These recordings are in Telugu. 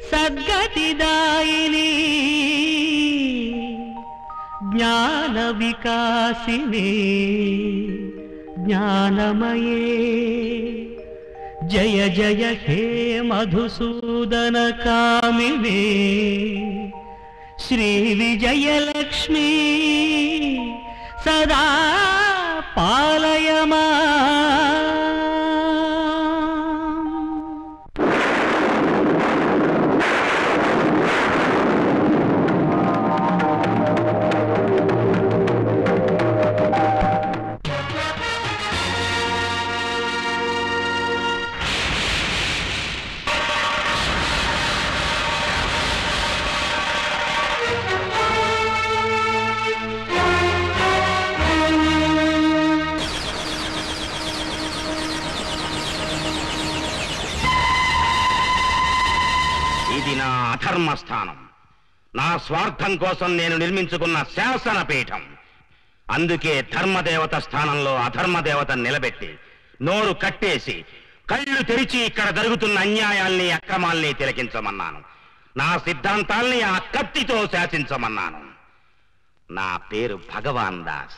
సద్గతిదాయిని జ్ఞాన వికాసిని జ్ఞానమయే జయ జయ హే మధుసూదన కామినే శ్రీ విజయలక్ష్మి సదా పాలయమా ఇది నా అధర్మ స్థానం నా స్వార్థం కోసం నేను నిర్మించుకున్న శాసన పీఠం అందుకే ధర్మదేవత స్థానంలో అధర్మదేవత నిలబెట్టి నోరు కట్టేసి కళ్ళు తెరిచి ఇక్కడ జరుగుతున్న అన్యాయాల్ని అక్రమాల్ని తిలకించమన్నాను నా సిద్ధాంతాల్ని ఆ కత్తితో శాసించమన్నాను నా పేరు భగవాన్ దాస్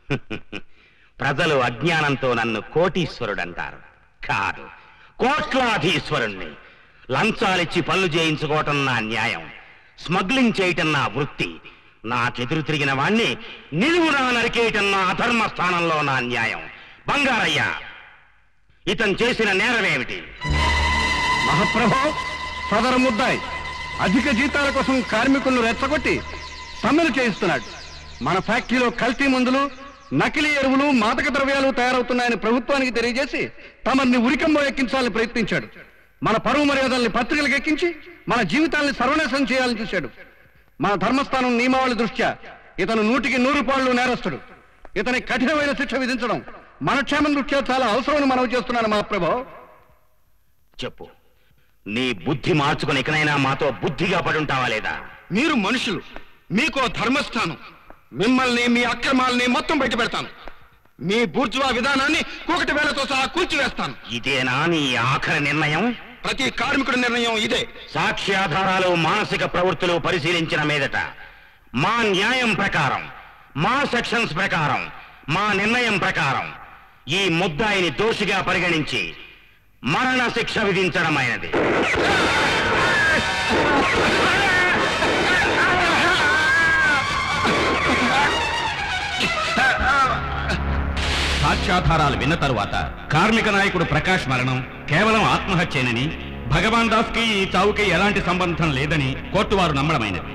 ప్రజలు అజ్ఞానంతో నన్ను కోటీశ్వరుడంటారు కాదు కోట్లాధీశ్వరుణ్ణి లంచాలిచ్చి పనులు చేయించుకోవటం నా న్యాయం స్మగ్లింగ్ చేయటం నా వృత్తి నాకెదురు తిరిగిన వాణ్ణి నిలువునా నరికేయటం నా అధర్మ స్థానంలో నా న్యాయం బంగారయ్య ఇతను చేసిన నేరమేమిటి మహాప్రభు సదరు ముద్దాయి అధిక జీతాల కోసం కార్మికులను రెచ్చగొట్టి సమ్మెలు చేయిస్తున్నాడు మన ఫ్యాక్టరీలో కల్తీ మందులు నకిలీ ఎరువులు మాదక ద్రవ్యాలు తయారవుతున్నాయని ప్రభుత్వానికి తెలియజేసి తమని ఉరికంబో ఎక్కించాలని ప్రయత్నించాడు మన పరువు మర్యాదల్ని పత్రికలకు ఎక్కించి మన జీవితాల్ని సర్వనాశనం చేయాలని చూశాడు మన ధర్మస్థానం నియమావళి దృష్ట్యా ఇతను నూటికి నూరు పాళ్ళు నేరస్తుడు ఇతని కఠినమైన శిక్ష విధించడం మన క్షేమం దృష్ట్యా చాలా అవసరమని మనవి చేస్తున్నాను మహాప్రభు చెప్పు నీ బుద్ధి మార్చుకుని ఇకనైనా మాతో బుద్ధిగా పడుంటావా లేదా మీరు మనుషులు మీకో ధర్మస్థానం మిమ్మల్ని మీ అక్రమాల్ని మొత్తం బయట పెడతాను మీ బూర్జువా విధానాన్ని కూకటి వేలతో సహా కూల్చివేస్తాను ఇదేనా నీ ఆఖరి నిర్ణయం ప్రతి కార్మికుడి నిర్ణయం ఇదే సాక్ష్యాధారాలు మానసిక ప్రవృత్తులు పరిశీలించిన మీదట మా న్యాయం ప్రకారం మా సెక్షన్స్ ప్రకారం మా నిర్ణయం ప్రకారం ఈ ముద్దాయిని దోషిగా పరిగణించి మరణ శిక్ష విధించడమైనది సాక్ష్యాధారాలు విన్న తరువాత కార్మిక నాయకుడు ప్రకాష్ మరణం కేవలం ఆత్మహత్యేనని భగవాన్ దాస్ కి ఈ చావుకి ఎలాంటి సంబంధం లేదని కోర్టు వారు నమ్మడమైనది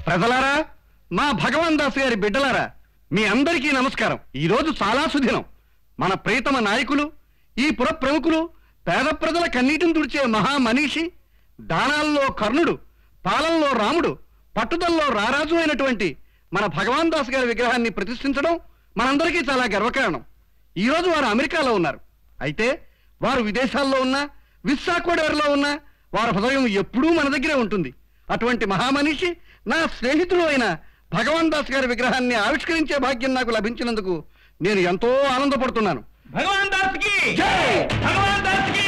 ప్రజలారా మా భగవాన్ దాస్ గారి బిడ్డలారా మీ అందరికీ నమస్కారం ఈ రోజు చాలా సుదినం మన ప్రియతమ నాయకులు ఈ పుర ప్రముఖులు పేద ప్రజల కన్నీటిని తుడిచే మహామనీషి దానాల్లో కర్ణుడు పాలనలో రాముడు పట్టుదలలో రారాజు అయినటువంటి మన భగవాన్ దాస్ గారి విగ్రహాన్ని ప్రతిష్ఠించడం మనందరికీ చాలా గర్వకారణం ఈ రోజు వారు అమెరికాలో ఉన్నారు అయితే వారు విదేశాల్లో ఉన్నా విశాఖడేరులో ఉన్నా వారి హృదయం ఎప్పుడూ మన దగ్గరే ఉంటుంది అటువంటి మహామనిషి నా స్నేహితుడు అయిన భగవాన్ దాస్ గారి విగ్రహాన్ని ఆవిష్కరించే భాగ్యం నాకు లభించినందుకు నేను ఎంతో ఆనందపడుతున్నాను భగవాన్ దాస్ కి జై! భగవాన్ దాస్ కి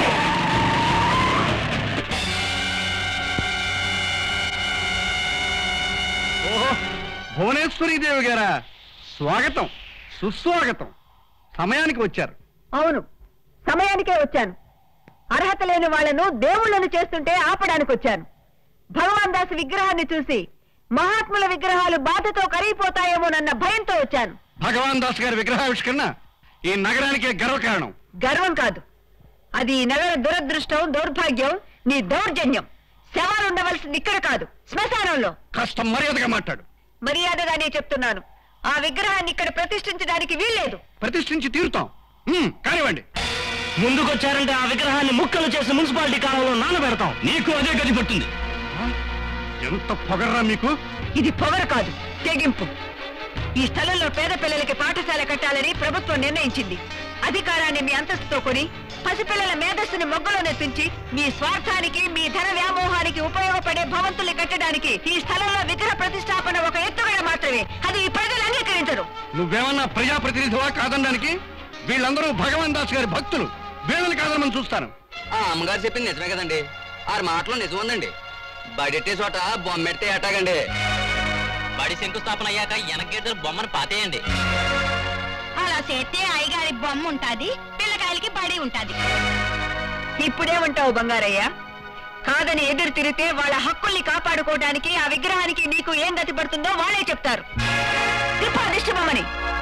ఓహో భువనేశ్వరి దేవి గారా స్వాగతం సుస్వాగతం సమయానికి వచ్చారు అవును సమయానికే వచ్చాను అర్హత లేని వాళ్లను దేవుళ్ళను చేస్తుంటే ఆపడానికి వచ్చాను భగవాన్ దాస్ విగ్రహాన్ని చూసి మహాత్ముల విగ్రహాలు బాధతో కరిగిపోతాయేమోనన్న భయంతో వచ్చాను భగవాన్ దాస్ గారి విగ్రహావిష్కరణ ఈ నగరానికే గర్వకారణం గర్వం కాదు అది ఈ నగర దురదృష్టం దౌర్భాగ్యం నీ దౌర్జన్యం శవాలు ఉండవలసింది ఇక్కడ కాదు శ్మశానంలో కాస్త మర్యాదగా మాట్లాడు మర్యాదగానే చెప్తున్నాను ఆ విగ్రహాన్ని ఇక్కడ ప్రతిష్ఠించడానికి వీల్లేదు ప్రతిష్ఠించి తీరుతాం హ్మ్, కానివ్వండి ముందుకొచ్చారంటే ఆ విగ్రహాన్ని ముక్కలు చేసి మున్సిపాలిటీ కాలంలో నానబెడతాం నీకు అదే గది పడుతుంది ఎంత పొగర్రా మీకు ఇది పొగరు కాదు తెగింపు ఈ స్థలంలో పేద పిల్లలకి పాఠశాల కట్టాలని ప్రభుత్వం నిర్ణయించింది అధికారాన్ని మీ అంతస్తుతో కొని పసిపిల్లల మేధస్సుని మొగ్గలో నెత్తించి మీ స్వార్థానికి మీ ధన వ్యామోహానికి ఉపయోగపడే భవంతుల్ని కట్టడానికి ఈ స్థలంలో విగ్రహ ప్రతిష్టాపన ఒక ఎత్తుగడ మాత్రమే అది ఈ ప్రజలు అంగీకరించరు నువ్వేమన్నా ప్రజాప్రతినిధివా కాదనడానికి వీళ్ళందరూ భగవాన్ దాస్ గారి భక్తులు వీళ్ళని కాదనమని చూస్తాను ఆ అమ్మగారు చెప్పింది నిజమే కదండి ఆరు మాటలో నిజం ఉందండి బడిట్టే చోట బొమ్మెడితే ఎట్టాగండి బడి శంకుస్థాపన అయ్యాక వెనకేద్దరు బొమ్మను పాతేయండి అలా చేస్తే అయ్యగారి బొమ్మ ఉంటాది పిల్లకాయలకి బడి ఉంటాది ఇప్పుడేమంటావు బంగారయ్య కాదని ఎదురు తిరిగితే వాళ్ళ హక్కుల్ని కాపాడుకోవడానికి ఆ విగ్రహానికి నీకు ఏం గతి పడుతుందో వాళ్ళే చెప్తారు దిష్టమని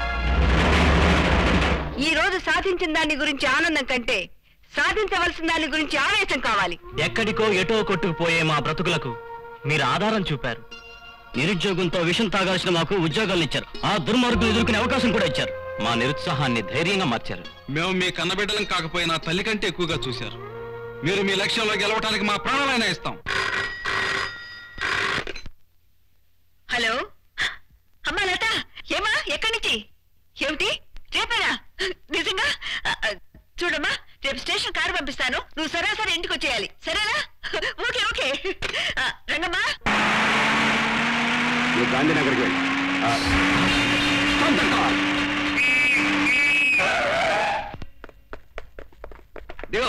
ఈ రోజు సాధించిన దాని గురించి ఆనందం కంటే సాధించవలసిన దాని గురించి ఆవేశం కావాలి ఎక్కడికో ఎటో కొట్టుకుపోయే మా బ్రతుకులకు మీరు ఆధారం చూపారు నిరుద్యోగంతో విషం తాగాల్సిన మాకు ఉద్యోగాలు ఇచ్చారు ఆ దుర్మార్గులు ఎదుర్కొనే అవకాశం కూడా ఇచ్చారు మా నిరుత్సాహాన్ని ధైర్యంగా మార్చారు మేము మీ కన్నబిడ్డలం కాకపోయినా తల్లి కంటే ఎక్కువగా చూశారు మీరు మీ లక్ష్యంలో గెలవడానికి మా ప్రాణాలైనా ఇస్తాం హలో అమ్మా లత ఏమా ఎక్కడి నుంచి ఏమిటి రేపేనా నిజంగా ఆ, ఆ, చూడమ్మా రేపు స్టేషన్ కారు పంపిస్తాను నువ్వు సరాసరి ఇంటికి వచ్చేయాలి సరేనా ఓకే ఓకే ఆ, రంగమ్మా నువ్వు గాంధీనగర్కి వెళ్ళి ఆ, stop the car. దిగు.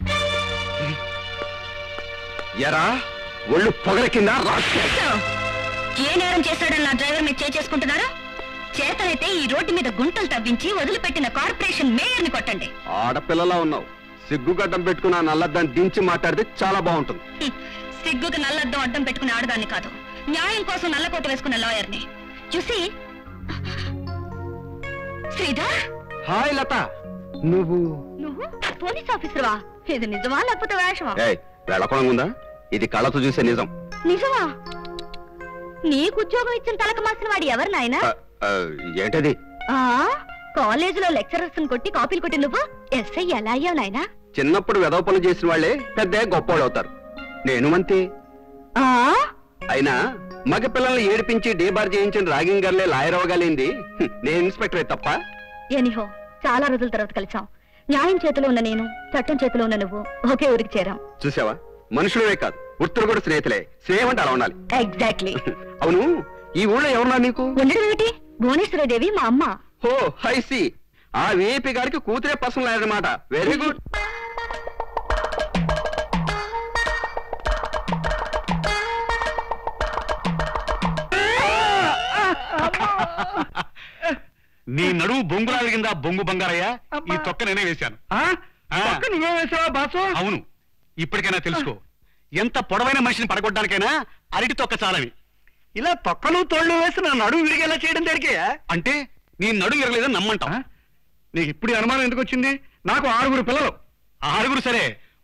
ఎరా ఒళ్ళు పొగల కింద ఏ నేరం చేశాడని నా డ్రైవర్ మీద చేసుకుంటున్నారా చేతనైతే ఈ రోడ్డు మీద గుంటలు తవ్వించి వదిలిపెట్టిన కార్పొరేషన్ మేయర్ ని కొట్టండి ఆడపిల్లలా ఉన్నావు సిగ్గుగడ్డం పెట్టుకున్న నల్లద్దాన్ని దించి మాట్లాడితే చాలా బాగుంటుంది హ్మ్. సిగ్గుకి నల్లద్దం అడ్డం పెట్టుకుని ఆడదాన్ని కాదు న్యాయం కోసం నల్లకోట వేసుకున్న లాయర్ని చూసి శ్రీధర్ హాయ్ లత నువ్వు నువ్వు పోలీస్ ఆఫీసర్వా ఇది నిజమా లేకపోతే వేషమా ఏయ్ వెళ్ళకుండా ఉందా ఇది కళ్ళతో చూసే నిజం నిజమా నీకు ఉద్యోగం ఇచ్చిన తలక మాసిన వాడు ఎవరు నాయనా ఆ, ఆ, ఏంటది ఆ కాలేజీలో లెక్చరర్స్ కొట్టి కాపీలు కొట్టి నువ్వు ఎస్ఐ ఎలా అయ్యావు నాయనా చిన్నప్పుడు వెదవ పనులు చేసిన వాళ్ళే పెద్ద గొప్పవాళ్ళు అవుతారు నేను అంతే ఆ అయినా మగ పిల్లల్ని ఏడిపించి డీబార్ చేయించిన రాగింగ్ గర్లే లాయర్ అవ్వగలిగింది హ్మ్, నేను ఇన్స్పెక్టరే తప్ప ఎనిహో చాలా రోజుల తర్వాత కలిసాం న్యాయం చేతిలో ఉన్న నేను చట్టం చేతిలో ఉన్న నువ్వు ఒకే ఊరికి చేరాం చూసావా మనుషులే కాదు వృత్తులు కూడా స్నేహితులే స్నేహం అంటే అలా ఉండాలి ఎగ్జాక్ట్లీ అవును ఈ ఊళ్ళో ఎవరున్నా నీకు ఉండడం ఏమిటి భువనేశ్వరదేవి మా అమ్మ హో హై సి ఆ విఐపి గారికి కూతురే పర్సనల్ అన్నమాట వెరీ గుడ్ నీ నడుము బొంగులా కింద బొంగు బంగారయ్యా ఈ తొక్క నేనే వేశాను ఆ. నువ్వే వేసావా బాసు అవును ఇప్పటికైనా తెలుసుకో ఎంత పొడవైన మనిషిని పడగొట్టడానికైనా అరటి తొక్క చాలని ఇలా తొక్కలు తోళ్ళు వేసి నా నడుము విరిగేలా చేయడం దేనికే అంటే నీ నడుము విరగలేదని నమ్మంటాం నీకు ఇప్పుడు ఈ అనుమానం ఎందుకు వచ్చింది నాకు ఆరుగురు పిల్లలు ఆరుగురు సరే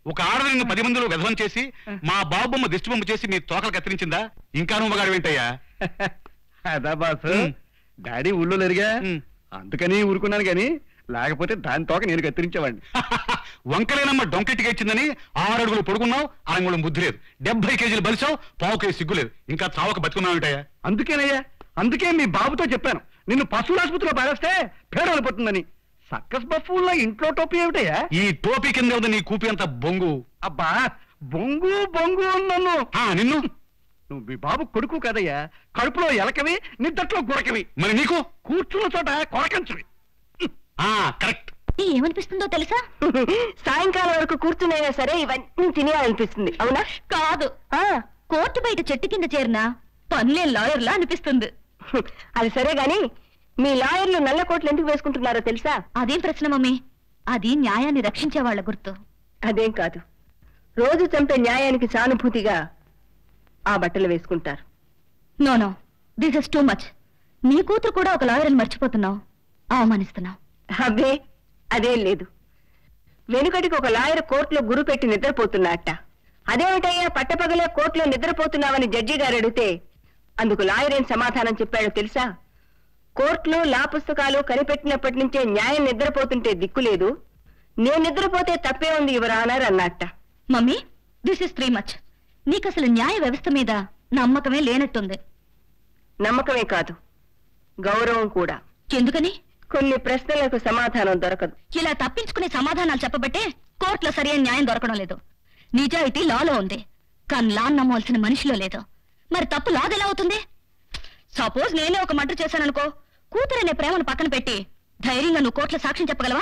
ఒక ఆడది నిన్ను పది మందిలో విధవం చేసి మా బాబమ్మ దిష్టి బొమ్మ చేసి నీ తోకలు కత్తిరించిందా ఇంకా నువ్వు మగాడు వింటయ్యా అదా బాసు ఉమ్. డాడీ ఊళ్ళో లేరుగా ఉమ్. అందుకని ఊరుకున్నాను గాని లేకపోతే దాని తోక నేను కత్తిరించేవాడిని వంకలేనమ్మ డొంకెట్టిగా ఇచ్చిందని ఆరు అడుగులు పొడుకున్నావు అరంగుళం బుద్ధి లేదు డెబ్బై కేజీలు బలిసావు పావు కేజీ సిగ్గులేదు ఇంకా చావక బతుకున్నావు ఏంటయ్యా అందుకేనయ్యా అందుకే మీ బాబుతో చెప్పాను నిన్ను పశువుల ఆసుపత్రిలో పారేస్తే పేరు వెళ్ళిపోతుందని సర్కస్ బఫూల్లో ఇంట్లో టోపీ ఏమిటయ్యా ఈ టోపీ కింద ఉంది నీ కూపి అంత బొంగు అబ్బా బొంగు బొంగు నన్ను ఆ నిన్ను నువ్వు మీ బాబు కొడుకు కదయ్యా కడుపులో ఎలకవి నిద్దట్లో గురకవి మరి నీకు కూర్చున్న చోట కొరకంచువి ఆ కరెక్ట్ ఏమనిపిస్తుందో తెలుసా సాయంకాలం వరకు కూర్చునైనా సరే ఇవన్నీ తినేయాలనిపిస్తుంది అవునా కాదు కోర్టు బయట చెట్టు కింద చేరిన పనిలేని లాయర్లా అనిపిస్తుంది అది సరే గాని మీ లాయర్లు నల్ల కోట్లు ఎందుకు వేసుకుంటున్నారో తెలుసా అదేం ప్రశ్న మమ్మీ అది న్యాయాన్ని రక్షించే వాళ్ళ గుర్తు అదేం కాదు రోజు చంపే న్యాయానికి సానుభూతిగా ఆ బట్టలు వేసుకుంటారు no no this is too much నీ కూతురు కూడా ఒక లాయర్ని మర్చిపోతున్నావు అవమానిస్తున్నావు అబ్బే అదేం లేదు వెనుకటికి ఒక లాయర్ కోర్టులో గురు పెట్టి నిద్రపోతున్నట్ట అదేమిటయ్యా పట్టపగలే కోర్టులో నిద్రపోతున్నావని జడ్జి గారు అడిగితే అందుకు లాయర్ ఏం సమాధానం చెప్పాడో తెలుసా కోర్టులో లా పుస్తకాలు కనిపెట్టినప్పటి నుంచే న్యాయం నిద్రపోతుంటే దిక్కులేదు నేను నిద్రపోతే తప్పే ఉంది యువరానర్ అన్నట్ట mummy this is three much నీకు అసలు న్యాయ వ్యవస్థ మీద నమ్మకమే లేనట్టుంది నమ్మకమే కాదు గౌరవం కూడా ఎందుకని కొన్ని ప్రశ్నలకు సమాధానం దొరకదు ఇలా తప్పించుకునే సమాధానాలు చెప్పబట్టే కోర్టులో సరైన న్యాయం దొరకడం లేదు నిజాయితీ లాలో ఉంది కానీ లా నమ్మవలసిన మనిషిలో లేదు మరి తప్పు లాదెలా అవుతుంది సపోజ్ నేనే ఒక మర్డర్ చేశాననుకో కూతురనే ప్రేమను పక్కన పెట్టి ధైర్యంగా నువ్వు కోర్టులో సాక్ష్యం చెప్పగలవా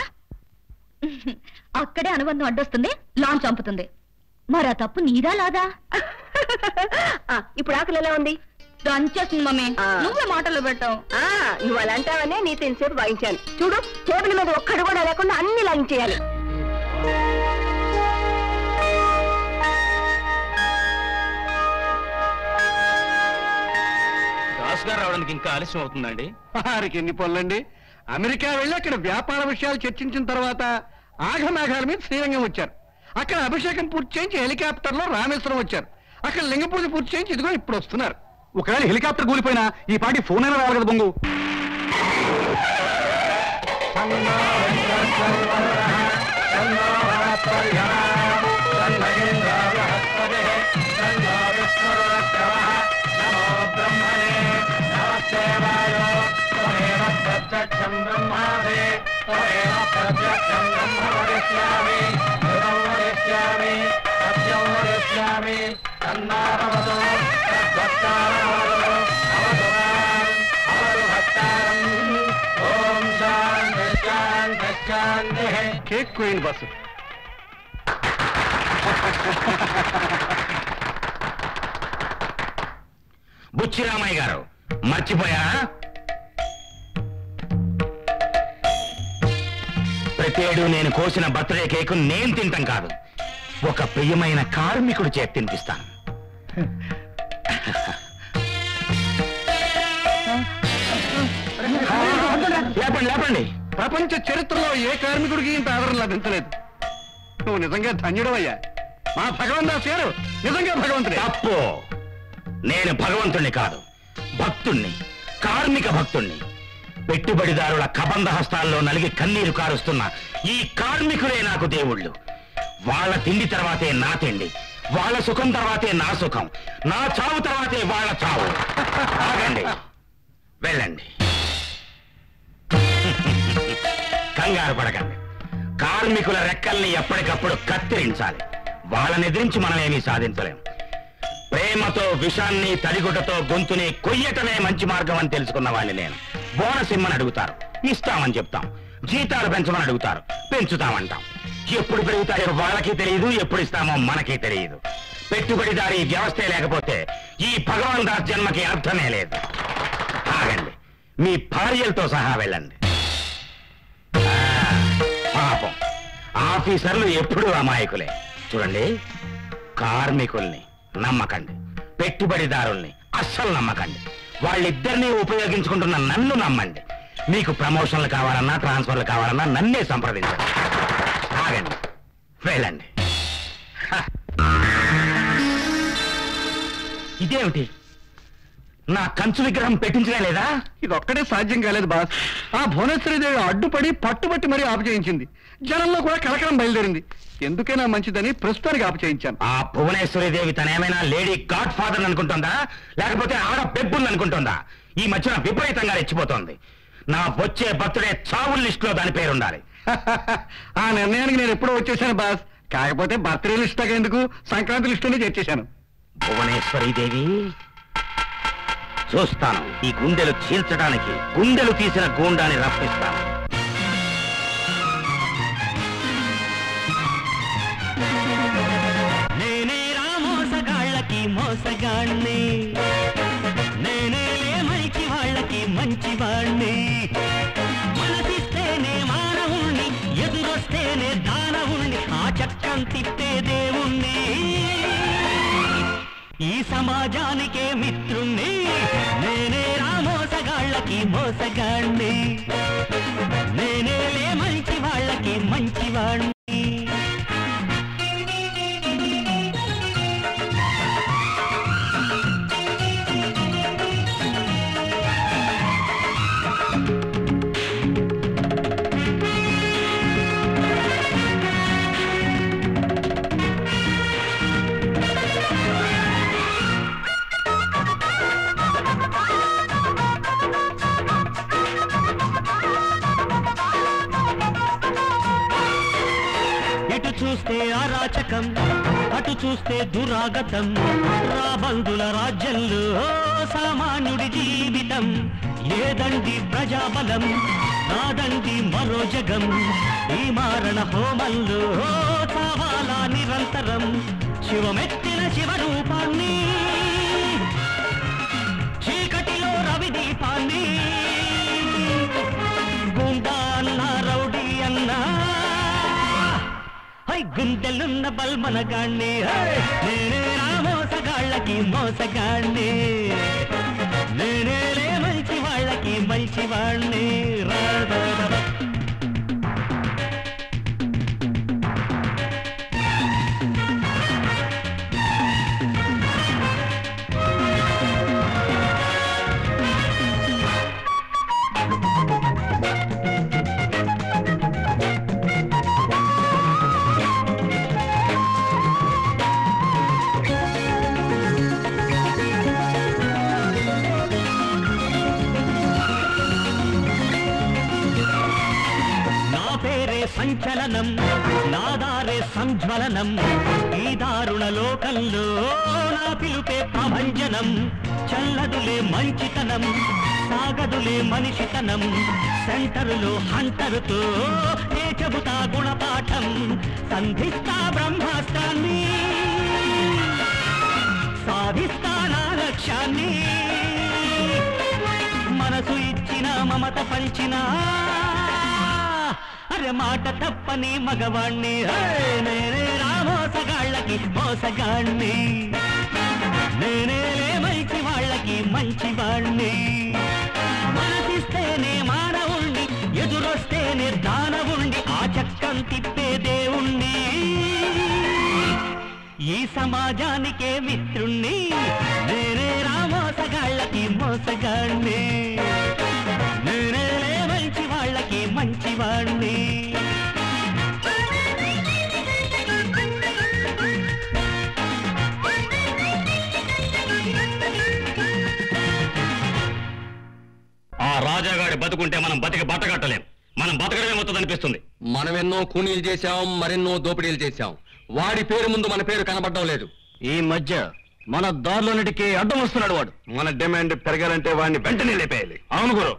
అక్కడే అనుబంధం అడ్డొస్తుంది లాన్ చంపుతుంది మరి ఆ తప్పు నీదా లాదా ఆ, ఇప్పుడు ఆకలి ఎలా ఉంది దంచేస్తుంది మమ్మీ ఆ. నువ్వే మాటలు పెట్టావు ఆ నువ్వు అలా అంటావనే నీతో ఇంతసేపు వాయించాను చూడు టేబుల్ మీద ఒక్కడు కూడా లేకుండా అన్ని లాగించేయాలి దాస్ గారు రావడానికి ఇంకా ఆలస్యం అవుతుందండి వారికి ఎన్ని పనులండి అమెరికా వెళ్ళి అక్కడ వ్యాపార విషయాలు చర్చించిన తర్వాత ఆఘమేఘాల మీద శ్రీరంగం వచ్చారు అక్కడ అభిషేకం పూర్తి చేయించి హెలికాప్టర్ లో రామేశ్వరం వచ్చారు అక్కడ లింగ పూజ పూర్తి చేయించి ఇదిగో ఇప్పుడు వస్తున్నారు ఒకవేళ హెలికాప్టర్ కూలిపోయినా ఈ పాటి ఫోన్ అయినా రావాలి కదా బొంగు కేక్ కోయింది బస్సు బుచ్చిరామయ్య గారు మర్చిపోయారా ప్రతేడు నేను కోసిన బర్త్డే కేకు నేను తింటాం కాదు ఒక ప్రియమైన కార్మికుడు చేతి తినిపిస్తాను లేపండి లేపండి ప్రపంచ చరిత్రలో ఏ కార్మికుడికి ఇంత ఆదరణ లభించలేదు నువ్వు నిజంగా ధన్యుడవయ్యా మా భగవంత్ దాస్ గారు నిజంగా భగవంతుడే తప్పు నేను భగవంతుణ్ణి కాదు భక్తుణ్ణి కార్మిక భక్తుణ్ణి పెట్టుబడిదారుల కబంధ హస్తాల్లో నలిగి కన్నీరు కారుస్తున్న ఈ కార్మికులే నాకు దేవుళ్ళు వాళ్ళ తిండి తర్వాతే నా తిండి వాళ్ళ సుఖం తర్వాతే నా సుఖం నా చావు తర్వాతే వాళ్ళ చావు ఆగండి వెళ్ళండి కంగారు పడకండి కార్మికుల రెక్కల్ని ఎప్పటికప్పుడు కత్తిరించాలి వాళ్ళని ఎదిరించి మనం ఏమీ సాధించలేం ప్రేమతో విషాన్ని తడిగుడ్డతో గొంతుని కొయ్యటమే మంచి మార్గం అని తెలుసుకున్న వాడిని నేను బోనస్ ఇమ్మని అడుగుతారు ఇస్తామని చెప్తాం జీతాలు పెంచమని అడుగుతారు పెంచుతామంటాం ఎప్పుడు పెరుగుతాయో వాళ్ళకి తెలియదు ఎప్పుడు ఇస్తామో మనకి తెలియదు పెట్టుబడిదారి వ్యవస్థే లేకపోతే ఈ భగవాన్ దాస్ జన్మకి అర్థమే లేదు ఆగండి మీ భార్యలతో సహా వెళ్ళండి ఆ, పాపం ఆఫీసర్లు ఎప్పుడూ అమాయకులే చూడండి కార్మికుల్ని నమ్మకండి పెట్టుబడిదారుల్ని అస్సలు నమ్మకండి వాళ్ళిద్దరినీ ఉపయోగించుకుంటున్న నన్ను నమ్మండి మీకు ప్రమోషన్లు కావాలన్నా ట్రాన్స్ఫర్లు కావాలన్నా నన్నే సంప్రదించండి ఆగండి వెళ్ళండి ఇదేమిటి నా కంచు విగ్రహం పెట్టించలే లేదా ఇది ఒక్కడే సాధ్యం కాలేదు బాస్ ఆ భువనేశ్వరిదేవి అడ్డుపడి పట్టుబట్టి మరీ ఆపు చేయించింది జనంలో కూడా కలకలం బయలుదేరింది ఎందుకైనా మంచిదని ప్రస్తుతానికి ఆపు చేయించాను ఆ భువనేశ్వరి దేవి తనేమైనా లేడీ గాడ్ ఫాదర్ అనుకుంటుందా లేకపోతే ఆడ పెబ్బుల్ అనుకుంటుందా ఈ మధ్యన విపరీతంగా రెచ్చిపోతోంది నా వచ్చే బర్త్డే చావుల లిస్ట్ లో దాని పేరుండాలి ఆ నిర్ణయానికి నేను ఎప్పుడో వచ్చేసాను బాస్ కాకపోతే బర్త్డే లిస్ట్ దాకా ఎందుకు సంక్రాంతి లిస్టులోనే చేర్చేశాను భువనేశ్వరి దేవి చూస్తాను ఈ గుండెలు చీల్చడానికి గుండెలు తీసిన గూండాని రప్పిస్తాను నేనే రా మోసగాళ్ళకి మోసగాణ్ణి నేనే మంచి వాళ్ళకి మంచివాణ్ణి మనసిస్తేనే మానవుణ్ణి ఎదురొస్తేనే దానవుణ్ణి ఆ చక్కం తిప్పే దేవుణ్ణి ఈ సమాజానికే మిత్రుణ్ణి నేనే రా మోసగాళ్ళకి మోసగాణ్ణి నేనే మంచి వాళ్ళకి మంచివాణ్ణి ఎటు చూస్తే అరాచకం అటు చూస్తే దురాగతం రాబందుల రాజ్యంలో సామాన్యుడి జీవితం ఏదండి ప్రజాబలం నాదండి మరో జగం ఈ మారణ హోమంలో కావాలా నిరంతరం శివమెత్తిన శివరూపాన్ని చీకటిలో రవి దీపాన్ని గుండా అన్న రౌడీ అన్నా హై గుండెలున్న బల్మనగాణ్ణి హై! నేనే నా మోసగాళ్ళకి మోసగాణ్ణి నేనేలే మంచి వాళ్ళకి మంచి వాణ్ణి రా రా, రా, రా. నా పేరే సంచలనం నా దారే సంజ్వలనం ఈ దారుణ లోకంలో నా పిలుపే ప్రభంజనం చల్లదులే మంచితనం సాగదులే మనిషితనం సెంటరులో హంటరుతో ఏ చెబుతా గుణపాఠం సంధిస్తా బ్రహ్మాస్త్రాన్ని సాధిస్తా నా లక్ష్యాన్ని మనసు ఇచ్చిన మమత పంచిన అరే మాట తప్పని మగవాణ్ణి హే! నేనే రా మోసగాళ్ళకి మోసగాణ్ణి నేనేలే మంచి వాళ్ళకి మంచి వాణ్ణి మనసిస్తేనే మానవుణ్ణి ఎదురొస్తేనే దానవుణ్ణి ఆ చక్కం తిప్పే దేవుణ్ణి ఈ సమాజానికే మిత్రుణ్ణి నేనే రా మోసగాళ్ళకి మోసగాణ్ణి నేనే మంచి వాళ్ళకి మంచి వాణ్ణి ఆ రాజాగాడి బతుకుంటే మనం బతికి బట్టగట్టలేం మనం బతకడమే మొత్తం అనిపిస్తుంది మనం ఎన్నో కూనీలు చేశాం మరెన్నో దోపిడీలు చేశాం వాడి పేరు ముందు మన పేరు కనబడడం లేదు ఈ మధ్య మన దారిలోనిటికి అడ్డం వస్తున్నాడు వాడు మన డిమాండ్ పెరగాలంటే వాడిని వెంటనే లేపేయాలి అవును గురు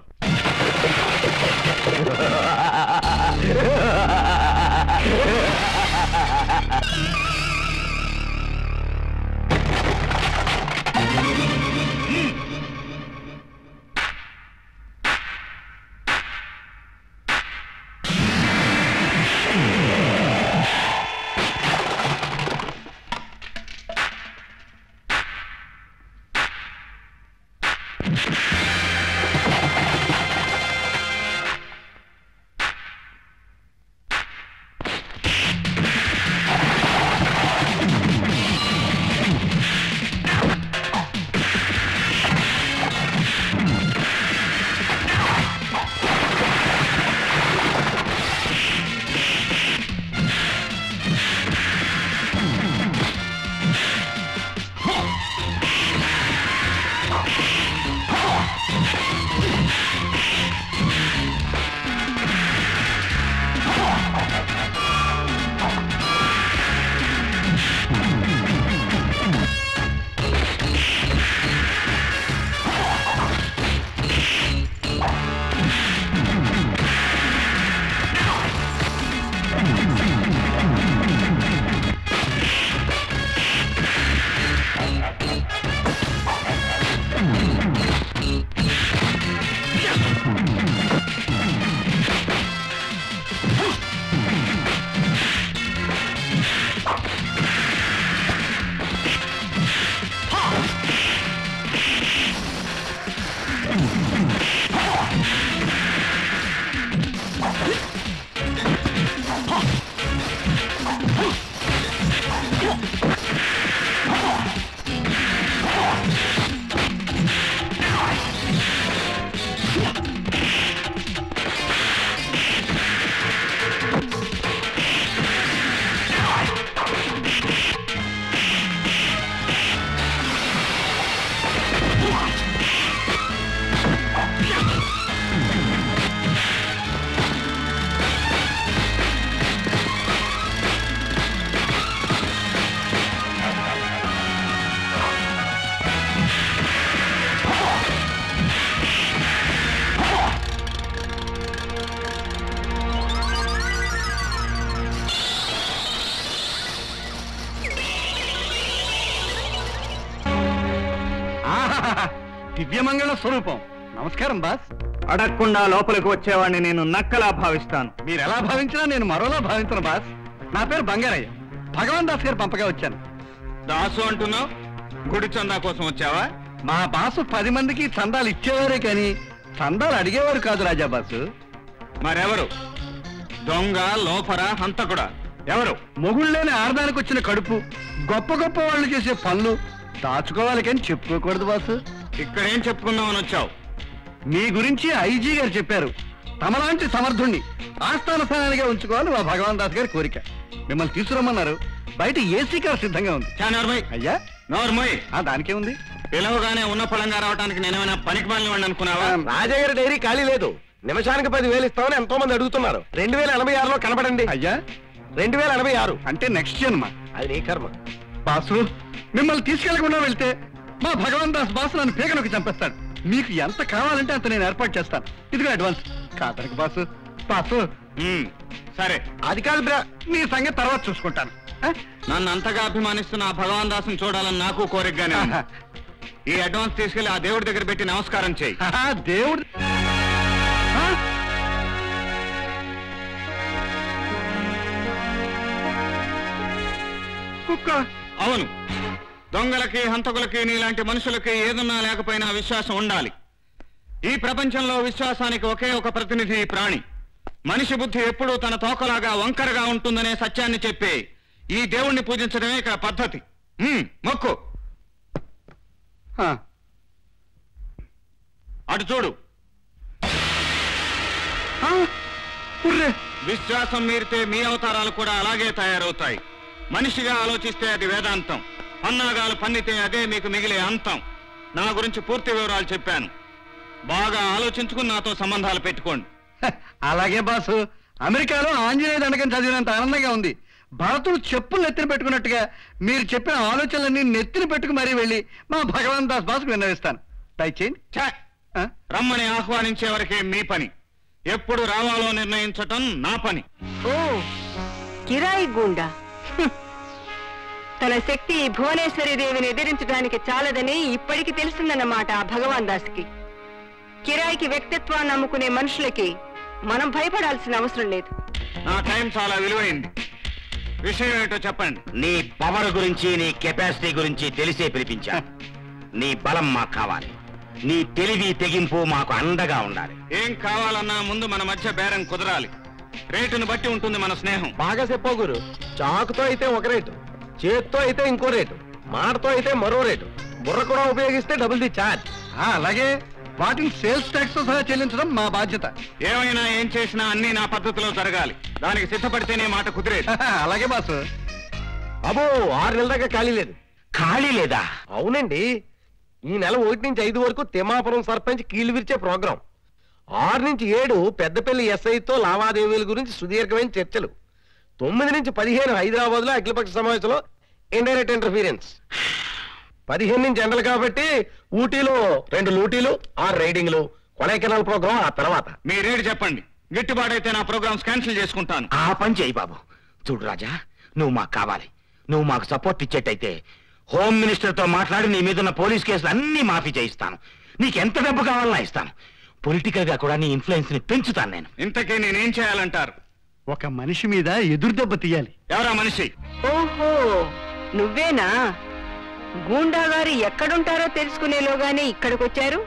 మంగళ స్వరూపం నమస్కారం బాస్ అడగకుండా లోపలికి వచ్చేవాడిని నేను నక్కలా భావిస్తాను మీరు ఎలా భావించినా నేను మరోలా భావించను బాస్ నా పేరు బంగారయ్య భగవాన్ దాస్ గారు పంపగా వచ్చాను దాసు అంటున్నావు గుడి చందా కోసం వచ్చావా మా బాసు పది మందికి చందాలు ఇచ్చేవారే కానీ చందాలు అడిగేవారు కాదు రాజా బాసు మరెవరు దొంగ లోఫర హంతకుడా ఎవరు మొగుళ్ళేని ఆడదానికి వచ్చిన కడుపు గొప్ప గొప్ప వాళ్ళు చేసే పనులు దాచుకోవాలి కానీ చెప్పుకోకూడదు బాసు ఇక్కడేం చెప్పుకుందామని వచ్చావు మీ గురించి ఐజీ గారు చెప్పారు తమలాంటి సమర్థుణ్ణి ఆస్థాన స్థానానిగా ఉంచుకోవాలి మా భగవాన్ దాస్ గారి కోరిక మిమ్మల్ని తీసుకురమ్మన్నారు బయట ఏసీ కార్ సిద్ధంగా ఉంది చా నోర్మయ్ అయ్యా నోర్మయ్ ఆ దానికే ఉంది పిలవగానే ఉన్న ఫలంగా రావడానికి నేనేమైనా పనికి మాలిన అనుకున్నావా రాజాగారి డైరీ ఖాళీ లేదు నిమిషానికి పది వేలు ఇస్తామని ఎంతో మంది అడుగుతున్నారు రెండు వేల ఎనభై ఆరులో కనబడండి అయ్యా రెండు వేల ఎనభై ఆరు అంటే నెక్స్ట్ జన్మ అది నీ కర్మ బాసు మిమ్మల్ని తీసుకెళ్లకుండా వెళ్తే మా భగవాన్ దాస్ బాసు నన్ను పీకనొక్కి చంపేస్తాడు మీకు ఎంత కావాలంటే అంత నేను ఏర్పాటు చేస్తాను ఇదిగో అడ్వాన్స్ కాదనకు బాసు బాసు ఉమ్, సరే అది కాదు బ్రా నీ సంగతి తర్వాత చూసుకుంటాను ఆ? నన్ను అంతగా అభిమానిస్తున్న ఆ భగవాన్ దాసుని చూడాలని నాకు కోరికగానే ఉంది. ఈ అడ్వాన్స్ తీసుకెళ్లి ఆ దేవుడి దగ్గర పెట్టి నమస్కారం చేయి ఆహా, దేవుడు ఆ? కుక్క అవును దొంగలకి హంతకులకి నీలాంటి మనుషులకి ఏదున్నా లేకపోయినా విశ్వాసం ఉండాలి ఈ ప్రపంచంలో విశ్వాసానికి ఒకే ఒక ప్రతినిధి ఈ ప్రాణి మనిషి బుద్ధి ఎప్పుడూ తన తోకలాగా వంకరగా ఉంటుందనే సత్యాన్ని చెప్పే ఈ దేవుణ్ణి పూజించడమే ఇక్కడ పద్ధతి ఉమ్, మొక్కు ఆ. అటు చూడు ఆ? ఉర్రే. విశ్వాసం మీరితే మీ అవతారాలు కూడా అలాగే తయారవుతాయి మనిషిగా ఆలోచిస్తే అది వేదాంతం పన్నాగాలు పన్నితే అదే మీకు మిగిలే అంతం నా గురించి పూర్తి వివరాలు చెప్పాను బాగా ఆలోచించుకుని నాతో సంబంధాలు పెట్టుకోండి హ, అలాగే బాసు అమెరికాలో ఆంజనేయ దండకం చదివినంత ఆనందంగా ఉంది భరతుడు చెప్పులు నెత్తిన పెట్టుకున్నట్టుగా మీరు చెప్పిన ఆలోచనలన్నీ నెత్తిన పెట్టుకు మరీ వెళ్ళి మా భగవాన్ దాస్ బాసుకు విన్నవిస్తాను దయచేయండి ఛే! ఆ? రమ్మని ఆహ్వానించే వరకే మీ పని ఎప్పుడు రావాలో నిర్ణయించటం నా పని ఓ కిరాయి గూండా హ్మ్. తన శక్తి ఈ భువనేశ్వరి దేవిని ఎదిరించడానికి చాలదని ఇప్పటికి తెలిసిందన్నమాట ఆ భగవాన్ దాస్కి కిరాయికి వ్యక్తిత్వాన్ని నమ్ముకునే మనుషులకి మనం భయపడాల్సిన అవసరం లేదు నా టైం చాలా విలువైంది విషయం ఏంటో చెప్పండి నీ పవర్ గురించి నీ కెపాసిటీ గురించి తెలిసే పిలిపించా నీ బలం మాకు కావాలి నీ తెలివి తెగింపు మాకు అండగా ఉండాలి ఏం కావాలన్నా ముందు మన మధ్య బేరం కుదరాలి రేటును బట్టి ఉంటుంది మన స్నేహం బాగా చెప్పావు గురు చాకుతో అయితే ఒక రేటు చేత్తో అయితే ఇంకో రేటు మాటతో అయితే మరో రేటు బుర్ర కూడా ఉపయోగిస్తే డబుల్ ది ఛార్జ్ ఆ, అలాగే వాటిని సేల్స్ ట్యాక్స్ తో సహా చెల్లించడం మా బాధ్యత ఏమైనా ఏం చేసినా అన్ని నా పద్ధతిలో జరగాలి దానికి సిద్ధపడితేనే మాట కుదిరేది హ, అలాగే బాసు అబో ఆరు నెలల దాకా ఖాళీ లేదు ఖాళీ లేదా అవునండి ఈ నెల ఒకటి నుంచి ఐదు వరకు తిమ్మాపురం సర్పంచ్ కీళ్లు విరిచే ప్రోగ్రాం ఆరు నుంచి ఏడు పెద్దపల్లి ఎస్ఐతో లావాదేవీల గురించి సుదీర్ఘమైన చర్చలు తొమ్మిది నుంచి పదిహేను హైదరాబాద్ లో అఖిలపక్ష సమావేశంలో ఇండైరెక్ట్ ఇంటర్ఫీరెన్స్ పదిహేను నుంచి ఎండలు కాబట్టి ఊటీలో రెండు లూటీలు ఆరు రైడింగ్లు కొడైకెనాల్ ప్రోగ్రాం ఆ తర్వాత మీ రేటు చెప్పండి గిట్టుబాటైతే నా ప్రోగ్రామ్స్ క్యాన్సిల్ చేసుకుంటాను ఆ పని చేయి బాబు చూడు రాజా నువ్వు మాకు కావాలి నువ్వు మాకు సపోర్ట్ ఇచ్చేట్టయితే హోమ్ మినిస్టర్ తో మాట్లాడి నీ మీద ఉన్న పోలీస్ కేసులు అన్ని మాఫీ చేయిస్తాను నీకు ఎంత డబ్బు కావాలన్నా ఇస్తాను పొలిటికల్ గా కూడా నీ ఇన్ఫ్లుయెన్స్ ని పెంచుతాను నేను ఇంతకీ నేనేం చేయాలంటారు ఒక మనిషి మీద ఎదురు దెబ్బ తీయాలి ఎవరా మనిషి ఓహో నువ్వేనా గూండా గారు ఎక్కడుంటారో తెలుసుకునేలోగానే ఇక్కడికొచ్చారు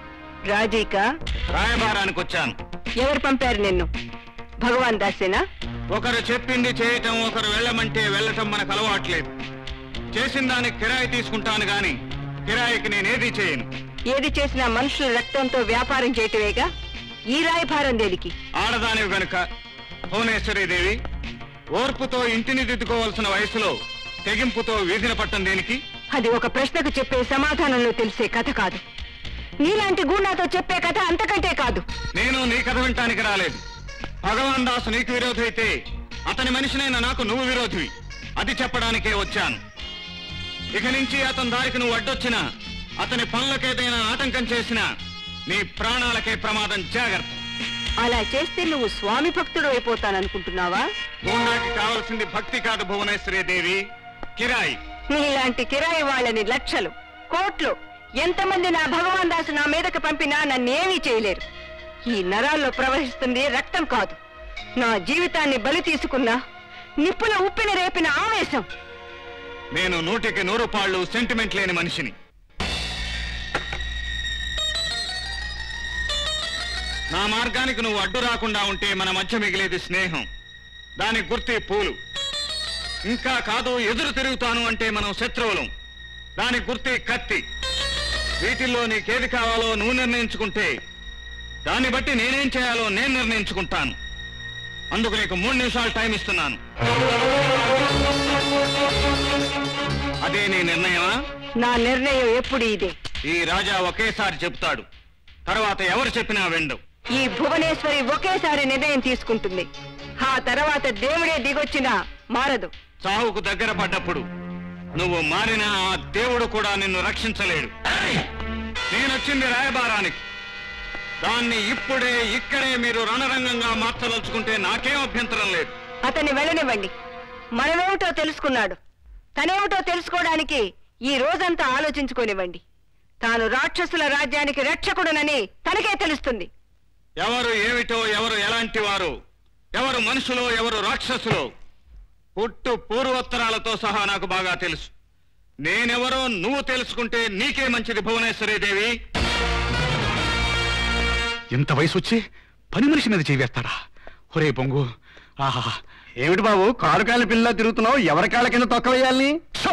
రాజీకా రాయబారానికి వచ్చాను ఎవరు పంపారు నిన్ను భగవాన్ దాసేనా ఒకరు చెప్పింది చేయటం ఒకరు వెళ్ళమంటే వెళ్ళటం మనకు అలవాట్లేదు చేసిన దానికి కిరాయి తీసుకుంటాను గాని కిరాయికి నేనేది చేయను ఏది చేసినా మనుషుల రక్తంతో వ్యాపారం చేయటమేగా ఈ రాయభారం దేనికి ఆడదానివి గనుక భువనేశ్వరి దేవి ఓర్పుతో ఇంటిని దిద్దుకోవాల్సిన వయసులో తెగింపుతో వీధిన పట్టం దేనికి అది ఒక ప్రశ్నకు చెప్పే సమాధానంలో తెలిసే కథ కాదు నీలాంటి గూండాతో చెప్పే కథ అంతకంటే కాదు నేను నీ కథ వినటానికి రాలేదు భగవాన్ దాసు నీకు విరోధి అయితే అతని మనిషినైన నాకు నువ్వు విరోధివి అది చెప్పడానికే వచ్చాను ఇక నుంచి అతని దారికి నువ్వు అడ్డొచ్చినా అతని పనులకేదైనా ఆటంకం చేసినా నీ ప్రాణాలకే ప్రమాదం జాగ్రత్త అలా చేస్తే నువ్వు స్వామి భక్తుడు అయిపోతాననుకుంటున్నావా గూండాకి కావలసింది భక్తి కాదు భువనేశ్వరి దేవి కిరాయి నీలాంటి కిరాయి వాళ్ళని లక్షలు కోట్లు ఎంతమంది నా భగవాన్ దాసు నా మీదకి పంపినా నన్నేమీ చేయలేరు ఈ నరాల్లో ప్రవహిస్తుంది రక్తం కాదు నా జీవితాన్ని బలి తీసుకున్న నిప్పుల ఉప్పిన రేపిన ఆవేశం నేను నూటికి నూరు పాళ్ళు సెంటిమెంట్ లేని మనిషిని నా మార్గానికి నువ్వు అడ్డు రాకుండా ఉంటే మన మధ్య మిగిలేది స్నేహం దానికి గుర్తి పూలు ఇంకా కాదు ఎదురు తిరుగుతాను అంటే మనం శత్రువులం దానికి గుర్తి కత్తి వీటిల్లో నీకేది కావాలో నువ్వు నిర్ణయించుకుంటే దాన్ని బట్టి నేనేం చేయాలో నేను నిర్ణయించుకుంటాను అందుకు నీకు మూడు నిమిషాలు టైం ఇస్తున్నాను అదే నీ నిర్ణయమా నా నిర్ణయం ఎప్పుడు ఇదే ఈ రాజా ఒకేసారి చెప్తాడు తర్వాత ఎవరు చెప్పినా వెండు ఈ భువనేశ్వరి ఒకేసారి నిర్ణయం తీసుకుంటుంది ఆ తర్వాత దేవుడే దిగొచ్చినా మారదు చావుకు దగ్గర పడ్డప్పుడు నువ్వు మారిన ఆ దేవుడు కూడా నిన్ను రక్షించలేడు నేనొచ్చింది రాయబారానికి దాన్ని ఇప్పుడే ఇక్కడే మీరు రణరంగంగా మార్చదలుచుకుంటే నాకేం అభ్యంతరం లేదు అతన్ని వెళ్ళనివ్వండి మనమేమిటో తెలుసుకున్నాడు తనేమిటో తెలుసుకోవడానికి ఈ రోజంతా ఆలోచించుకోనివ్వండి తాను రాక్షసుల రాజ్యానికి రక్షకుడునని తనకే తెలుస్తుంది ఎవరు ఏమిటో ఎవరు ఎలాంటి వారు ఎవరు మనుషులో ఎవరు రాక్షసులో పుట్టు పూర్వోత్తరాలతో సహా నాకు బాగా తెలుసు నేనెవరో నువ్వు తెలుసుకుంటే నీకే మంచిది భువనేశ్వరి దేవి ఇంత వయసు వచ్చి పని మనిషి మీద చేవేస్తాడా ఒరే పొంగు ఆహా ఏమిటి బాబు కారు కాళ్ళ పిల్ల తిరుగుతున్నావు ఎవరి కాళ్ళ కింద తొక్కవేయాలని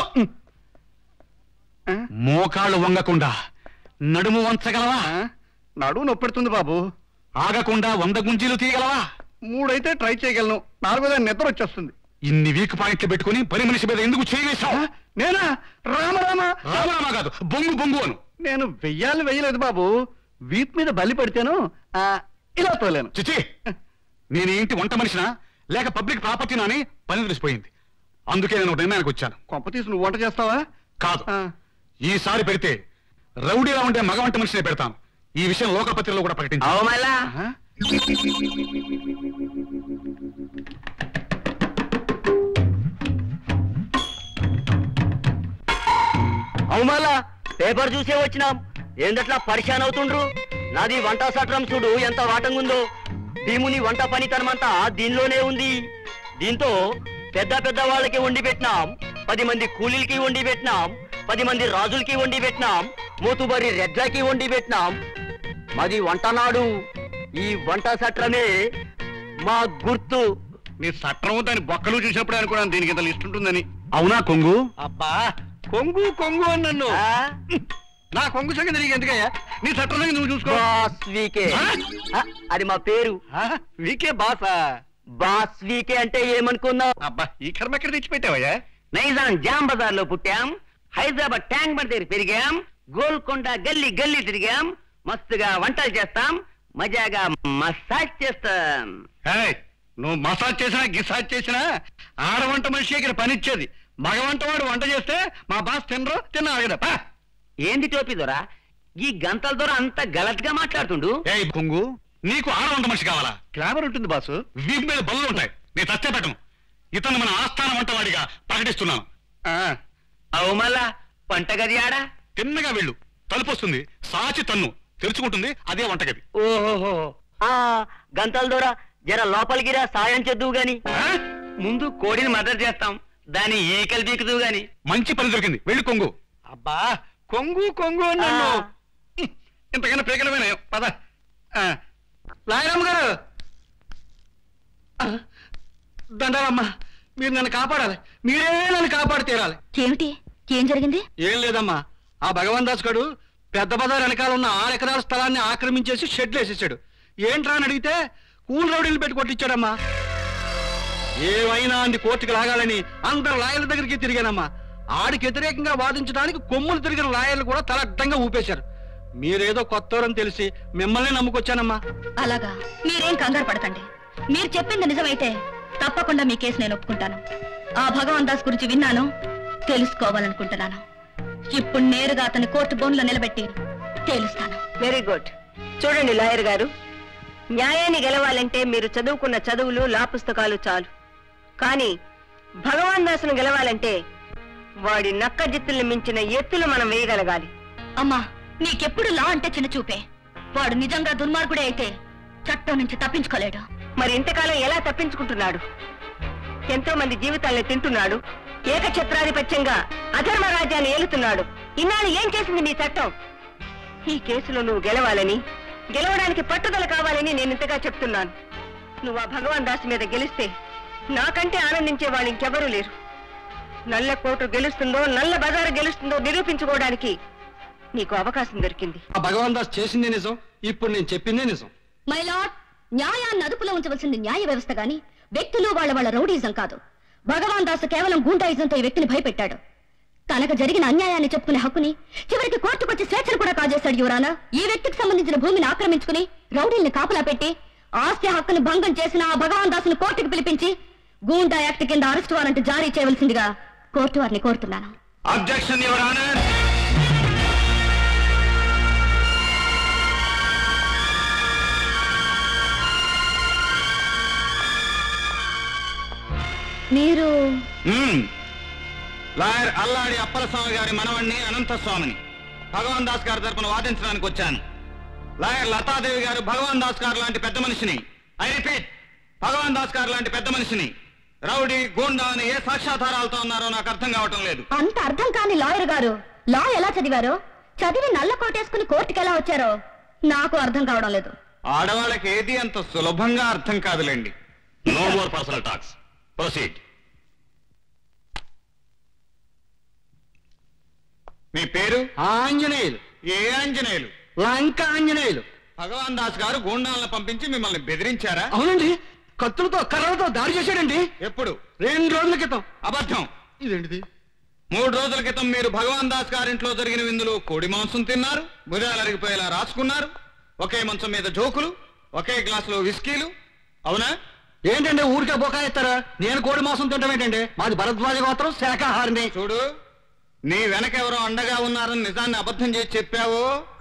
మోకాళ్ళు వంగకుండా నడుము వంచగలవా నడుము నొప్పెడుతుంది బాబు ఆగకుండా వంద గుంజీలు తీయగలవా మూడైతే ట్రై చేయగలను నాలుగోదా నిద్ర వచ్చేస్తుంది ఇన్ని వీక్ పాయింట్లు పెట్టుకుని పని మనిషి మీద ఎందుకు చేయవేశావు నేనా రామరామ రామరామ కాదు బొంగు బొంగు అను నేను వెయ్యాలి వెయ్యలేదు బాబు వీప్ మీద బలి పడితేను ఆ, ఇలా తోలేను చిచి నేను ఏంటి వంట మనిషినా లేక పబ్లిక్ ప్రాపర్టీనా అని పని తెలిసిపోయింది అందుకే నేను ఒక నిర్ణయానికి వచ్చాను కొంప తీసి నువ్వు వంట చేస్తావా కాదు ఈసారి పెడితే రౌడీలా ఉండే మగ వంట మనిషినే పెడతాను ఈ విషయం లోకపత్రికలో కూడా ప్రకటించాను అవుమల్లా పేపర్ చూసే వచ్చినాం ఏందట్లా పరిశాన్ అవుతుండ్రు నాది వంట సట్రం చూడు ఎంత వాటంగుందో భీముని వంట పనితనమంతా దీనిలోనే ఉంది దీంతో పెద్ద పెద్ద వాళ్ళకి వండి పెట్టినాం పది మంది కూలీలకి వండి పెట్టినాం పది మంది రాజులకి వండి పెట్టినాం మూతుబరి రెడ్లకి వండి పెట్టినాం మాది వంట నాడు ఈ వంట సట్రమే మా గుర్తు నీ సట్రము దాని బొక్కలు చూసినప్పుడు అనుకున్నాను దీనికి ఇంత లిస్ట్ ఉంటుందని అవునా కొంగు అబ్బా కొంగు కొంగు అని నన్ను ఆ? నా కొంగు సంగతి నీకు ఎందుకయ్యా నీ సట్రం సంగతి నువ్వు చూసుకో బాస్ వీకే ఆ? ఆ, అది మా పేరు ఆ, వీకే బాసా బాస్ వీకే అంటే ఏమనుకున్నావు అబ్బా ఈ కర్మ ఎక్కడ తెచ్చిపెట్టావయ్యా నైజాం జామ్ బజార్ లో పుట్టాం హైదరాబాద్ ట్యాంక్ బండ్ దగ్గర పెరిగాం గోల్కొండ గల్లీ గల్లీ తిరిగాం మస్తుగా వంటలు చేస్తాం మజాగా మసాజ్ చేస్తాం ఏయ్, నువ్వు మసాజ్ చేసినా గిసాజ్ చేసినా ఆడవంట మనిషి ఇక్కడ పనిచ్చేది మగవంట వాడు వంట చేస్తే మా బాస్ తినరు తిన్నా కదా పా. ఏంది టోపీ దొరా ఈ గంటల దొర అంత గలత్ గా మాట్లాడుతుండు ఏయ్ కొంగు నీకు ఆడవంట మనిషి కావాలా గ్లామర్ ఉంటుంది బాసు వీపు మీద బల్లు ఉంటాయి నేను చచ్చే పెట్టను ఇతను మన ఆస్థాన వంటవాడిగా ప్రకటిస్తున్నాను అవు మళ్ళా పంటగది ఆడా తిన్నగా వెళ్ళు తలుపు వస్తుంది సాచి తన్ను తెరుచుకుంటుంది అదే వంటగది ఓహోహో ఆ గంటల దొర జర లోపలికిరా సాయం చేద్దువు గాని ఆ? ముందు కోడిని మదర్ చేస్తాం దాని ఈకలు బీకుదువు గాని మంచి పని దొరికింది వెళ్ళి కొంగు అబ్బా కొంగు కొంగు అని నన్ను ఆ. హ్మ్, ఇంతకన్నా పీకలమైన పద ఆ, లాయరమ్మ గారు ఆ, దండాలమ్మా మీరు నన్ను కాపాడాలి మీరే నన్ను కాపాడి తీరాలి ఏమిటి ఏం జరిగింది ఏం లేదమ్మా ఆ భగవాన్ దాస్ గడు పెద్ద బజార్ వెనకాల ఉన్న ఆరు ఎకరాల స్థలాన్ని ఆక్రమించేసి షెడ్లు వేసేసాడు ఏంట్రా అని అడిగితే కూల్ రౌడీలు పెట్టి కొట్టించాడమ్మా ఏమైనా అంది కోర్టుకు లాగాలని అందరు లాయర్ల దగ్గరికి తిరిగానమ్మా ఆడికి వ్యతిరేకంగా వాదించడానికి కొమ్ములు తిరిగిన లాయర్లు కూడా తల అడ్డంగా ఊపేశారు మీరేదో కొత్తవరని తెలిసి మిమ్మల్ని నమ్ముకొచ్చానమ్మా అలాగా మీరేం కంగారు పడకండి మీరు చెప్పింది నిజమైతే తప్పకుండా మీ కేసు నేను ఒప్పుకుంటాను ఆ భగవాన్ దాస్ గురించి విన్నాను తెలుసుకోవాలనుకుంటున్నాను ఇప్పుడు నేరుగా అతని కోర్టు బోన్లో నిలబెట్టి తేలుస్తాను వెరీ గుడ్ చూడండి లాయర్ గారు న్యాయాన్ని గెలవాలంటే మీరు చదువుకున్న చదువులు లా పుస్తకాలు చాలు కానీ భగవాన్ దాసును గెలవాలంటే వాడి నక్క జిత్తుల్ని మించిన ఎత్తులు మనం వేయగలగాలి అమ్మా నీకెప్పుడు లా అంటే చిన్న చూపే వాడు నిజంగా దుర్మార్గుడే అయితే చట్టం నుంచి తప్పించుకోలేడు మరి ఇంతకాలం ఎలా తప్పించుకుంటున్నాడు ఎంతో మంది జీవితాల్ని తింటున్నాడు ఏకఛత్రాధిపత్యంగా అధర్మ రాజ్యాన్ని ఏలుతున్నాడు ఇన్నాళ్ళు ఏం చేసింది నీ చట్టం ఈ కేసులో నువ్వు గెలవాలని గెలవడానికి పట్టుదల కావాలని నేను ఇంతగా చెప్తున్నాను నువ్వు ఆ భగవాన్ దాస్ మీద గెలిస్తే నాకంటే ఆనందించే వాళ్ళు ఇంకెవరూ లేరు నల్ల కోటు గెలుస్తుందో నల్ల బజారు గెలుస్తుందో నిరూపించుకోవడానికి నీకు అవకాశం దొరికింది ఆ భగవాన్ దాస్ చేసిందే నిజం ఇప్పుడు నేను చెప్పిందే నిజం మై లార్డ్ న్యాయాన్ని అదుపులో ఉంచవలసింది న్యాయ వ్యవస్థ గాని వ్యక్తులు వాళ్ళ వాళ్ళ రౌడీజం కాదు భగవాన్ దాస్ కేవలం గూండాయిజంతో ఈ వ్యక్తిని భయపెట్టాడు తనకు జరిగిన అన్యాయాన్ని చెప్పుకునే హక్కుని చివరికి కోర్టుకొచ్చి స్వేచ్ఛను కూడా కాజేశాడు యువరానా ఈ వ్యక్తికి సంబంధించిన భూమిని ఆక్రమించుకుని రౌడీల్ని కాపలా పెట్టి ఆస్తి హక్కుని భంగం చేసిన ఆ భగవాన్ దాసును కోర్టుకు పిలిపించి గూండా యాక్ట్ కింద అరెస్ట్ వారెంట్ జారీ చేయవలసిందిగా కోర్టు వారిని కోరుతున్నాను అబ్జెక్షన్ యువర్ ఆనర్ మీరు లాయర్ అల్లాడి అప్పలస్వామి గారి మనవణ్ణి అనంత స్వామిని భగవాన్ దాస్ గారి తరపున వాదించడానికి వచ్చాను లాయర్ లతాదేవి గారు భగవాన్ దాస్ గారు లాంటి పెద్ద మనిషిని ఐ రిపీట్ భగవాన్ దాస్ గారు లాంటి పెద్ద మనిషిని రౌడీ గూండా అని ఏ సాక్ష్యాధారాలతో ఉన్నారో నాకు అర్థం కావటం లేదు అంత అర్థం కాని లాయర్ గారు లా ఎలా చదివారో చదివి నల్ల కోటేసుకుని కోర్టుకి ఎలా వచ్చారో నాకు అర్థం కావడం లేదు ఆడవాళ్ళకి ఏది అంత సులభంగా అర్థం కాదులేండి no more personal talks proceed మీ పేరు ఆంజనేయులు ఏ ఆంజనేయులు లంక ఆంజనేయులు భగవాన్ దాస్ గారు గూండాలను పంపించి మిమ్మల్ని బెదిరించారా అవునండి కత్తులతో కర్రలతో దాడి చేశాడండి ఎప్పుడు రెండు రోజుల క్రితం అబద్ధం ఇదేంటిది మూడు రోజుల క్రితం మీరు భగవాన్ దాస్ గారింట్లో జరిగిన విందులో కోడి మాంసం తిన్నారు భుజాలు అరిగిపోయేలా రాసుకున్నారు ఒకే మంచం మీద జోకులు ఒకే గ్లాసులో విస్కీలు అవునా ఏంటండి ఊరికే బొకా ఇస్తారా నేను కోడి మాంసం తింటాం ఏంటండి మాది భరద్వాజ గోత్రం శాఖాహారిని చూడు నీ వెనక ఎవరో అండగా ఉన్నారని నిజాన్ని అబద్ధం చేసి చెప్పావో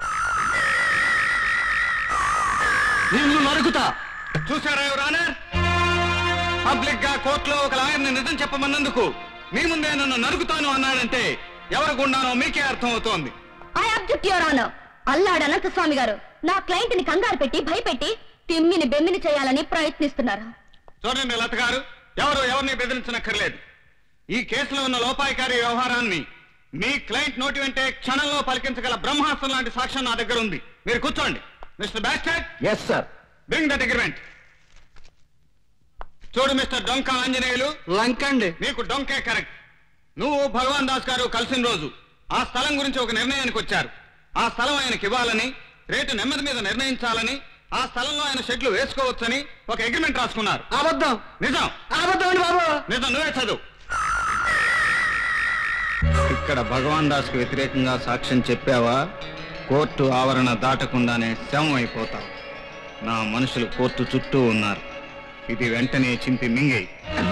నిన్ను నరుకుతా చూసారా ఎవరానా పబ్లిక్ గా కోర్టులో ఒక లాయర్ని నిజం చెప్పమన్నందుకు మీ ముందే నన్ను నరుకుతాను అన్నాడంటే ఎవరు గుండానో మీకే అర్థం అవుతోంది I object your honour Alladu Anantha Swamy garu నా క్లయింట్ ని కంగారు పెట్టి భయపెట్టి తిమ్మిని బెమ్మిని చేయాలని ప్రయత్నిస్తున్నారు చూడండి లత గారు ఎవరు ఎవరిని బెదిరించనక్కర్లేదు ఈ కేసులో ఉన్న లోపాయికారి వ్యవహారాన్ని మీ క్లయింట్ నోటి వెంటే క్షణంలో పలికించగల బ్రహ్మాస్త్రం లాంటి సాక్ష్యం నా దగ్గర ఉంది మీరు కూర్చోండి mister bastard yes sir bring that agreement చూడు మిస్టర్ డొంక ఆంజనేయులు లంక అండి నీకు డొంకే కరెక్ట్ నువ్వు భగవాన్ దాస్ గారు కలిసిన రోజు ఆ స్థలం గురించి ఒక నిర్ణయానికి వచ్చారు ఆ స్థలం ఆయనకి ఇవ్వాలని రేటు నెమ్మది మీద నిర్ణయించాలని ఆ స్థలంలో ఆయన షెడ్లు వేసుకోవచ్చని ఒక అగ్రిమెంట్ రాసుకున్నారు అబద్ధం నిజం అబద్ధం అండి బాబు నిజం నువ్వే చదువు ఇక్కడ భగవాన్ దాస్ కు వ్యతిరేకంగా సాక్ష్యం చెప్పావా కోర్టు ఆవరణ దాటకుండానే శవం అయిపోతావు నా మనుషులు కోర్టు చుట్టూ ఉన్నారు ఇది వెంటనే చింపి మింగేయి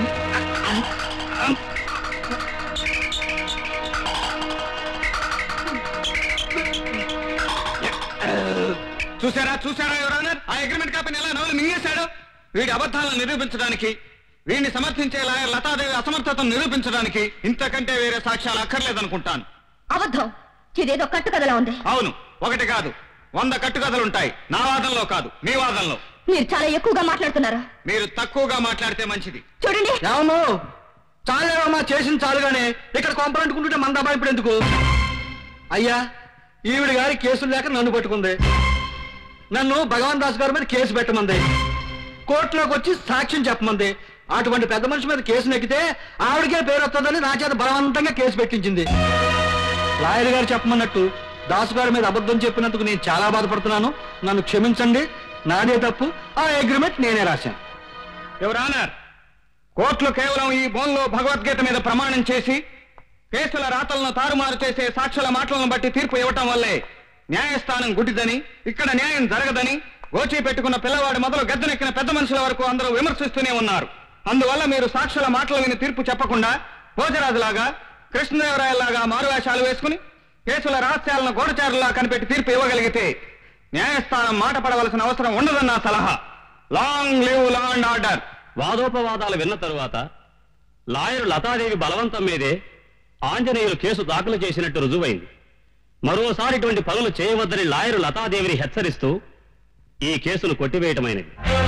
చూసారా చూసారా ఎవరన్నా ఆ అగ్రిమెంట్ కాపీని ఎలా నవలు మింగేశాడు వీడి అబద్ధాలను నిరూపించడానికి వీడిని సమర్థించే లాయర్ లతాదేవి అసమర్థతను నిరూపించడానికి ఇంతకంటే వేరే సాక్ష్యాలు అక్కర్లేదనుకుంటాను అబద్ధం ఇదేదో కట్టుకథలా ఉంది అవును ఒకటి కాదు వంద కట్టుకథలుంటాయి నా వాదనలో కాదు మీ వాదనలో మీరు చాలా ఎక్కువగా మాట్లాడుతున్నారు మీరు తక్కువగా మాట్లాడితే మంచిది చూడండి ఏమో చాలేవమ్మా చేసింది చాలుగానే ఇక్కడ కొంపలంటుకుంటుంటే మన దబా ఇప్పుడు ఎందుకు అయ్యా ఈవిడ గారి కేసులు లేక నన్ను పట్టుకుంది నన్ను భగవాన్ దాస్ గారి మీద కేసు పెట్టమంది కోర్టులోకి వచ్చి సాక్ష్యం చెప్పమంది అటువంటి పెద్ద మనిషి మీద కేసు నెక్కితే ఆవిడకే పేరు వస్తుందని నా చేత బలవంతంగా కేసు పెట్టించింది లాయర్ గారు చెప్పమన్నట్టు దాసు గారి మీద అబద్ధం చెప్పినందుకు నేను చాలా బాధపడుతున్నాను నన్ను క్షమించండి నాదే తప్పు ఆ అగ్రిమెంట్ నేనే రాశాను ఎవరానర్ కోర్టులు కేవలం ఈ బోన్లో భగవద్గీత మీద ప్రమాణం చేసి కేసుల రాతలను తారుమారు చేసే సాక్షుల మాటలను బట్టి తీర్పు ఇవ్వటం వల్లే న్యాయస్థానం గుడ్డిదని ఇక్కడ న్యాయం జరగదని గోచి పెట్టుకున్న పిల్లవాడి మొదలు గద్దెనెక్కిన పెద్ద మనుషుల వరకు అందరూ విమర్శిస్తూనే ఉన్నారు అందువల్ల మీరు సాక్షుల మాటలు విని తీర్పు చెప్పకుండా భోజరాజులాగా కృష్ణదేవరాయలాగా మారువేషాలు వేసుకుని కేసుల రహస్యాలను గోడచారులా కనిపెట్టి తీర్పు ఇవ్వగలిగితే న్యాయస్థానం మాట పడవలసిన అవసరం ఉండదన్న సలహా long live law and order వాదోపవాదాలు విన్న తరువాత లాయరు లతాదేవి బలవంతం మీదే ఆంజనేయులు కేసు దాఖలు చేసినట్టు రుజువైంది మరోసారి ఇటువంటి పనులు చేయవద్దని లాయరు లతాదేవిని హెచ్చరిస్తూ ఈ కేసును కొట్టివేయటమైనది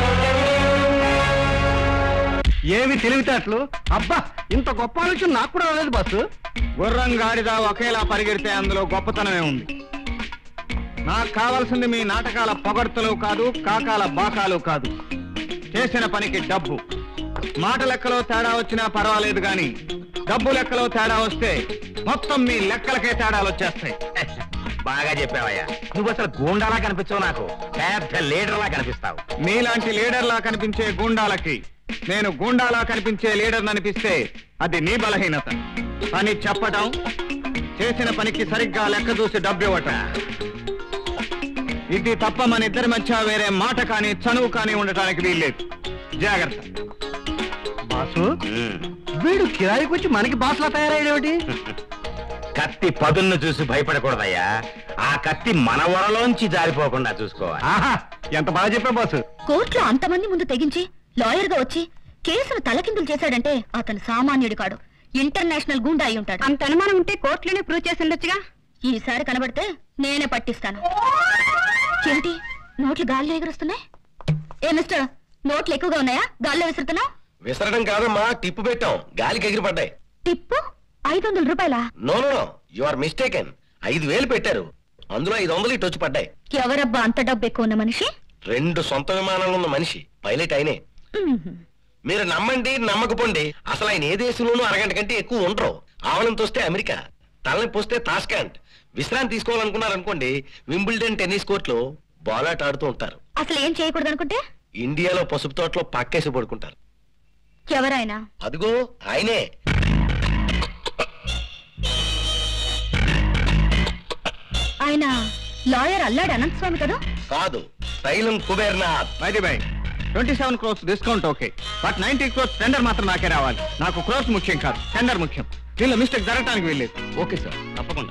ఏమి తెలివితేటలు అబ్బా ఇంత గొప్ప ఆలోచన నాకు కూడా రాలేదు బస్సు గుర్రం గాడిద ఒకేలా పరిగెడితే అందులో గొప్పతనమే ఉంది నాకు కావాల్సింది మీ నాటకాల పొగడ్తలు కాదు కాకాల బాకాలు కాదు చేసిన పనికి డబ్బు మాట లెక్కలో తేడా వచ్చినా పర్వాలేదు గాని డబ్బు లెక్కలో తేడా వస్తే మొత్తం మీ లెక్కలకే తేడాలు వచ్చేస్తాయి బాగా చెప్పావయ్యా నువ్వు అసలు గూండాలా కనిపించవు నాకు పెద్ద లీడర్లా కనిపిస్తావు మీలాంటి లీడర్లా కనిపించే గూండాలకి నేను గూండాలా కనిపించే లీడర్ అనిపిస్తే అది నీ బలహీనత అని చెప్పటం చేసిన పనికి సరిగ్గా లెక్క చూసి డబ్బు ఇవ్వటం ఇది తప్ప మన ఇద్దరి మధ్య వేరే మాట కానీ చనువు కానీ ఉండటానికి వీల్లేదు జాగ్రత్త బాసు ఉమ్. వీడు కిరాయికి వచ్చి మనకి బాసులా తయారయ్యేటి కత్తి పదును చూసి భయపడకూడదయ్యా ఆ కత్తి మన వరలోంచి జారిపోకుండా చూసుకోవాలి ఆహా ఎంత బాగా చెప్పా బాసు కోర్టులో అంతమంది ముందు తెగించి లాయర్ గా వచ్చి కేసును తలకిందులు చేశాడంటే అతను సామాన్యుడు కాడు ఇంటర్నేషనల్ గుండా అయి ఉంటాడు అంత అనుమానం ఉంటే కోర్టులోనే ప్రూవ్ చేసి ఉండొచ్చుగా ఈసారి కనబడితే నేనే పట్టిస్తాను ఏంటి నోట్లు గాల్లో ఎగురుస్తున్నాయి ఏ మిస్టర్ నోట్లు ఎక్కువగా ఉన్నాయా గాల్లో విసురుతున్నావు విసరడం కాదమ్మా టిప్పు పెట్టాం గాలికి ఎగిరిపడ్డాయి టిప్పు ఐదు వందల రూపాయలా no no you are mistaken ఐదు వేలు పెట్టారు అందులో ఐదు వందలు ఇటు వచ్చి పడ్డాయి ఎవరబ్బా అంత డబ్బు ఎక్కువ ఉన్న మనిషి రెండు సొంత విమానంలో ఉన్న మనిషి పైలట్ అయినే ఉహుం. మీరు నమ్మండి నమ్మకపోండి అసలు ఆయన ఏ దేశంలోనూ అరగంట కంటే ఎక్కువ ఉండరు ఆవలం తోస్తే అమెరికా తలని పోస్తే తాస్కాంట్ విశ్రాంతి తీసుకోవాలనుకున్నారనుకోండి వింబుల్డన్ టెన్నిస్ కోర్టులో బాలాట ఆడుతూ ఉంటారు అసలు ఏం చేయకూడదు అనుకుంటే ఇండియాలో పసుపు తోటలో పక్కేసి పడుకుంటారు ఎవరైనా అదిగో ఆయనే ఆయన లాయర్ అల్లాడు అనంత స్వామి కదా కాదు Thailam Kubernath by the by twenty seven crores discount okay but ninety crores tender మాత్రం నాకే రావాలి నాకు క్రోర్స్ ముఖ్యం కాదు టెండర్ ముఖ్యం దీనిలో మిస్టేక్ జరగడానికి వెళ్ళలేదు ఓకే సార్ తప్పకుండా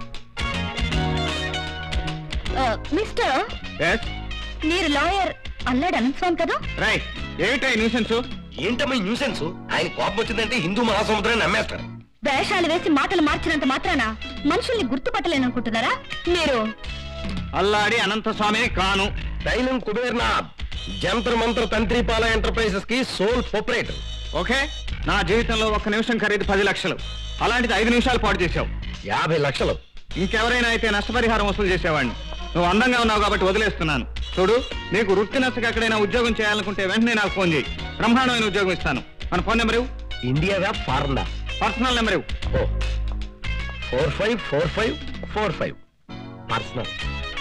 ఆ, మిస్టర్ ఎస్ మీరు లాయర్ అల్లాడు అనంత స్వామి కదా రైట్ ఏమిటా న్యూసెన్స్ ఏంటమ్మా ఈ న్యూసెన్స్ ఆయన కోపం వచ్చిందంటే హిందూ మహాసముద్రాన్ని నమ్మేస్తారు వేషాలు వేసి మాటలు మార్చినంత మాత్రాన మనుషుల్ని గుర్తుపట్టలేననుకుంటున్నారా మీరు అల్లాడి అనంత స్వామిని కాను తైలం కుబేర్నాథ్ జంతర్ మంత్ర తంత్రిపాల ఎంటర్ప్రైజెస్ కి సోల్ ప్రొపరేటర్ ఓకే నా జీవితంలో ఒక్క నిమిషం ఖరీదు పది లక్షలు అలాంటిది ఐదు నిమిషాలు పాటు చేశావు యాభై లక్షలు ఇంకెవరైనా అయితే నష్టపరిహారం వసూలు చేసేవాడిని నువ్వు అందంగా ఉన్నావు కాబట్టి వదిలేస్తున్నాను చూడు నీకు వృత్తి నచ్చక ఎక్కడైనా ఉద్యోగం చేయాలనుకుంటే వెంటనే నాకు ఫోన్ చేయి బ్రహ్మాండమైన ఉద్యోగం ఇస్తాను మన ఫోన్ నెంబర్ ఇవ్వు ఇండియా వ్యాప్ ఫారెన్ పర్సనల్ నెంబర్ ఇవ్వు O four five four five four five personal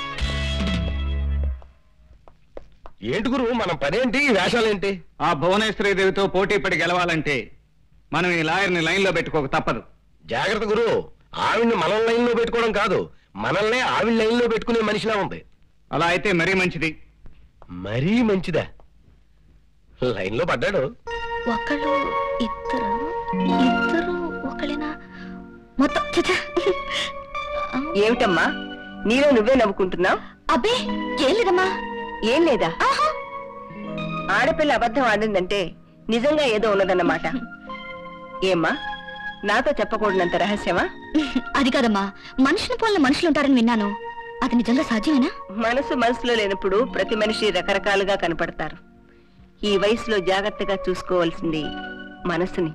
ఏంటి గురు మన పనేంటి ఈ వేషాలేంటి ఆ భువనేశ్వరి దేవితో పోటీ పడి గెలవాలంటే మనం ఈ లాయర్ని లైన్లో పెట్టుకోక తప్పదు జాగ్రత్త గురు ఆవిడ్ని మనం లైన్ లో పెట్టుకోవడం కాదు మనల్నే ఆవిడ లైన్ లో పెట్టుకునే మనిషిలా ఉంది అలా అయితే మరీ మంచిది మరీ మంచిదా లైన్ లో పడ్డాడు ఒకళ్ళు ఇద్దరు ఇద్దరు ఒకళ్ళేనా మొత్తం ఛ, ఛ. ఏమిటమ్మా నీలో నువ్వే నవ్వుకుంటున్నావు అబ్బే ఏం లేదమ్మా ఏం లేదా ఆహా ఆడపిల్ల అబద్ధం ఆడిందంటే నిజంగా ఏదో ఉన్నదన్నమాట ఏమ్మా నాతో చెప్పకూడనంత రహస్యమా అది కాదమ్మా మనుషుని పోలిన మనుషులు ఉంటారని విన్నాను అది నిజంగా సాధ్యమేనా మనసు మనసులో లేనప్పుడు ప్రతి మనిషి రకరకాలుగా కనపడతారు ఈ వయసులో జాగ్రత్తగా చూసుకోవాల్సింది మనసుని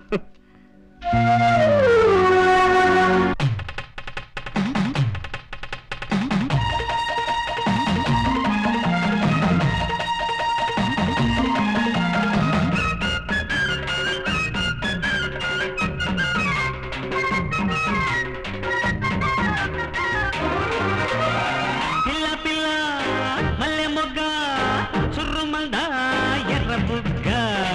పిల్ల పిల్ల మల్లె మొగ్గ చుర్రుమంద ఎర్ర బుగ్గ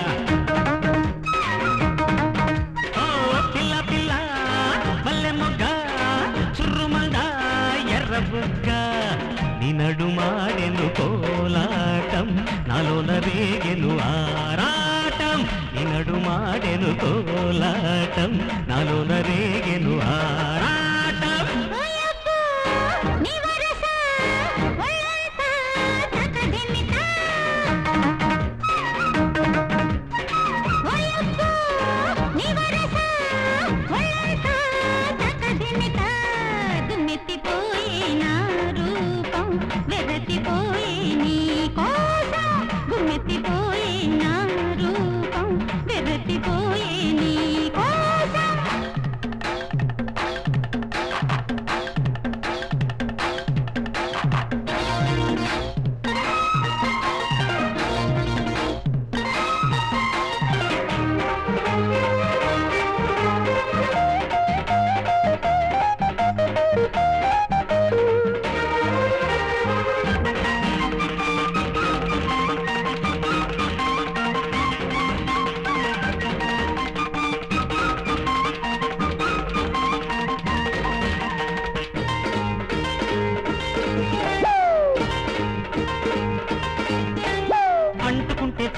ఓ పిల్ల పిల్ల మల్లె మొగ్గ చుర్రుమంద ఎర్ర బుగ్గ నీ నడుమాడెను కోలాటం నాలోన రేగెను ఆరాటం నీ నడుమాడెను కోలాటం నాలోన రేగెను ఆరాటం దుమ్మెత్తి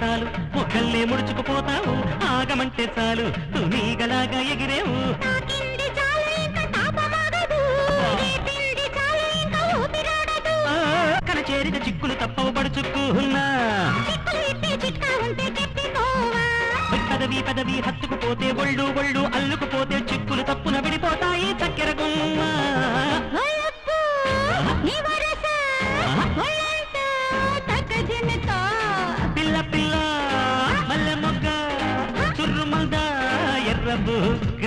చాలు మొక్కల్లే ముడుచుకుపోతావు ఆగమంటే చాలు తునీగలాగా ఎగిరేవు ఆ, కన చేరిన చిక్కులు తప్పవు పడుచుకున్నా పదవి పదవి హత్తుకుపోతే ఒళ్ళు ఒళ్ళు అల్లుకుపోతే చిక్కులు తప్పున విడిపోతాయి చక్కెర గుమ్మ పిల్ల పిల్ల మల్లె మొగ్గ చుర్రు మల్ద ఎర్ర బుగ్గ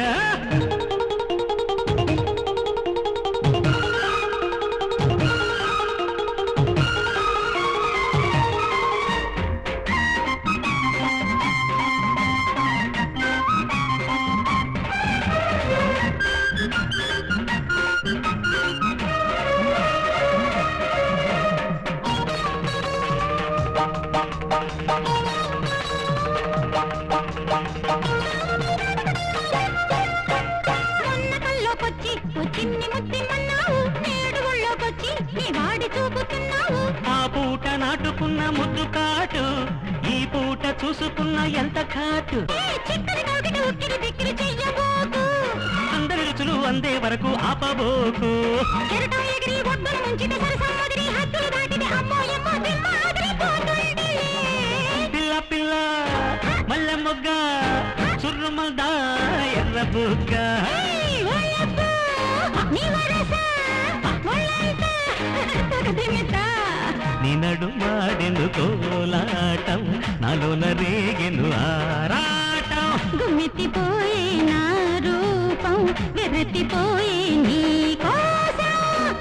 ఆ పూట నాటుకున్న ముద్దు కాటు ఈ పూట చూసుకున్న ఎంత కాటు అందరి రుచులు అందే వరకు ఆపబోకు పిల్ల పిల్ల మల్లె మొగ్గ చుర్రు మల్ద ఎర్ర బుగ్గ నీ నడుమాడెను కోలాటం నాలోన రేగెను ఆరాటం గుమ్మెత్తిపోయిన రూపం వెర్రెత్తిపోయి నీ కోసం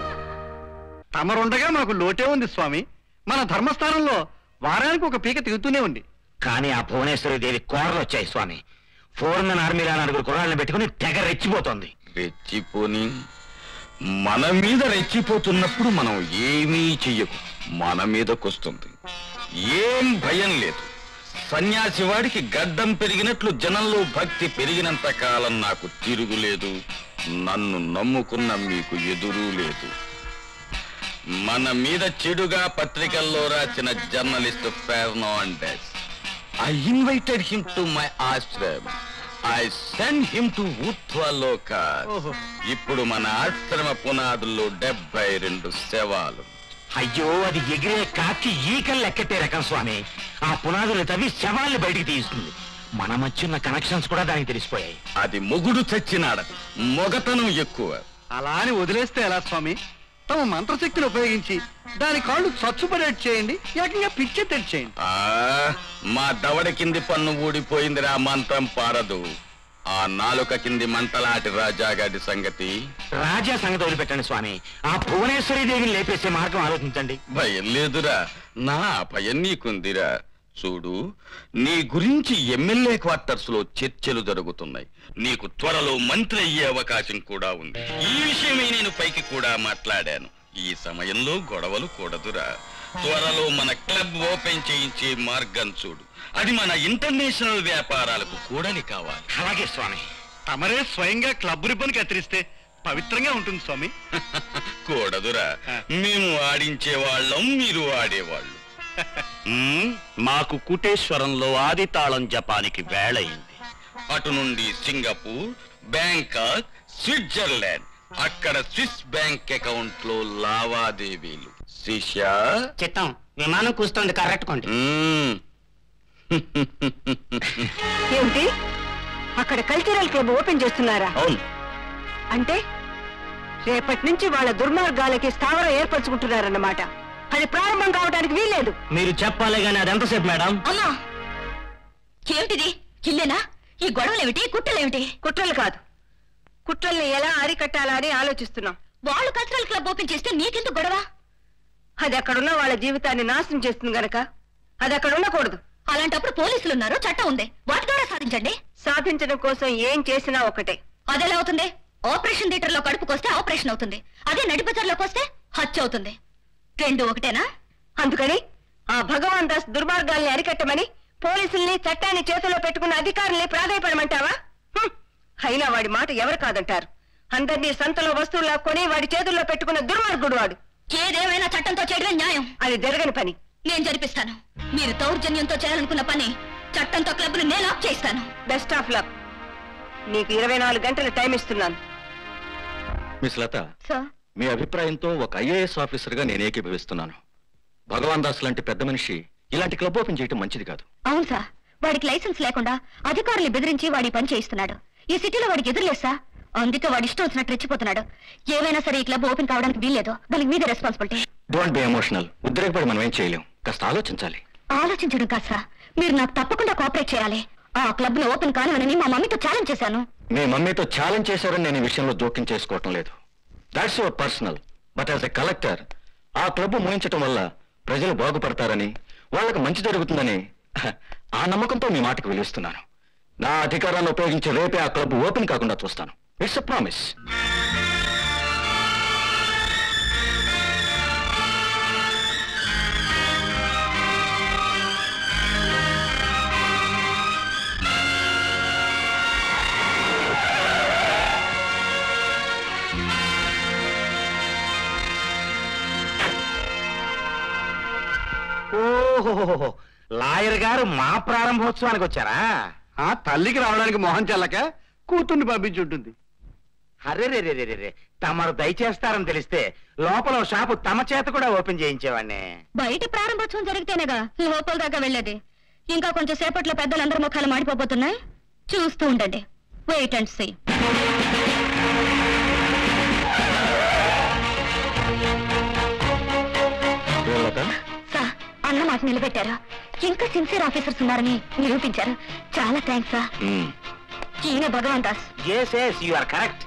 తమరుండగా మాకు లోటే ఉంది స్వామి మన ధర్మస్థానంలో వారానికి ఒక పీక తిరుగుతూనే ఉంది కానీ ఆ భువనేశ్వరి దేవి కోరలు వచ్చాయి స్వామి ఫోర్ మెన్ ఆర్మీలో నలుగురు కుర్రాళ్ళని పెట్టుకుని తెగ రెచ్చిపోతోంది రెచ్చిపోని మన మీద రెచ్చిపోతున్నప్పుడు మనం ఏమీ చెయ్యకు మన మీదకొస్తుంది ఏం భయం లేదు సన్యాసి వాడికి గడ్డం పెరిగినట్లు జనంలో భక్తి పెరిగినంత కాలం నాకు తిరుగులేదు నన్ను నమ్ముకున్న మీకు ఎదురు లేదు మన మీద చెడుగా పత్రికల్లో రాసిన journalist Fernandes I invited him to my ashram I send him to ఊర్ధ్వలోక ఇప్పుడు మన ఆశ్రమ పునాదుల్లో డెబ్బై రెండు శవాలు అయ్యో అది ఎగిరే కాకి ఈకలు లెక్కెట్టే రకం స్వామి ఆ పునాదులు తవ్వి శవాల్ని బయటికి తీస్తుంది మన మధ్య ఉన్న కనెక్షన్స్ కూడా దానికి తెలిసిపోయాయి అది మొగుడు చచ్చినాడది మొగతనం ఎక్కువ అలా అని వదిలేస్తే ఎలా స్వామి తమ మంత్రశక్తిని ఉపయోగించి దాని కాళ్ళు చచ్చుపడేట్ చేయండి ఏకంగా పిచ్చెత్తేట్ చేయండి ఆ మా దవడ కింది పన్ను ఊడిపోయిందిరా మంత్రం పారదు ఆ నాలుక కింది మంటలాటి రాజాగాడి సంగతి రాజా సంగతి వదిలిపెట్టండి స్వామి ఆ భువనేశ్వరి దేవిని లేపేసే మార్గం ఆలోచించండి భయం లేదురా నా భయం నీకుందిరా చూడు నీ గురించి ఎమ్మెల్యే క్వార్టర్స్ లో చర్చలు జరుగుతున్నాయి నీకు త్వరలో మంత్రి అయ్యే అవకాశం కూడా ఉంది ఈ విషయమే నేను పైకి కూడా మాట్లాడాను ఈ సమయంలో గొడవలు కూడదురా త్వరలో మన క్లబ్ ఓపెన్ చేయించే మార్గం చూడు అది మన ఇంటర్నేషనల్ వ్యాపారాలకు కూడని కావాలి అలాగే స్వామి తమరే స్వయంగా క్లబ్ రిబ్బన్ కత్తిరిస్తే పవిత్రంగా ఉంటుంది స్వామి కూడదురా మేము ఆడించే వాళ్ళం మీరు ఆడేవాళ్ళు మాకు కుటేశ్వరంలో ఆది తాళం జపానికి వేళయింది అటు నుండి సింగపూర్ బ్యాంకాక్ స్విట్జర్లాండ్ అక్కడ స్విస్ బ్యాంక్ అకౌంట్ లో లావాదేవీలు శిష్య చిత్తం విమానం కూస్తోంది కరెక్ట్ కొండి ఏమిటి అక్కడ కల్చరల్ క్లబ్ ఓపెన్ చేస్తున్నారా అవును అంటే రేపటి నుంచి వాళ్ళ దుర్మార్గాలకి స్థావరం ఏర్పరచుకుంటున్నారన్నమాట అది ప్రారంభం కావడానికి వీల్లేదు మీరు చెప్పాలి గాని అది ఎంతసేపు మేడం అమ్మా ఏమిటిది ఇల్లేనా ఈ గొడవలేమిటి కుట్రలేమిటి కుట్రలు కాదు కుట్రల్ని ఎలా అరికట్టాలా అని ఆలోచిస్తున్నాం వాళ్ళు కల్చరల్ క్లబ్ ఓపెన్ చేస్తే నీకెందుకు గొడవ అది అక్కడున్న వాళ్ళ జీవితాన్ని నాశనం చేస్తుంది గనక అది అక్కడ ఉండకూడదు అలాంటప్పుడు పోలీసులు ఉన్నారు చట్టం ఉంది వాటి ద్వారా సాధించండి సాధించడం కోసం ఏం చేసినా ఒకటే అదెలా అవుతుంది ఆపరేషన్ థియేటర్ లో కడుపుకొస్తే ఆపరేషన్ అవుతుంది అదే నడిబజార్లోకి వస్తే హత్య అవుతుంది రెండు ఒకటేనా అందుకని ఆ భగవాన్ దాస్ దుర్మార్గాల్ని అరికట్టమని పోలీసుల్ని చట్టాన్ని చేతిలో పెట్టుకున్న అధికారుల్ని ప్రాధాయపడమంటావా హ్మ్. అయినా వాడి మాట ఎవరు కాదంటారు అందరినీ సంతలో వస్తువులా కొని వాడి చేతుల్లో పెట్టుకున్న దుర్మార్గుడు వాడు ఏదేమైనా చట్టంతో చేయడమే న్యాయం అది జరగని పని నేను జరిపిస్తాను మీరు దౌర్జన్యంతో చేయాలనుకున్న పని చట్టంతో క్లబ్ను నేను ఆఫ్ చేస్తాను బెస్ట్ ఆఫ్ లక్ నీకు ఇరవై నాలుగు గంటలు టైం ఇస్తున్నాను మిస్ లత సార్ మీ అభిప్రాయంతో ఒక ఐఏఎస్ ఆఫీసర్గా నేను ఏకీభవిస్తున్నాను భగవాన్ దాస్ లాంటి పెద్ద మనిషి ఇలాంటి క్లబ్ ఓపెన్ చేయడం మంచిది కాదు అవును సార్ వాడికి లైసెన్స్ లేకుండా అధికారులు బెదిరించి వాడి పని చేయిస్తున్నాడు ఈ సిటీలో వాడికి ఎదురులేదు సార్ అందుకే వాడి ఇష్టం వచ్చినట్టు రెచ్చిపోతున్నాడు ఏమైనా సరే ఈ క్లబ్ ఓపెన్ కావడానికి వీల్లేదు దానికి మీదే రెస్పాన్సిబిలిటీ డోంట్ బి ఎమోషనల్ ఉద్రేకపడి మనం ఏం చేయలేం కాస్త ఆలోచించాలి ఆలోచించడం కాదు సార్ మీరు నాకు తప్పకుండా కోఆపరేట్ చేయాలి ఆ క్లబ్ ను ఓపెన్ కానివనని మా మమ్మీతో ఛాలెంజ్ చేశాను మీ మమ్మీతో ఛాలెంజ్ చేశారని నేను ఈ విషయంలో జోక్యం చేసుకోవటం లేదు that's your personal but as a collector ఆ క్లబ్ మూయించటం వల్ల ప్రజలు బాగుపడతారని వాళ్ళకి మంచి జరుగుతుందని ఆ నమ్మకంతో మీ మాటకు విలుస్తున్నాను నా అధికారాన్ని ఉపయోగించి రేపే ఆ క్లబ్ ఓపెన్ కాకుండా చూస్తాను ఇట్స్ అ ప్రామిస్ ఓహో లాయర్ గారు మా ప్రారంభోత్సవానికి వచ్చారా ఆ తల్లికి రావడానికి మొహం చెల్లక కూతుర్ని పంపించి ఉంటుంది అరే రే రే రే రే తమరు దయచేస్తారని తెలిస్తే లోపల ఓ షాపు తమ చేత కూడా ఓపెన్ చేయించేవాడిని బయట ప్రారంభోత్సవం జరిగితేనేగా లోపల దాకా వెళ్ళేది ఇంకా కొంచెం సేపట్లో పెద్దలందరి ముఖాలు మాడిపోబోతున్నాయి చూస్తూ ఉండండి వెయిట్ అండ్ సీ సార్ అన్న మాట నిలబెట్టారు ఇంకా సిన్సియర్ ఆఫీసర్స్ ఉన్నారని నిరూపించారు చాలా థ్యాంక్స్ సార్ ఈయన Bhagwan Das yes yes you are correct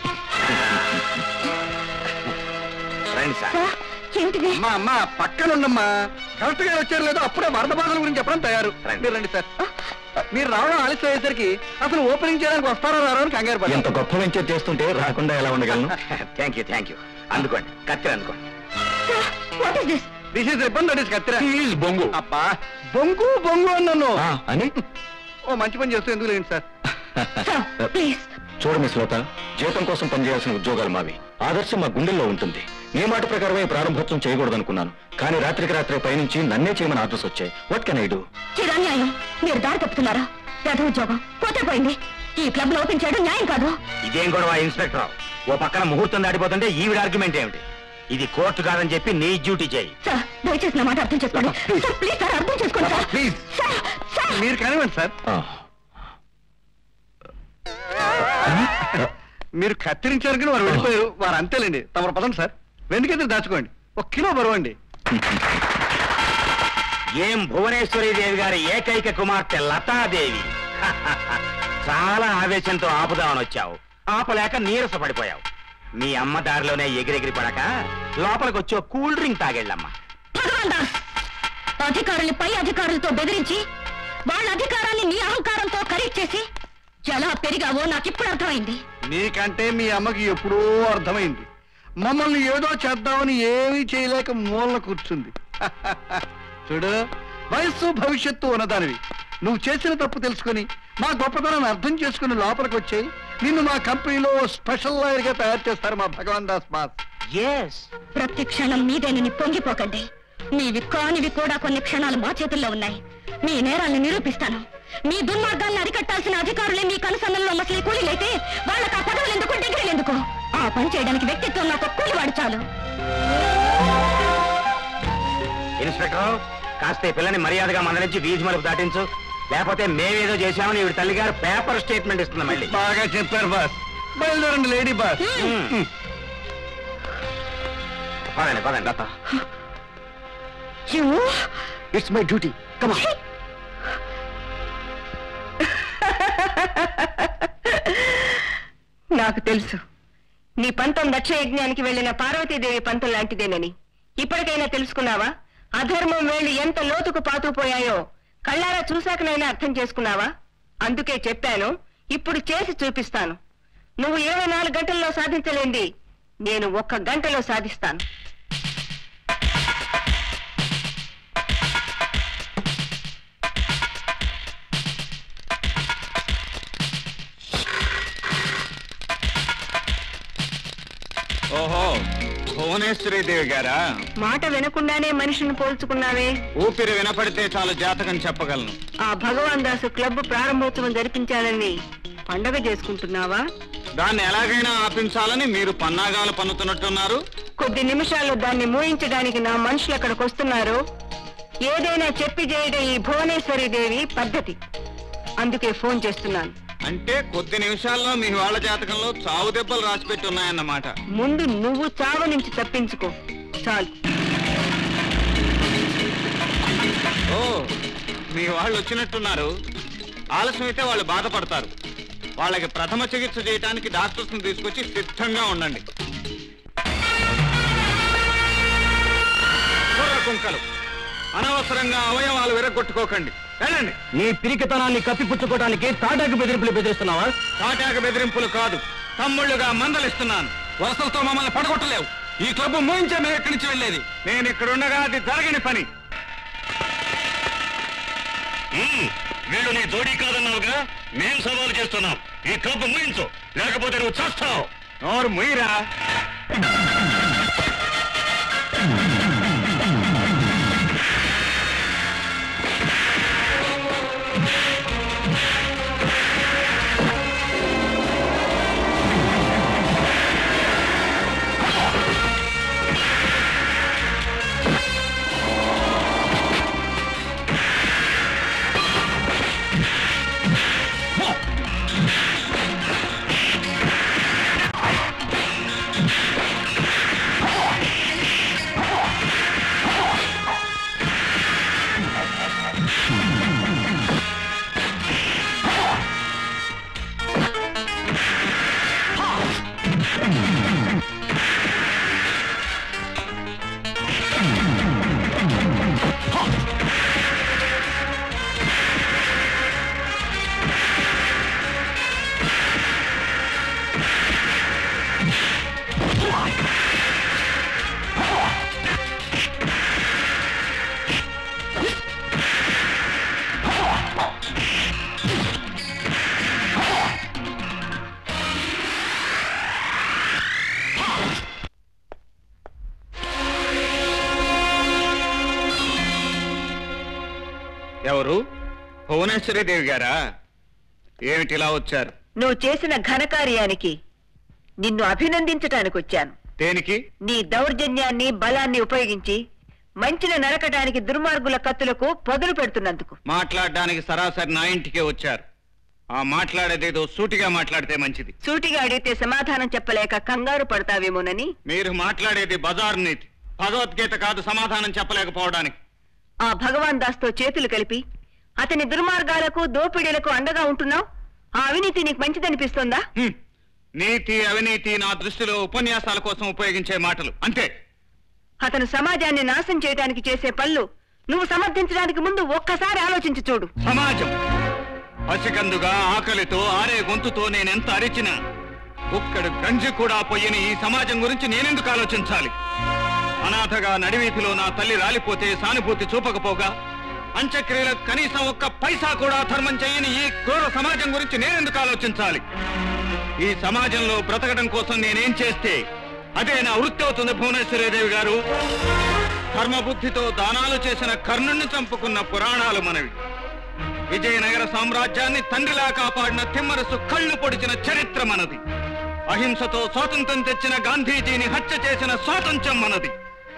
రండి సార్ సార్ ఏంటిది అమ్మా అమ్మా పక్కనుండమ్మా కరెక్ట్ గా వచ్చారు లేదో అప్పుడే వరద బాధల గురించి చెప్పడం తయారు మీరు రండి సార్ మీరు రావడం ఆలస్యం అయ్యేసరికి అసలు ఓపెనింగ్ చేయడానికి వస్తారో రారో అని కంగారు పడ్డాను. ఎంత గొప్ప వెంచర్ చేస్తుంటే రాకుండా ఎలా ఉండగలను థ్యాంక్ యూ థ్యాంక్ యూ అందుకోండి కత్తిరి అందుకోండి what is this this is ribbon that is కత్తిరా Please, బొంగు అబ్బా బొంగు బొంగు అన్నాను ఆ, అని ఓ మంచి పని చేస్తూ ఎందుకు లేండి సార్ సార్ ప్లీజ్ చూడు మిస్ లత జీతం కోసం పనిచేయాల్సిన ఉద్యోగాలు మావి ఆదర్శం మా గుండెల్లో ఉంటుంది నీ మాట ప్రకారమే ప్రారంభోత్సవం చేయకూడదనుకున్నాను కానీ రాత్రికి రాత్రి పైనుంచి నన్నే చేయమని ఆర్డర్స్ వచ్చాయి వాట్ కెన్ ఐ డూ చిరాన్యాయం మీరు దారి తప్పుతున్నారా రథ ఉద్యోగం పోతే పోయింది ఈ క్లబ్ లో ఓపెన్ చేయడం న్యాయం కాదు ఇదేం గొడవ ఇన్స్పెక్టర్ ఓ పక్కన ముహూర్తం దాటిపోతుంటే ఈవిడ ఆర్గ్యుమెంట్ ఏమిటి ఇది కోర్టు కాదని చెప్పి నీ డ్యూటీ చేయి సార్ దయచేసి నా మాట అర్థం చేసుకోండి సార్ ప్లీజ్ సార్ అర్థం చేసుకోండి సార్ ప్లీజ్ సార్ సార్ మీరు కానివ్వండి సార్ మీరు కత్తిరించారు కానీ వారు వెళ్ళిపోయారు వారు అంతేలేండి తమరు పదండి సార్ వెనుకెదురు దాచుకోండి ఒక కిలో బరువు అండి ఏం భువనేశ్వరి దేవి గారి ఏకైక కుమార్తె లతాదేవి చాలా ఆవేశంతో ఆపుదామని వచ్చావు ఆపలేక నీరస పడిపోయావు మీ అమ్మ దారిలోనే ఎగిరెగిరి పడక లోపలికి వచ్చి ఓ కూల్ డ్రింక్ తాగెళ్ళమ్మా భగవాన్ దాస్ అధికారుల్ని పై అధికారులతో బెదిరించి వాళ్ళ అధికారాన్ని నీ అహంకారంతో ఖరీదు చేసి ఎలా పెరిగావో నాకు ఇప్పుడు అర్థమైంది నీకంటే మీ అమ్మకి ఎప్పుడో అర్థమైంది మమ్మల్ని ఏదో చేద్దామని ఏమీ చేయలేక మూలన కూర్చుంది చూడు వయస్సు భవిష్యత్తు ఉన్నదానివి నువ్వు చేసిన తప్పు తెలుసుకొని మా గొప్పతనాన్ని అర్థం చేసుకుని లోపలికి వచ్చాయి నిన్ను మా కంపెనీలో స్పెషల్ లాయర్ గా తయారు చేస్తారు మా భగవాన్ దాస్ బాస్ ఎస్ ప్రతి క్షణం మీదేనని పొంగిపోకండి మీవి కానివి కూడా కొన్ని క్షణాలు మా చేతుల్లో ఉన్నాయి మీ నేరాల్ని నిరూపిస్తాను మీ దుర్మార్గాల్ని అరికట్టాల్సిన అధికారులే మీ కనుసన్నల్లో మసలి కూలీలైతే వాళ్ళకి ఆ పదవులు ఎందుకు డిగ్రీలు ఎందుకు ఆ పని చేయడానికి వ్యక్తిత్వం నాకు కూలివాడు చాలు ఇన్స్పెక్టర్ కాస్త ఈ పిల్లని మర్యాదగా మందలించి వీధి మలుపు దాటించు లేకపోతే మేమేదో చేశామని ఈవిడ తల్లి గారు పేపర్ స్టేట్మెంట్ ఇస్తుంది మళ్ళీ బాగా చెప్పారు బాస్ బయలుదేరండి లేడీ బాస్ మ్మ్. పదండి పదండి లత ఇట్స్ మై డ్యూటీ కమా నాకు తెలుసు నీ పంతం దక్ష యజ్ఞానికి వెళ్లిన పార్వతీదేవి పంతం లాంటిదేనని ఇప్పటికైనా తెలుసుకున్నావా అధర్మం వేళ్ళు ఎంత లోతుకు పాతుకుపోయాయో కళ్ళారా చూశాకనైనా అర్థం చేసుకున్నావా అందుకే చెప్పాను ఇప్పుడు చేసి చూపిస్తాను నువ్వు ఇరవై నాలుగు గంటల్లో సాధించలేంది నేను ఒక్క గంటలో సాధిస్తాను ఓహో భువనేశ్వరీదేవి గారా మాట వినకుండానే మనిషిని పోల్చుకున్నావే ఊపిరి వినపడితే చాలు జాతకం చెప్పగలను ఆ భగవాన్ దాసు క్లబ్ ప్రారంభోత్సవం జరిపించాలని పండగ చేసుకుంటున్నావా దాన్ని ఎలాగైనా ఆపించాలని మీరు పన్నాగాలు పన్నుతున్నట్టున్నారు కొద్ది నిమిషాల్లో దాన్ని మూయించడానికి నా మనుషులు అక్కడికి వస్తున్నారు ఏదైనా చెప్పి చేయడం ఈ భువనేశ్వరి దేవి పద్ధతి అందుకే ఫోన్ చేస్తున్నాను అంటే కొద్ది నిమిషాల్లో మీ వాళ్ళ జాతకంలో చావు దెబ్బలు రాసిపెట్టి ఉన్నాయన్నమాట ముందు నువ్వు చావు నుంచి తప్పించుకో చాలు ఓ మీ వాళ్ళు వచ్చినట్టున్నారు ఆలస్యం అయితే వాళ్ళు బాధపడతారు వాళ్ళకి ప్రథమ చికిత్స చేయడానికి డాక్టర్స్ ని తీసుకొచ్చి సిద్ధంగా ఉండండి కుర్ర కుంకలు అనవసరంగా అవయవాలు విరగొట్టుకోకండి వెళ్ళండి నీ పిరికితనాన్ని కప్పిపుచ్చుకోవడానికి తాటాకు బెదిరింపులు బెదిరిస్తున్నావా తాటాక బెదిరింపులు కాదు తమ్ముళ్ళుగా మందలిస్తున్నాను వరుసలతో మమ్మల్ని పడగొట్టలేవు ఈ క్లబ్ మూయించే మేము ఎక్కడి నుంచి వెళ్ళేది నేను ఇక్కడ ఉండగా అది జరగని పని వీళ్ళు నీ జోడీ కాదన్నావుగా మేం సవాలు చేస్తున్నాం ఈ క్లబ్ ముయించు లేకపోతే నువ్వు చేస్తావు నోరు ముయిరా ఎవరు భువనేశ్వరి దేవి గారా ఏమిటి ఇలా వచ్చారు నువ్వు చేసిన ఘనకార్యానికి నిన్ను అభినందించటానికి వచ్చాను దేనికి నీ దౌర్జన్యాన్ని బలాన్ని ఉపయోగించి మంచిని నరకటానికి దుర్మార్గుల కత్తులకు పొదలు పెడుతున్నందుకు మాట్లాడడానికి సరాసరి నా ఇంటికే వచ్చారు ఆ మాట్లాడేదేదో సూటిగా మాట్లాడితే మంచిది సూటిగా అడిగితే సమాధానం చెప్పలేక కంగారు పడతావేమోనని మీరు మాట్లాడేది బజార్ నీతి భగవద్గీత కాదు సమాధానం చెప్పలేకపోవడానికి ఆ భగవాన్ దాస్తో చేతులు కలిపి అతని దుర్మార్గాలకు దోపిడీలకు అండగా ఉంటున్నావు ఆ అవినీతి నీకు మంచిదనిపిస్తోందా హ్మ్. నీతి అవినీతి నా దృష్టిలో ఉపన్యాసాల కోసం ఉపయోగించే మాటలు అంతే అతను సమాజాన్ని నాశనం చేయడానికి చేసే పనులు నువ్వు సమర్థించడానికి ముందు ఒక్కసారి ఆలోచించి చూడు సమాజం పసికందుగా ఆకలితో ఆరే గొంతుతో నేనెంత అరిచినా ఒక్కడు గంజి కూడా పొయ్యని ఈ సమాజం గురించి నేనెందుకు ఆలోచించాలి అనాథగా నడివీధిలో నా తల్లి రాలిపోతే సానుభూతి చూపకపోగా అంత్యక్రియలకు కనీసం ఒక్క పైసా కూడా ధర్మం చేయని ఈ క్రూర సమాజం గురించి నేనెందుకు ఆలోచించాలి ఈ సమాజంలో బ్రతకడం కోసం నేనేం చేస్తే అదే నా వృత్తి అవుతుంది భువనేశ్వరీదేవి గారు ధర్మబుద్ధితో దానాలు చేసిన కర్ణుణ్ణి చంపుకున్న పురాణాలు మనవి విజయనగర సామ్రాజ్యాన్ని తండ్రిలా కాపాడిన తిమ్మరసు కళ్ళు పొడిచిన చరిత్ర మనది అహింసతో స్వాతంత్రం తెచ్చిన గాంధీజీని హత్య చేసిన స్వాతంత్ర్యం మనది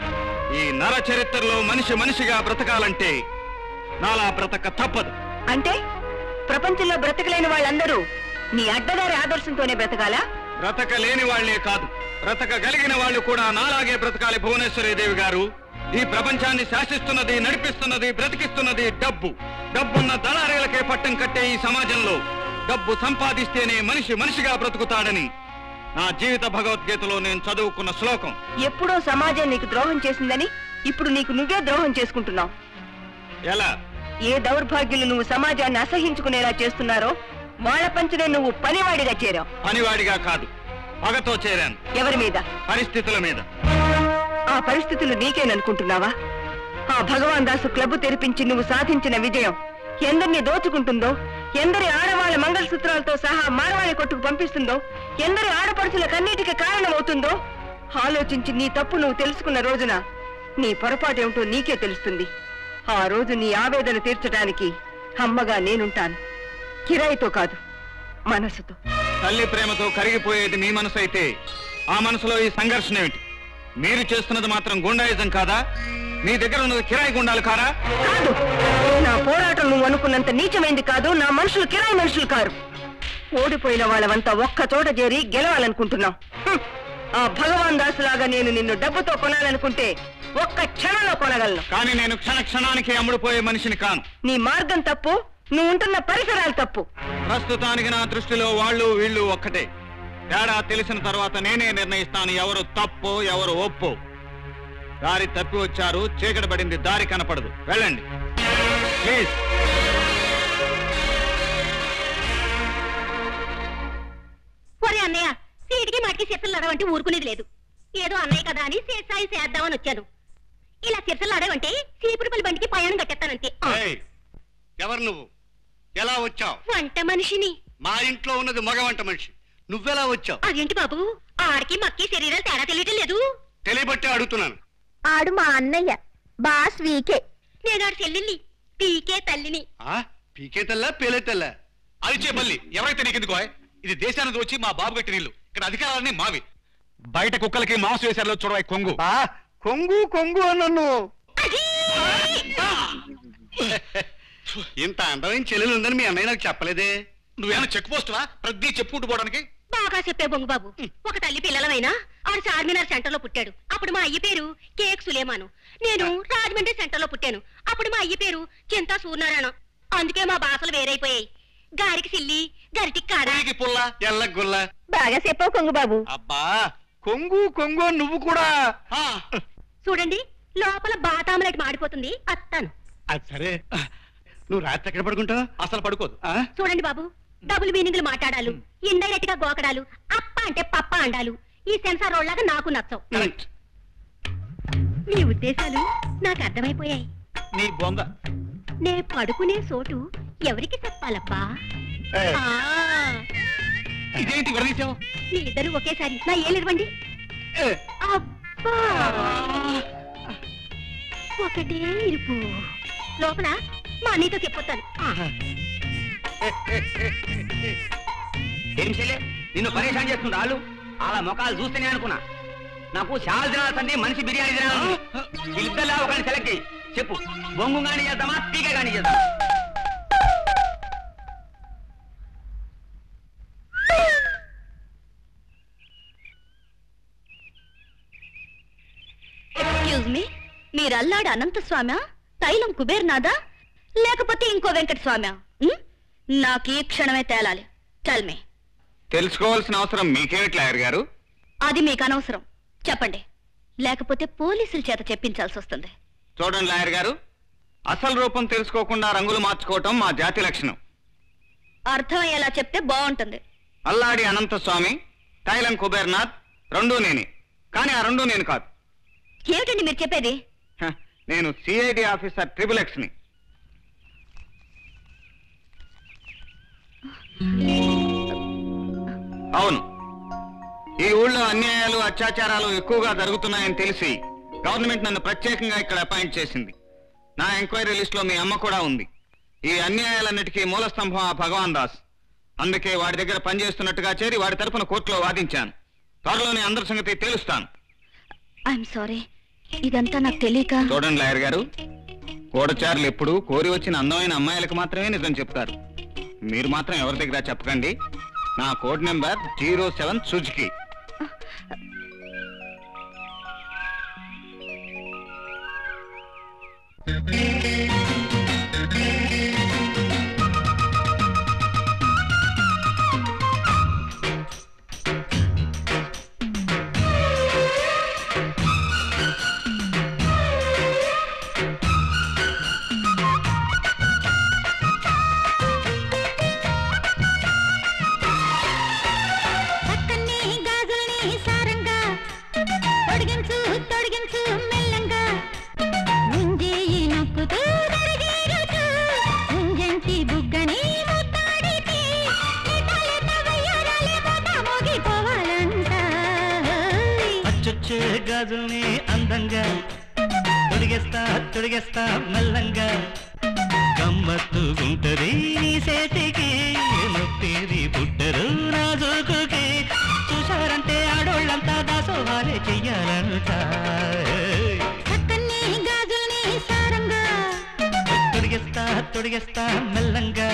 ఈ నర చరిత్రలో మనిషి మనిషిగా బ్రతకాలంటే నాలా బ్రతక తప్పదు అంటే ప్రపంచంలో బ్రతకలేని వాళ్ళందరూ నీ అడ్డదారి ఆదర్శంతోనే బ్రతకాలా బ్రతకలేని వాళ్లే కాదు బ్రతకగలిగిన వాళ్ళు కూడా నాలాగే బ్రతకాలి భువనేశ్వరి దేవి గారు ఈ ప్రపంచాన్ని శాసిస్తున్నది నడిపిస్తున్నది బ్రతికిస్తున్నది డబ్బు డబ్బున్న దళారీలకే పట్టం కట్టే ఈ సమాజంలో డబ్బు సంపాదిస్తేనే మనిషి మనిషిగా బ్రతుకుతాడని నా జీవిత భగవద్గీతలో నేను చదువుకున్న శ్లోకం ఎప్పుడో సమాజం నీకు ద్రోహం చేసిందని ఇప్పుడు నీకు నువ్వే ద్రోహం చేసుకుంటున్నావు ఎలా ఏ దౌర్భాగ్యులు నువ్వు సమాజాన్ని అసహించుకునేలా చేస్తున్నారో వాళ్ళ పంచనే నువ్వు పనివాడిగా చేరావు పనివాడిగా కాదు పగతో చేరాను ఎవరి మీద పరిస్థితుల మీద ఆ పరిస్థితులు నీకేననుకుంటున్నావా ఆ భగవాన్ దాసు క్లబ్ తెరిపించి నువ్వు సాధించిన విజయం ఎందరిని దోచుకుంటుందో ఎందరి ఆడవాళ్ళ మంగళసూత్రాలతో సహా మారవాణి కొట్టుకు పంపిస్తుందో ఎందరి ఆడపడుచుల కన్నీటికి కారణమవుతుందో ఆలోచించి నీ తప్పు నువ్వు తెలుసుకున్న రోజున నీ పొరపాటేమిటో నీకే తెలుస్తుంది ఆ రోజు నీ ఆవేదన తీర్చడానికి అమ్మగా నేనుంటాను కిరాయితో కాదు మనసుతో తల్లి ప్రేమతో కరిగిపోయేది మీ మనసు అయితే ఆ మనసులో ఈ సంఘర్షణ ఏమిటి మీరు చేస్తున్నది మాత్రం గుండాయిజం కాదా మీ దగ్గర ఉన్నది కిరాయి గుండాలు కారా కాదు నా పోరాటం నువ్వు అనుకున్నంత నీచమైంది కాదు నా మనుషులు కిరాయి మనుషులు కారు ఓడిపోయిన వాళ్ళమంతా ఒక్క చోట చేరి గెలవాలనుకుంటున్నాం హ్మ్. ఆ భగవాన్ దాస్ లాగా నేను నిన్ను డబ్బుతో కొనాలనుకుంటే ఒక్క క్షణంలో కొనగలను కానీ నేను క్షణ క్షణానికి అమ్ముడుపోయే మనిషిని కాను నీ మార్గం తప్పు నువ్వు ఉంటున్న పరిసరాలు తప్పు ప్రస్తుతానికి నా దృష్టిలో వాళ్ళు వీళ్ళు ఒక్కటే తేడా తెలిసిన తర్వాత నేనే నిర్ణయిస్తాను ఎవరు తప్పు ఎవరు ఒప్పు దారి తప్పి వచ్చారు చీకటి పడింది దారి కనపడదు వెళ్ళండి ప్లీజ్ ఒరే అన్నయ్య సీటికి మాటికి సిరసలు ఆడవంటే ఊరుకునేది లేదు ఏదో అన్నయ్య కదా అని సేసాయి చేద్దామని వచ్చాను ఇలా సిరసలు ఆడవంటే సీపురుపల్లి బండికి పయాణం కట్టేస్తానంతే ఎవరు నువ్వు ఎలా వచ్చావు వంట మనిషిని మా ఇంట్లో ఉన్నది మగ వంట మనిషి నువ్వెలా వచ్చావు అదేంటి బాబు ఆడికి మక్కి శరీరాలు తేడా తెలియటం లేదు తెలియబట్టే అడుగుతున్నాను ఆడు మా అన్నయ్య బాస్ వీకే నేను ఆడు చెల్లెల్ని పీకే తల్లిని ఆ పీకే తెల్ల పేలే తెల్ల అరిచే బల్లి ఎవరైతే నీకెందుకో ఇది దేశానికి వచ్చి మా బాబు గట్టి నీళ్లు ఇక్కడ అధికారాలన్నీ మావి బయట కుక్కలకి మాంసం వేసారు చూడవా కొంగు కొంగు కొంగు అన్నను ఇంత అందమైన చెల్లెలు ఉందని మీ అన్నయ్య నాకు చెప్పలేదే నువ్వేమైనా చెక్ పోస్టువా ప్రతి చెప్పుకుంటూ పోవడానికి బాగా చెప్పే బొంగు బాబు ఒక తల్లి పిల్లలమైనా ఆడు చార్మినార్ సెంటర్ లో పుట్టాడు అప్పుడు మా అయ్య పేరు కేక్ సులేమాను నేను రాజమండ్రి సెంటర్ లో పుట్టాను అప్పుడు మా అయ్య పేరు చింతా సూర్యనారాయణ అందుకే మా భాషలు వేరైపోయాయి గారికి సిల్లి గరిటికి కాడా పుల్ల ఎల్ల గుల్ల బాగా చెప్పావు కొంగు బాబు అబ్బా కొంగు కొంగు నువ్వు కూడా చూడండి లోపల బాతామలటి మాడిపోతుంది అత్తాను అది సరే నువ్వు రాత్రి ఎక్కడ పడుకుంటావు అసలు పడుకోదు చూడండి బాబు డబుల్ మీనింగ్లు మాట్లాడాలు ఇండైరెక్ట్ గా గోకడాలు అప్ప అంటే పప్ప అండాలు ఈ సెన్సార్ రోడ్లాగా నాకు నచ్చవు మీ ఉద్దేశాలు నాకు అర్థమైపోయాయి నీ బొంద నే పడుకునే చోటు ఎవరికి చెప్పాలబ్బా ఆ, ఇదేంటి విడదీసావు మీ ఇద్దరు ఒకేసారి నా ఏలివ్వండి అబ్బా ఒకటే ఇరుపు లోపల మా అన్నయ్యతో చెప్పొస్తాను ఏం చెల్లె నిన్ను పరేషాన్ చేస్తుంది వాళ్ళు అలా ముఖాలు చూస్తేనే అనుకున్నా నాకు చాలా దినాల సంది మనిషి బిర్యానీ తినాలి ఇద్దరులా ఒకరిని సెలెక్ట్ చేయి చెప్పు బొంగు గాని చేద్దామా పీక గాని చేద్దామా ఎక్స్క్యూజ్ మీ మీరు అల్లాడు అనంత స్వామి తైలం కుబేర్నాథా లేకపోతే ఇంకో వెంకట స్వామి నాకు ఈ క్షణమే తేలాలి చల్మే తెలుసుకోవాల్సిన అవసరం మీకేమిటి లాయర్ గారు అది మీకు అనవసరం చెప్పండి లేకపోతే పోలీసుల చేత చెప్పించాల్సి వస్తుంది చూడండి లాయర్ గారు అసలు రూపం తెలుసుకోకుండా రంగులు మార్చుకోవటం మా జాతి లక్షణం అర్థమయ్యేలా చెప్తే బాగుంటుంది అల్లాడి అనంత స్వామి తైలం కుబేర్నాథ్ రెండూ నేనే కానీ ఆ రెండూ నేను కాదు ఏమిటండి మీరు చెప్పేది హ, నేను సిఐడి ఆఫీసర్ ట్రిపుల్ ఎక్స్ ని అవును ఈ ఊళ్ళో అన్యాయాలు అత్యాచారాలు ఎక్కువగా జరుగుతున్నాయని తెలిసి గవర్నమెంట్ నన్ను ప్రత్యేకంగా ఇక్కడ అపాయింట్ చేసింది నా ఎంక్వైరీ లిస్ట్ లో మీ అమ్మ కూడా ఉంది ఈ అన్యాయాలన్నిటికీ మూల స్తంభం ఆ భగవాన్ దాస్ అందుకే వాడి దగ్గర పనిచేస్తున్నట్టుగా చేరి వాడి తరపున కోర్టులో వాదించాను త్వరలోనే అందరి సంగతి తేలుస్తాను ఐఎమ్ సారీ ఇదంతా నాకు తెలియక చూడండి లాయర్ గారు గూఢచారులు ఎప్పుడు కోరి వచ్చిన అందమైన అమ్మాయిలకు మాత్రమే నిజం చెప్తారు మీరు మాత్రం ఎవరి దగ్గర చెప్పకండి నా code number zero seven Suzuki పక్కనే గాజుల్ని సారంగా తొడిగించు తొడిగించు మెల్లంగా ముంజేయి నొక్కుతూ దరిగా గాజుల్ని అందంగా తొడిగేస్తా తొడిగేస్తా మెల్లంగా గమ్మత్తు గుంటది నీ సేతికి నొప్పేది పుట్టరు నా జోకుకి చూశారంటే ఆడోళ్ళంతా దాసోహాలే చెయ్యాలంట చక్కని గాజుల్ని సారంగా తొడిగేస్తా తొడిగేస్తా మెల్లంగా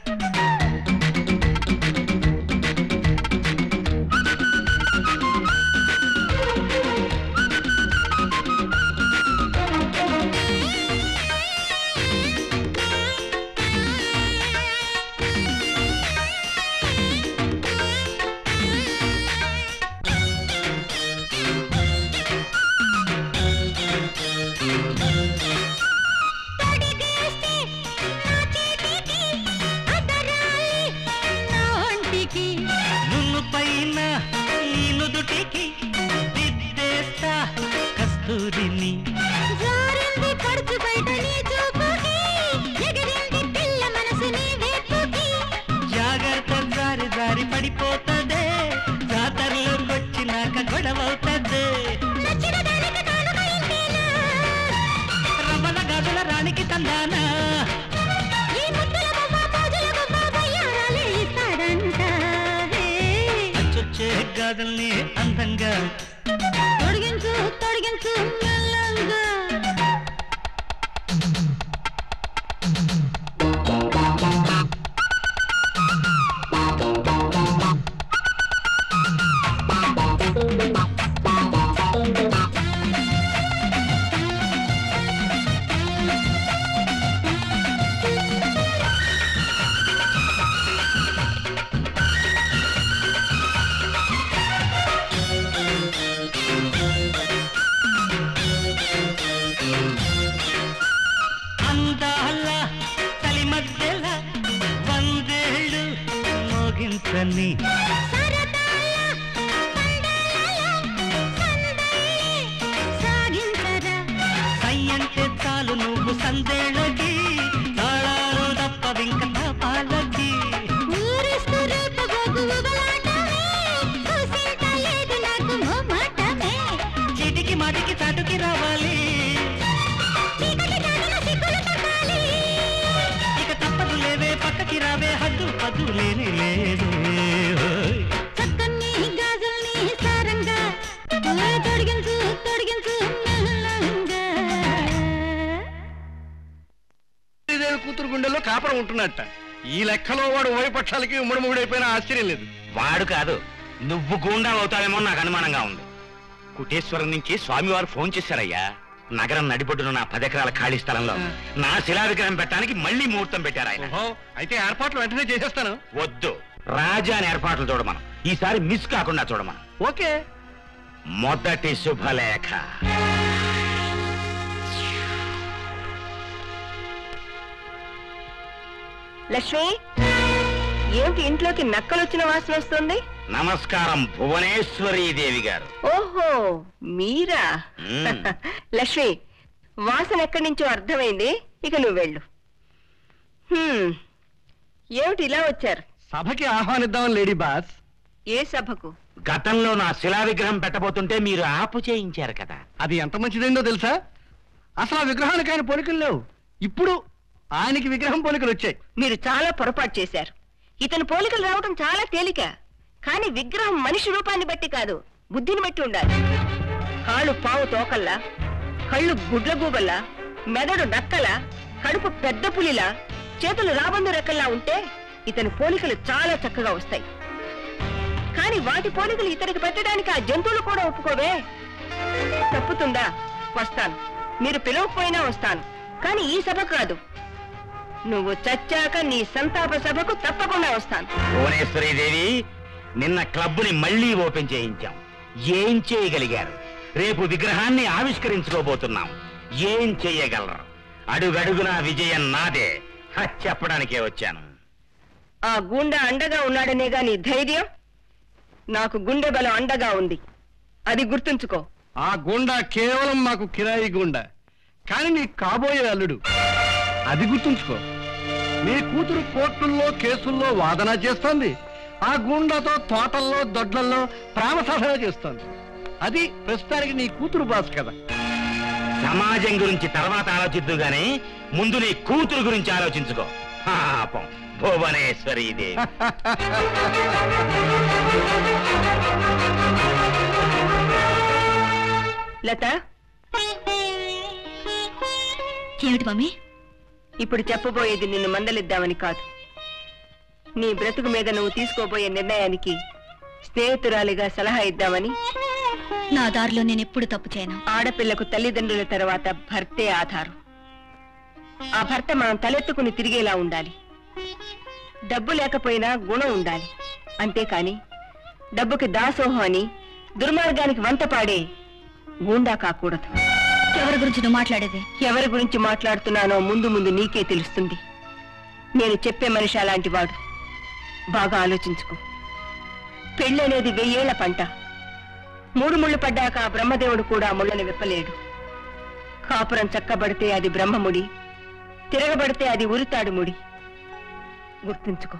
తొడిగేస్తే నా చేతికి అదరాలి నా ఒంటికి నున్ను పైన నీ నుదుటికి దిద్దేస్తా కస్తూరిని జారింది పడుచు బయట నీ చూపుకి ఎగిరింది పిల్ల మనసు నీ వేపుకి జాగ్రత్త జారి జారి పడిపోతదే జాతరలోకొచ్చినాక గొడవవుతదే నచ్చిన దానికి కానుక ఇంతేనా రమణ గాజుల రాణికి తందానా ఈ ముద్దుల బొమ్మ మోజుల బొమ్మ వయ్యారాలే ఇస్తాడంట హే. అచ్చొచ్చే గాజుల్ని అందంగా తొడిగించు తొడిగించు మెల్లంగా అందాల తలి మధ్యల వందేళ్ళు మోగించని సాగించరా సయ్యంటే చాలు నువ్వు సందేళ్ళకి తాళాలు తప్పవింక పాలకి ఊరిస్తూ రేపబోగు ఉబలాటమే కూసింత లేదు నాకు మోమాటమే చీటికి మాటికి చాటుకి రావాలి చీకటి చాటున సిగ్గులు తప్పాలి ఇక తప్పదు లేవే పక్కకి రావే హద్దు పద్దు లేని లేదు చక్కని గాజుల్ని సారంగా ఓయ్ తొడిగించు తొడిగించు మెల్లంగా శ్రీదేవి కూతురు గుండెల్లో కాపురం ఉంటున్నట్ట ఈ లెక్కలో వాడు ఉభయపక్షాలకి ఉమ్మడిముగుడైపోయినా ఆశ్చర్యం లేదు వాడు కాదు నువ్వు గూండా అవుతావేమో నాకు అనుమానంగా ఉంది కుటేశ్వరం నుంచి స్వామివారు ఫోన్ చేశారయ్యా నగరం నడిబొడ్డున నా పదెకరాల ఖాళీ స్థలంలో నా శిలా విగ్రహం పెట్టడానికి మళ్ళీ ముహూర్తం పెట్టారు ఆయన ఓహో అయితే ఏర్పాట్లు వెంటనే చేసేస్తాను వద్దు రాజాని ఏర్పాట్లు చూడమను ఈసారి మిస్ కాకుండా చూడమను ఓకే మొదటి శుభలేఖ లక్ష్మి ఏమిటి ఇంట్లోకి నక్కలొచ్చిన వాసన వస్తుంది నమస్కారం భువనేశ్వరీ దేవి గారు ఓహో మీరా మ్మ్. లక్ష్మి వాసన ఎక్కడి నుంచో అర్థమైంది ఇక నువ్వు వెళ్ళు హ్మ్. ఏమిటి ఇలా వచ్చారు సభకి ఆహ్వానిద్దామని లేడీ బాస్ ఏ సభకు గతంలో నా శిలా విగ్రహం పెట్టబోతుంటే మీరు ఆపు చేయించారు కదా అది ఎంత మంచిదైందో తెలుసా అసలు ఆ విగ్రహానికి ఆయన పోలికలు లేవు ఇప్పుడు ఆయనకి విగ్రహం పోలికలు వచ్చాయి మీరు చాలా పొరపాటు చేశారు ఇతని పోలికలు రావడం చాలా తేలిక కానీ విగ్రహం మనిషి రూపాన్ని బట్టి కాదు బుద్ధిని బట్టి ఉండాలి కాళ్ళు పావు తోకల్లా కళ్ళు గుడ్ల గూబల్లా మెదడు నక్కలా కడుపు పెద్ద పులిలా చేతులు రాబందు రెక్కల్లా ఉంటే ఇతని పోలికలు చాలా చక్కగా వస్తాయి కానీ వాటి పోలికలు ఇతనికి పెట్టడానికి ఆ జంతువులు కూడా ఒప్పుకోవే తప్పుతుందా వస్తాను మీరు పిలవకపోయినా వస్తాను కానీ ఈ సభ కాదు నువ్వు చచ్చాక నీ సంతాప సభకు తప్పకుండా వస్తాను భువనేశ్వరీ దేవి నిన్న క్లబ్ని మళ్ళీ ఓపెన్ చేయించాం ఏం చేయగలిగారు రేపు విగ్రహాన్ని ఆవిష్కరించుకోబోతున్నాం ఏం చెయ్యగలరు అడుగడుగునా విజయం నాదే హ, చెప్పడానికే వచ్చాను ఆ గుండె అండగా ఉన్నాడనేగా నీ ధైర్యం నాకు గుండె బలం అండగా ఉంది అది గుర్తుంచుకో ఆ గుండా కేవలం మాకు కిరాయి గుండా కానీ నీ కాబోయే అల్లుడు అది గుర్తుంచుకో నీ కూతురు కోర్టుల్లో కేసుల్లో వాదన చేస్తోంది ఆ గుండాతో తోటల్లో దొడ్లల్లో ప్రేమ సాధన చేస్తోంది అది ప్రస్తుతానికి నీ కూతురు బాస్ కదా సమాజం గురించి తర్వాత ఆలోచిద్దు గాని ముందు నీ కూతురు గురించి ఆలోచించుకో పాపం భువనేశ్వరి దేవి లత ఏమిటి మమ్మీ ఇప్పుడు చెప్పబోయేది నిన్ను మందలిద్దామని కాదు నీ బ్రతుకు మీద నువ్వు తీసుకోబోయే నిర్ణయానికి స్నేహితురాలిగా సలహా ఇద్దామని నా దారిలో నేను ఎప్పుడు తప్పు చేయను ఆడపిల్లకు తల్లిదండ్రుల తర్వాత భర్తే ఆధారం ఆ భర్త మనం తలెత్తుకుని తిరిగేలా ఉండాలి డబ్బు లేకపోయినా గుణం ఉండాలి అంతేకాని డబ్బుకి దాసోహం అని దుర్మార్గానికి వంత పాడే గూండా కాకూడదు ఎవరి గురించి నువ్వు మాట్లాడేది ఎవరి గురించి మాట్లాడుతున్నానో ముందు ముందు నీకే తెలుస్తుంది నేను చెప్పే మనిషి అలాంటి వాడు బాగా ఆలోచించుకో పెళ్ళనేది వెయ్యేళ్ల పంట మూడు ముళ్ళు పడ్డాక ఆ బ్రహ్మదేవుడు కూడా ఆ ముళ్ళని విప్పలేడు కాపురం చక్కబడితే అది బ్రహ్మముడి తిరగబడితే అది ఉరితాడు ముడి గుర్తుంచుకో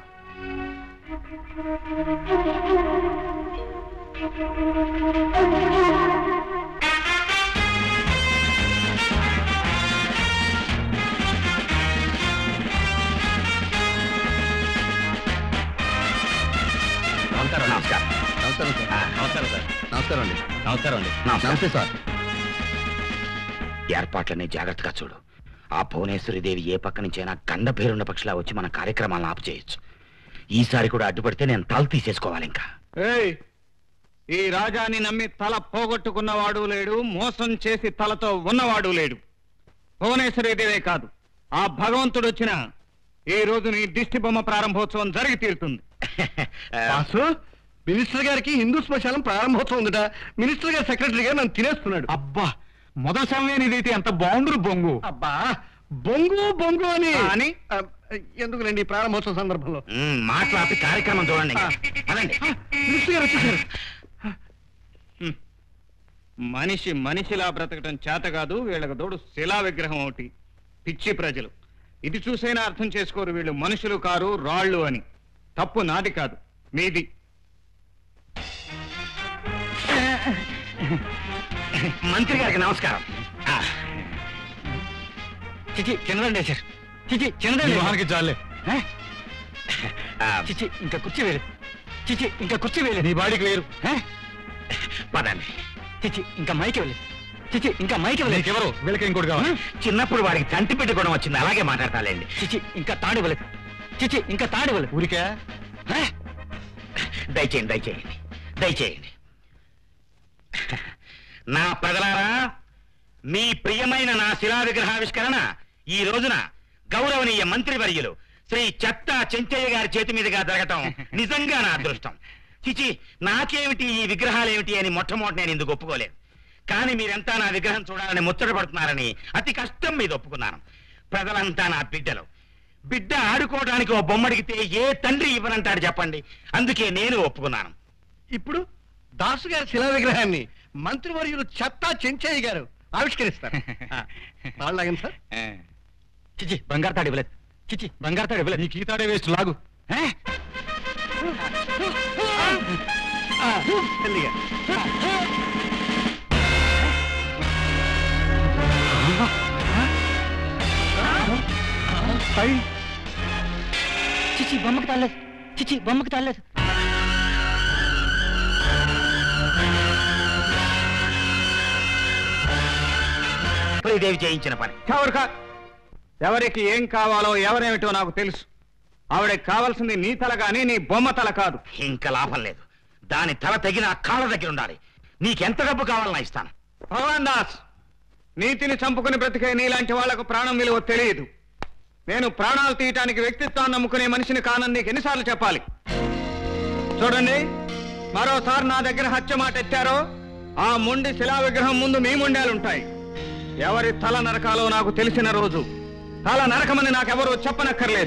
నమస్కారం నమస్కారం నమస్కారం సార్ నమస్కారం సార్ నమస్కారం అండి నమస్కారం అండి నమస్తే సార్ ఏర్పాట్లన్నీ జాగ్రత్తగా చూడు ఆ భువనేశ్వరి దేవి ఏ పక్క నుంచైనా గండ పేరున్న పక్షిలా వచ్చి మన కార్యక్రమాలను ఆపు చేయొచ్చు ఈసారి కూడా అడ్డుపడితే నేను తల తీసేసుకోవాలి ఇంకా ఏయ్ ఈ రాజాని నమ్మి తల పోగొట్టుకున్నవాడు లేడు మోసం చేసి తలతో ఉన్నవాడు లేడు భువనేశ్వరీదేవే కాదు ఆ భగవంతుడు వచ్చిన ఈ రోజు నీ దిష్టి బొమ్మ ప్రారంభోత్సవం జరిగి తీరుతుంది బాసు మినిస్టర్ గారికి హిందూ శ్మశానం ప్రారంభోత్సవం ఉందట మినిస్టర్ గారి సెక్రటరీ గారు నన్ను తినేస్తున్నాడు అబ్బా మొదటి సమయం ఇదైతే ఎంత బాగుండు బొంగు అబ్బా బొంగు బొంగు అని అని? ఆ, ఎందుకులేండి ఈ ప్రారంభోత్సవం సందర్భంలో మ్, మాట్లాపి కార్యక్రమం చూడండి ఇంకా. పదండి మినిస్టర్ గారు వచ్చేసారు మనిషి మనిషిలా బ్రతకటం చేత కాదు వీళ్ళకి తోడు శిలా విగ్రహం ఒకటి పిచ్చి ప్రజలు ఇది చూసైనా అర్థం చేసుకోరు వీళ్ళు మనుషులు కారు రాళ్ళు అని తప్పు నాది కాదు మీది మంత్రి గారికి నమస్కారం ఆ, చిచి కిందండి సార్ చిచి చిన్నదండి వాహనానికి చాలే ఆ, చిచి ఇంకా కుర్చీ వేయలేదు చిచి ఇంకా కుర్చీ వేయలేదు నీ బాడీకి వేరు పదండి చిచి ఇంకా మైకి వెళ్ళలేదు చిచి ఇంకా మైకి వెళ్ళలేదు నీకెవరు వీళ్ళకి ఇంకోటి కావాలి చిన్నప్పుడు వాడికి చంటి పెట్టుకోవడం వచ్చింది అలాగే మాట్లాడతాలేండి చిచి ఇంకా తాడు ఇవ్వలేదు చిచి ఇంకా తాడు ఇవ్వలేదు ఊరికే దయచేయండి దయచేయండి దయచేయండి నా ప్రజలారా మీ ప్రియమైన నా శిలా విగ్రహావిష్కరణ ఈ రోజున గౌరవనీయ మంత్రివర్యులు శ్రీ చెత్త చెంచయ్య గారి చేతి మీదుగా జరగటం నిజంగా నా అదృష్టం చిచి నాకేమిటి ఈ విగ్రహాలేమిటి అని మొట్టమొదటి నేను ఇందుకు ఒప్పుకోలేదు కానీ మీరంతా నా విగ్రహం చూడాలని ముచ్చటపడుతున్నారని అతి కష్టం మీద ఒప్పుకున్నాను ప్రజలంతా నా బిడ్డలు బిడ్డ ఆడుకోవడానికి ఓ బొమ్మడిగితే ఏ తండ్రి ఇవ్వనంటాడు చెప్పండి అందుకే నేను ఒప్పుకున్నాను ఇప్పుడు దాసు గారి శిలా విగ్రహాన్ని మంత్రివర్యులు చెత్తా చెంచయ్య గారు ఆవిష్కరిస్తారు ఆ, తాళ్ళు లాగండి సార్ చిచి బంగారు తాడు ఇవ్వలేదు చిచి బంగారు తాడు ఇవ్వలేదు నీకు ఈ తాడే వేస్ట్ లాగు ఆ, మెల్లిగా. అయ్, చిచి బొమ్మకి తాలేదు చిచి బొమ్మకి తాలేదు దేవి చేయించిన పని ఎవరికా ఎవరికి ఏం కావాలో ఎవరేమిటో నాకు తెలుసు ఆవిడకి కావాల్సింది నీ తల గాని నీ బొమ్మ తల కాదు ఇంకా లాభం లేదు దాని తల తగిన ఆ కాళ్ళ దగ్గర ఉండాలి నీకెంత డబ్బు కావాలన్నా ఇస్తాను భగవాన్ దాస్ నీతిని చంపుకుని బ్రతికే నీలాంటి వాళ్లకు ప్రాణం విలువ తెలియదు నేను ప్రాణాలు తీయటానికి వ్యక్తిత్వాన్ని నమ్ముకునే మనిషిని కానని నీకు ఎన్నిసార్లు చెప్పాలి చూడండి మరోసారి నా దగ్గర హత్య మాట ఎత్తారో ఆ మొండి శిలా విగ్రహం ముందు మీ ముండాలుంటాయి ఎవరి తల నరకాలో నాకు తెలిసిన రోజు తల నరకమని నాకెవరూ చెప్పనక్కర్లేదు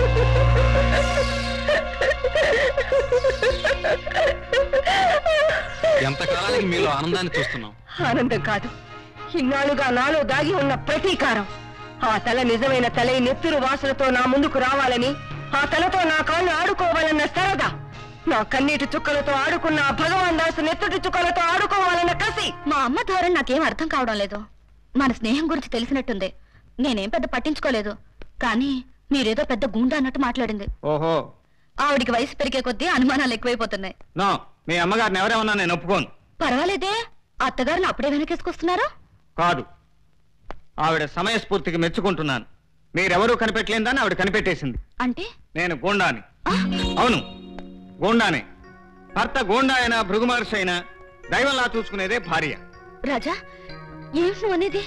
ఎంతకాలానికి మీలో ఆనందాన్ని చూస్తున్నాం ఆనందం కాదు ఇన్నాళ్ళుగా నాలో దాగి ఉన్న ప్రతీకారం ఆ తల నిజమైన తలై నెత్తురు వాసనతో నా ముందుకు రావాలని ఆ తలతో నా కాళ్ళు ఆడుకోవాలన్న సరదా నా కన్నీటి చుక్కలతో ఆడుకున్న ఆ భగవాన్ దాసు నెత్తుటి చుక్కలతో ఆడుకోవాలన్న కసి మా అమ్మ ధోరణి నాకేం అర్థం కావడం లేదు మన స్నేహం గురించి తెలిసినట్టుంది నేనేం పెద్ద పట్టించుకోలేదు కానీ మీరేదో పెద్ద గుండా అన్నట్టు మాట్లాడింది ఓహో ఆవిడికి వయసు పెరిగే కొద్దీ అనుమానాలు ఎక్కువైపోతున్నాయి నో మీ అమ్మగారిని ఎవరేమన్నా నేను ఒప్పుకోను పర్వాలేదే అత్తగారిని అప్పుడే వెనకేసుకొస్తున్నారా కాదు ఆవిడ సమయస్ఫూర్తికి మెచ్చుకుంటున్నాను మీరెవరూ కనిపెట్టలేదని ఆవిడ కనిపెట్టేసింది అంటే నేను గోండాని అవును గోండానే భర్త గోండా అయినా భృగు మహర్షి అయినా దైవంలా చూసుకునేదే భార్య రాజా ఏం నువ్వు అనేది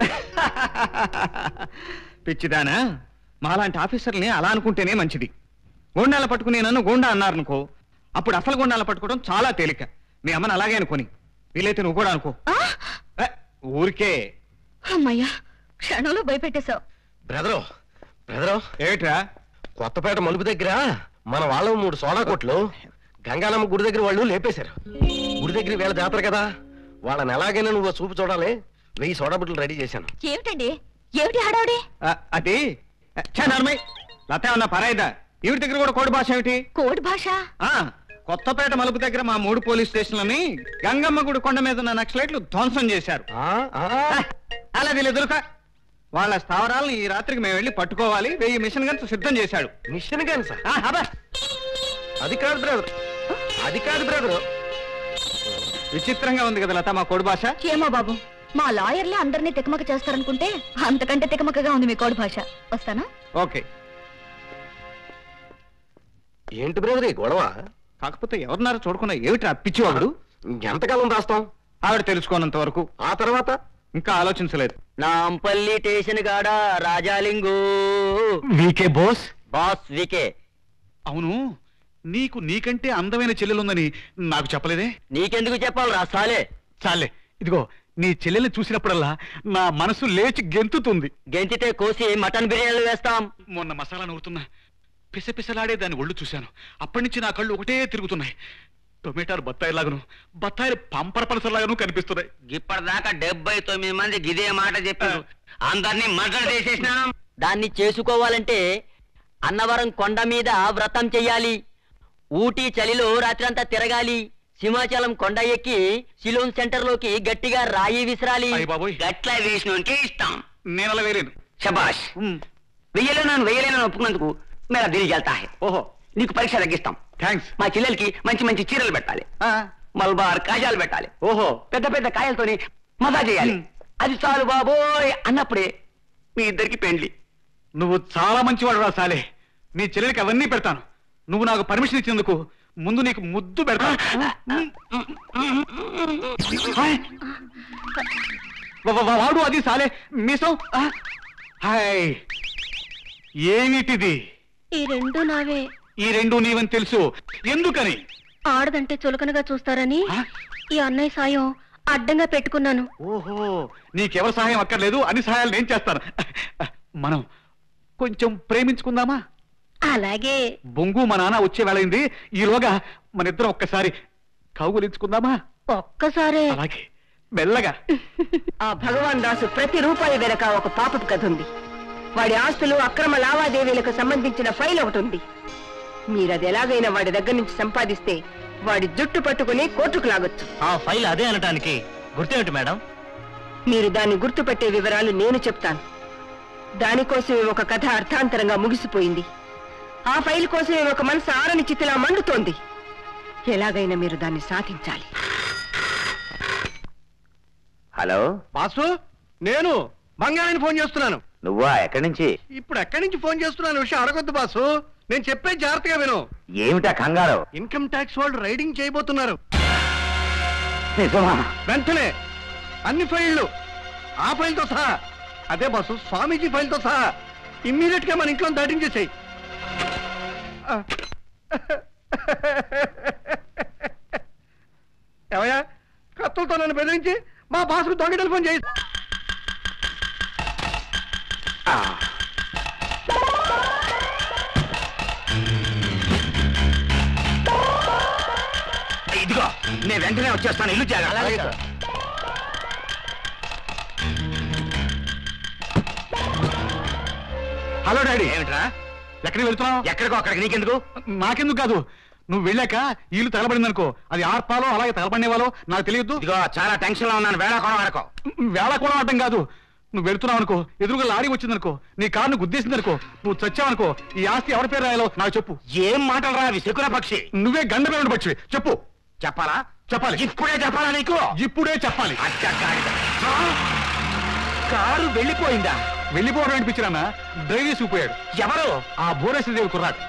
పిచ్చిదానా మాలాంటి ఆఫీసర్ని అలా అనుకుంటేనే మంచిది గోండాల పట్టుకుని నన్ను గోండా అన్నారనుకో అప్పుడు అసలు గోండాల పట్టుకోవడం చాలా తేలిక మీ అమ్మని అలాగే అనుకోని వీలైతే నువ్వు కూడా అనుకో ఏ, ఊరికే అమ్మయ్యా క్షణంలో భయపెట్టేశావు బ్రదరు బ్రదరు ఏమిట్రా కొత్తపేట మలుపు దగ్గర మన వాళ్ళ మూడు సోడా కొట్లు గంగాలమ్మ గుడి దగ్గర వాళ్ళు లేపేశారు గుడి దగ్గర వీళ్ళ జాతర కదా వాళ్ళని ఎలాగైనా నువ్వు చూపు చూడాలి వెయ్యి సోడా బుట్టలు రెడీ చేశాను ఏమిటండి ఏమిటి హడావుడి ఆ, అది నర్మయ్ లత ఉన్న పరాయిదా ఈవిడ దగ్గర కూడా కోడి భాష ఏమిటి కోడి భాష ఆ కొత్తపేట మలుపు దగ్గర మా మూడు పోలీస్ స్టేషన్లని గంగమ్మ గుడి కొండ మీద ఉన్న నక్సలైట్లు ధ్వంసం చేశారు అలా వీళ్ళు ఎదురుక వాళ్ళ స్థావరాలను ఈ రాత్రికి మేము వెళ్ళి పట్టుకోవాలి వెయ్యి మిషన్ గన్స్ సిద్ధం చేశాడు మిషన్ గన్స్ ఆ, అబ్బా. అది కాదు బ్రదర్ అది కాదు బ్రదర్ విచిత్రంగా ఉంది కదా లత మా కోడి భాష ఏమో బాబు మా లాయర్లే అందరినీ తికమక చేస్తారనుకుంటే అంతకంటే తికమకగా ఉంది మీ కోడి భాష వస్తానా ఓకే ఏంటి బ్రదర్ ఈ గొడవ కాకపోతే ఎవరున్నారో చూడకుండా ఏమిటి పిచ్చివాడు ఎంతకాలం రాస్తాం ఆవిడ తెలుసుకోనంత వరకు ఆ తర్వాత ఇంకా ఆలోచించలేదు నాంపల్లి స్టేషన్ కాడ Rajalingu VK Bose boss VK అవును నీకు నీకంటే అందమైన చెల్లెలుందని నాకు చెప్పలేదే నీకెందుకు చెప్పాలి రా సాలే చాలే ఇదిగో నీ చెల్లెల్ని చూసినప్పుడల్లా నా మనసు లేచి గెంతుతుంది గెంతితే కోసి మటన్ బిర్యానీలు వేస్తాం మొన్న మసాలా నూరుతున్నా పిసపిసలాడే దాని ఒళ్ళు చూశాను అప్పటి నుంచి నా కళ్ళు ఒకటే తిరుగుతున్నాయి టొమాటాలు బత్తాయిలాగను బత్తాయిలు పంపర పనసలాగాను కనిపిస్తున్నాయి ఇప్పటిదాకా డెబ్బై తొమ్మిది మంది గిదే మాట చెప్పారు అందరినీ మర్డర్ చేసేసినాం దాన్ని చేసుకోవాలంటే అన్నవరం కొండ మీద వ్రతం చెయ్యాలి ఊటీ చలిలో రాత్రంతా తిరగాలి సింహాచలం కొండ ఎక్కి సిలోన్ సెంటర్ లోకి గట్టిగా రాయి విసిరాలి గట్ల వేసినోనికి ఇస్తాం నేను అలా వేరేను శబాష్ వెయ్యలేనాను వెయ్యలేనని ఒప్పుకున్నందుకు మేరా దిల్ జల్తా హై ఓహో నీకు పరీక్ష తగ్గిస్తాం థ్యాంక్స్ మా చెల్లెలకి మంచి మంచి చీరలు పెట్టాలి మల్బార్ కాజాలు పెట్టాలి ఓహో పెద్ద పెద్ద కాయలతోని మజా చేయాలి అది చాలు బాబోయ్ అన్నప్పుడే మీ ఇద్దరికి పెండ్లి నువ్వు చాలా మంచివాడు రా సాలే నీ చెల్లెలకి అవన్నీ పెడతాను నువ్వు నాకు పర్మిషన్ ఇచ్చినందుకు ముందు నీకు ముద్దు పెడతాను హాయ్. వా- వా- వాడు అది సాలే మీసం ఆ. హాయ్ ఏమిటిది ఈ రెండు నావే ఈ రెండు నీవని తెలుసు ఎందుకని ఆడదంటే చులకనగా చూస్తారని ఈ అన్నయ్య సాయం అడ్డంగా పెట్టుకున్నాను ఓహో నీకెవరి సహాయం అక్కర్లేదు అన్ని సహాయాలు నేను చేస్తాను మనం కొంచెం ప్రేమించుకుందామా అలాగే బొంగు మా నాన్న వచ్చే వేళైంది ఈలోగా మన ఇద్దరం ఒక్కసారి కౌగులించుకుందామా ఒక్కసారే అలాగే మెల్లగా ఆ భగవాన్ దాసు ప్రతి రూపాయి వెనక ఒక పాపపు కథ ఉంది వాడి ఆస్తులు అక్రమ లావాదేవీలకు సంబంధించిన ఫైల్ ఒకటి ఉంది మీరది ఎలాగైనా వాడి దగ్గర నుంచి సంపాదిస్తే వాడి జుట్టు పట్టుకుని కోర్టుకు లాగొచ్చు ఆ ఫైల్ అదే అనటానికి గుర్తేమిటి మేడం మీరు దాన్ని గుర్తుపెట్టే వివరాలు నేను చెప్తాను దానికోసమే ఒక కథ అర్థాంతరంగా ముగిసిపోయింది ఆ ఫైల్ కోసమే ఒక మనసు ఆరని చిత్తులా మండుతోంది ఎలాగైనా మీరు దాన్ని సాధించాలి హలో బాసు నేను బంగారాన్ని ఫోన్ చేస్తున్నాను నువ్వా ఎక్కడి నుంచి ఇప్పుడు ఎక్కడి నుంచి ఫోన్ చేస్తున్నాను విషయం అడగొద్దు బాసు నేను చెప్పేది జాగ్రత్తగా విను ఏమిటా కంగారు ఇన్కమ్ ట్యాక్స్ వాళ్ళు రైడింగ్ చేయబోతున్నారు నిజమా వెంటనే అన్ని ఫైళ్లు ఆ ఫైల్తో సహా అదే బాసు స్వామీజీ ఫైల్తో సహా ఇమ్మీడియట్ గా మన ఇంట్లో దాటించేసాయి ఏమయ్యా కత్తులతో నన్ను బెదిరించి మా బాసుకు దొంగ టెలిఫోన్ చేయి ఇదిగో నేను వెంటనే వచ్చేస్తాను ఇల్లు జాగ్రత్త హలో డాడీ ఏమిట్రా ఎక్కడికి వెళ్తున్నావు ఎక్కడికో అక్కడికి నీకెందుకు నాకెందుకు కాదు నువ్వు వెళ్ళాక ఇల్లు తగలబడింది అనుకో అది ఆర్పాలో అలాగే తగలబడిన వాళ్ళో నాకు తెలియదు ఇదిగో చాలా టెన్షన్ లో ఉన్నాను వేళ కొన వరకు వేళ కూడా అడ్డం కాదు నువ్వు వెళ్తున్నావు అనుకో ఎదురుగా లారీ వచ్చిందనుకో నీ కారును గుద్దేసిందనుకో నువ్వు చచ్చావనుకో ఈ ఆస్తి ఎవరి పేరు రాయాలో నాకు చెప్పు ఏం మాటలు రా అవి శకున పక్షి నువ్వే గండపేరు పక్షి చెప్పు చెప్పాలా చెప్పాలి ఇప్పుడే చెప్పాలా నీకు ఇప్పుడే చెప్పాలి కారు వెళ్ళిపోయిందా వెళ్ళిపోవడం అనిపించినా డ్రైవ్ చూపోయాడు ఎవరు ఆ భువనేశ్వరదేవి కుర్రాడు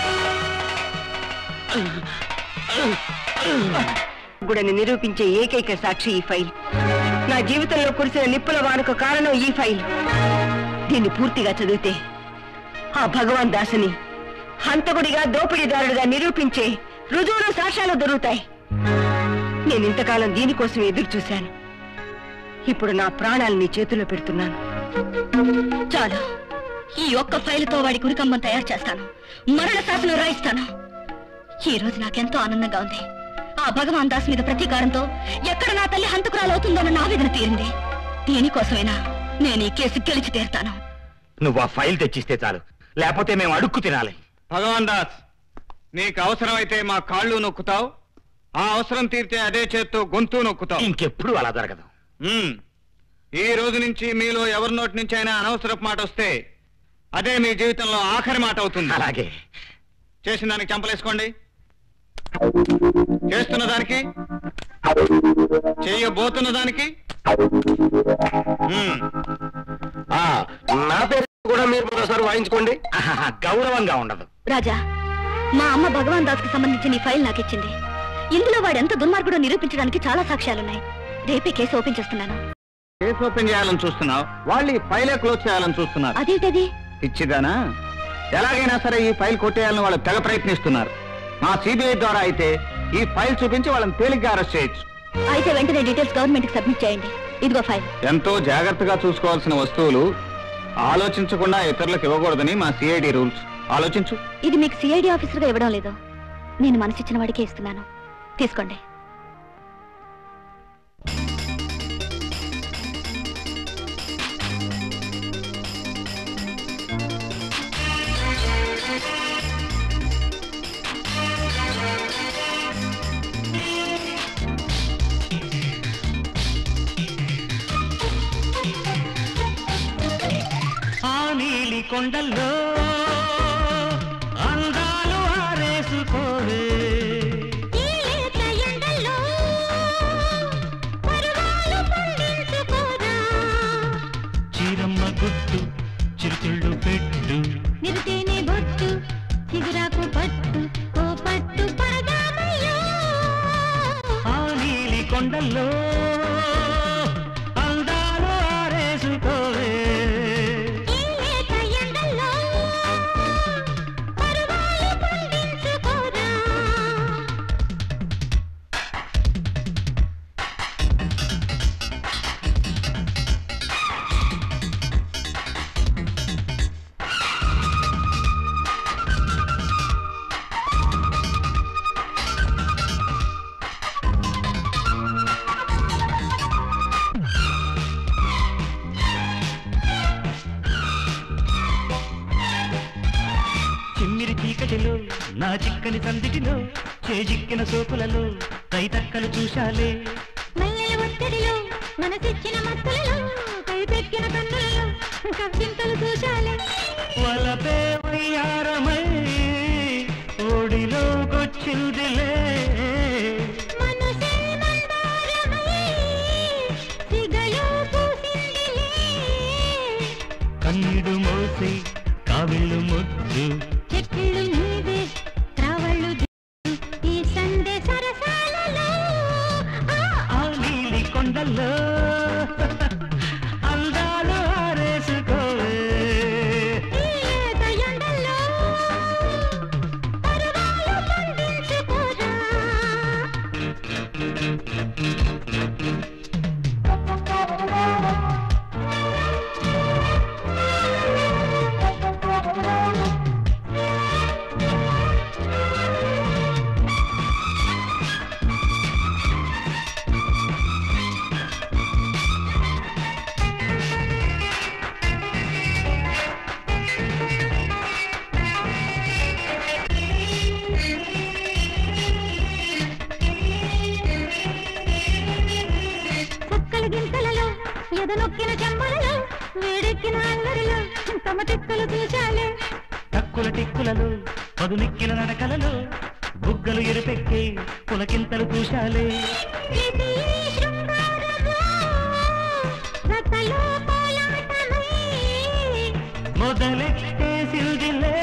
గుడని నిరూపించే ఏకైక సాక్షి ఈ ఫైల్ నా జీవితంలో కురిసిన నిప్పుల వానకు కారణం ఈ ఫైల్ దీన్ని పూర్తిగా చదివితే ఆ భగవాన్ దాసుని హంతకుడిగా దోపిడీదారుడిగా నిరూపించే రుజువులు సాక్ష్యాలు దొరుకుతాయి నేను ఇంతకాలం దీనికోసం ఎదురు చూశాను ఇప్పుడు నా ప్రాణాలు నీ చేతుల్లో పెడుతున్నాను చాలు ఈ ఒక్క ఫైలుతో వాడి కురికమ్మం తయారు చేస్తాను మరణ శాసనం రాయిస్తాను ఈ రోజు నాకెంతో ఆనందంగా ఉంది ఆ భగవాన్ దాస్ మీద ప్రతీకారంతో ఎక్కడ నా తల్లి హంతకురాలవుతుందోన్న ఆవేదన తీరింది దీనికోసమైనా నేను ఈ కేసు గెలిచి తీరుతాను నువ్వు ఆ ఫైల్ తెచ్చిస్తే చాలు లేకపోతే మేము అడుక్కు తినాలి భగవాన్ దాస్ నీకు అవసరమైతే మా కాళ్ళు నొక్కుతావు ఆ అవసరం తీరితే అదే చేత్తో గొంతు నొక్కుతావు ఇంకెప్పుడు అలా జరగదు మ్మ్. ఈ రోజు నుంచి మీలో ఎవరి నోటి నుంచి అయినా అనవసరపు మాట వస్తే అదే మీ జీవితంలో ఆఖరి మాట అవుతుంది అలాగే చేసిన దానికి చంపలేసుకోండి చేస్తున్న దానికి చేయబోతున్న దానికి మ్మ్. ఆ, నా పేరు కూడా మీరు మరోసారి వాయించుకోండి గౌరవంగా ఉండదు రాజా మా అమ్మ భగవాన్ దాస్ కి సంబంధించిన ఈ ఫైల్ నాకు ఇచ్చింది ఇందులో వాడు ఎంత దుర్మార్గుడో నిరూపించడానికి చాలా సాక్ష్యాలున్నాయి రేపే కేసు ఓపెన్ చేస్తున్నాను కేసు ఓపెన్ చేయాలని చూస్తున్నావు వాళ్ళు ఈ ఫైలే క్లోజ్ చేయాలని చూస్తున్నారు అదేంటది ఇచ్చిదానా ఎలాగైనా సరే ఈ ఫైల్ కొట్టేయాలని వాళ్ళు తెగ ప్రయత్నిస్తున్నారు మా సిబిఐ ద్వారా అయితే ఈ ఫైల్ చూపించి వాళ్ళని తేలిగ్గా అరెస్ట్ చేయొచ్చు అయితే వెంటనే డీటెయిల్స్ గవర్నమెంట్ కి సబ్మిట్ చేయండి ఇదిగో ఫైల్ ఎంతో జాగ్రత్తగా చూసుకోవాల్సిన వస్తువులు ఆలోచించకుండా ఇతరులకు ఇవ్వకూడదని మా సిఐడి రూల్స్ ఆలోచించు ఇది మీకు సిఐడి ఆఫీసర్ గా ఇవ్వడం లేదు నేను మనసిచ్చిన వాడికే ఇస్తున్నాను తీసుకోండి ఆ నీలి కొండల్లో అందాలు ఆరేసుకోవే చీరమ్మ గుట్టు చిరుతిళ్ళు పెట్టు నిరుతేనే బొట్టు చిగురాకు పట్టు ఓ పట్టు పరదామయ్యో ఆ నీలి కొండల్లో అందాలు ఆరేసుకోవే ఈ లేత ఎండల్లో పరువాలు పండించుకోరా చిమ్మిరి చీకటిలో నా చిక్కని సందిటిలో చేజిక్కిన సోకులలో కైతక్కలు చూశాలే మల్లెల ఒత్తిడిలో మనసిచ్చిన మత్తులలో కైపెక్కిన కన్నులలో కవ్వింతలు చూశాలే వలపే వయ్యారమై ఓడిలోకొచ్చిందిలే మనసే మందారమై సిగలో పూసిందిలే కన్నీడు మోసి కావిళ్ళు ముద్దు చెక్కిళ్ళు నీవే త్రావళ్ళు దిక్కు, ఈ సందే సరసాలలో ఆ ఆ నీలి కొండల్లో అందాలు ఆరేసుకోవే ఈ లేత ఎండల్లో పరువాలు పండించుకోరా తమ తిక్కలు తీశాలే తక్కుల టిక్కులలో పదునెక్కిల నడకలలో బుగ్గలు ఎరుపెక్కి పులకింతలు చూశాలే ఇది శృంగారము రతలో కోలాటమై మొదలెట్టేసిందిలే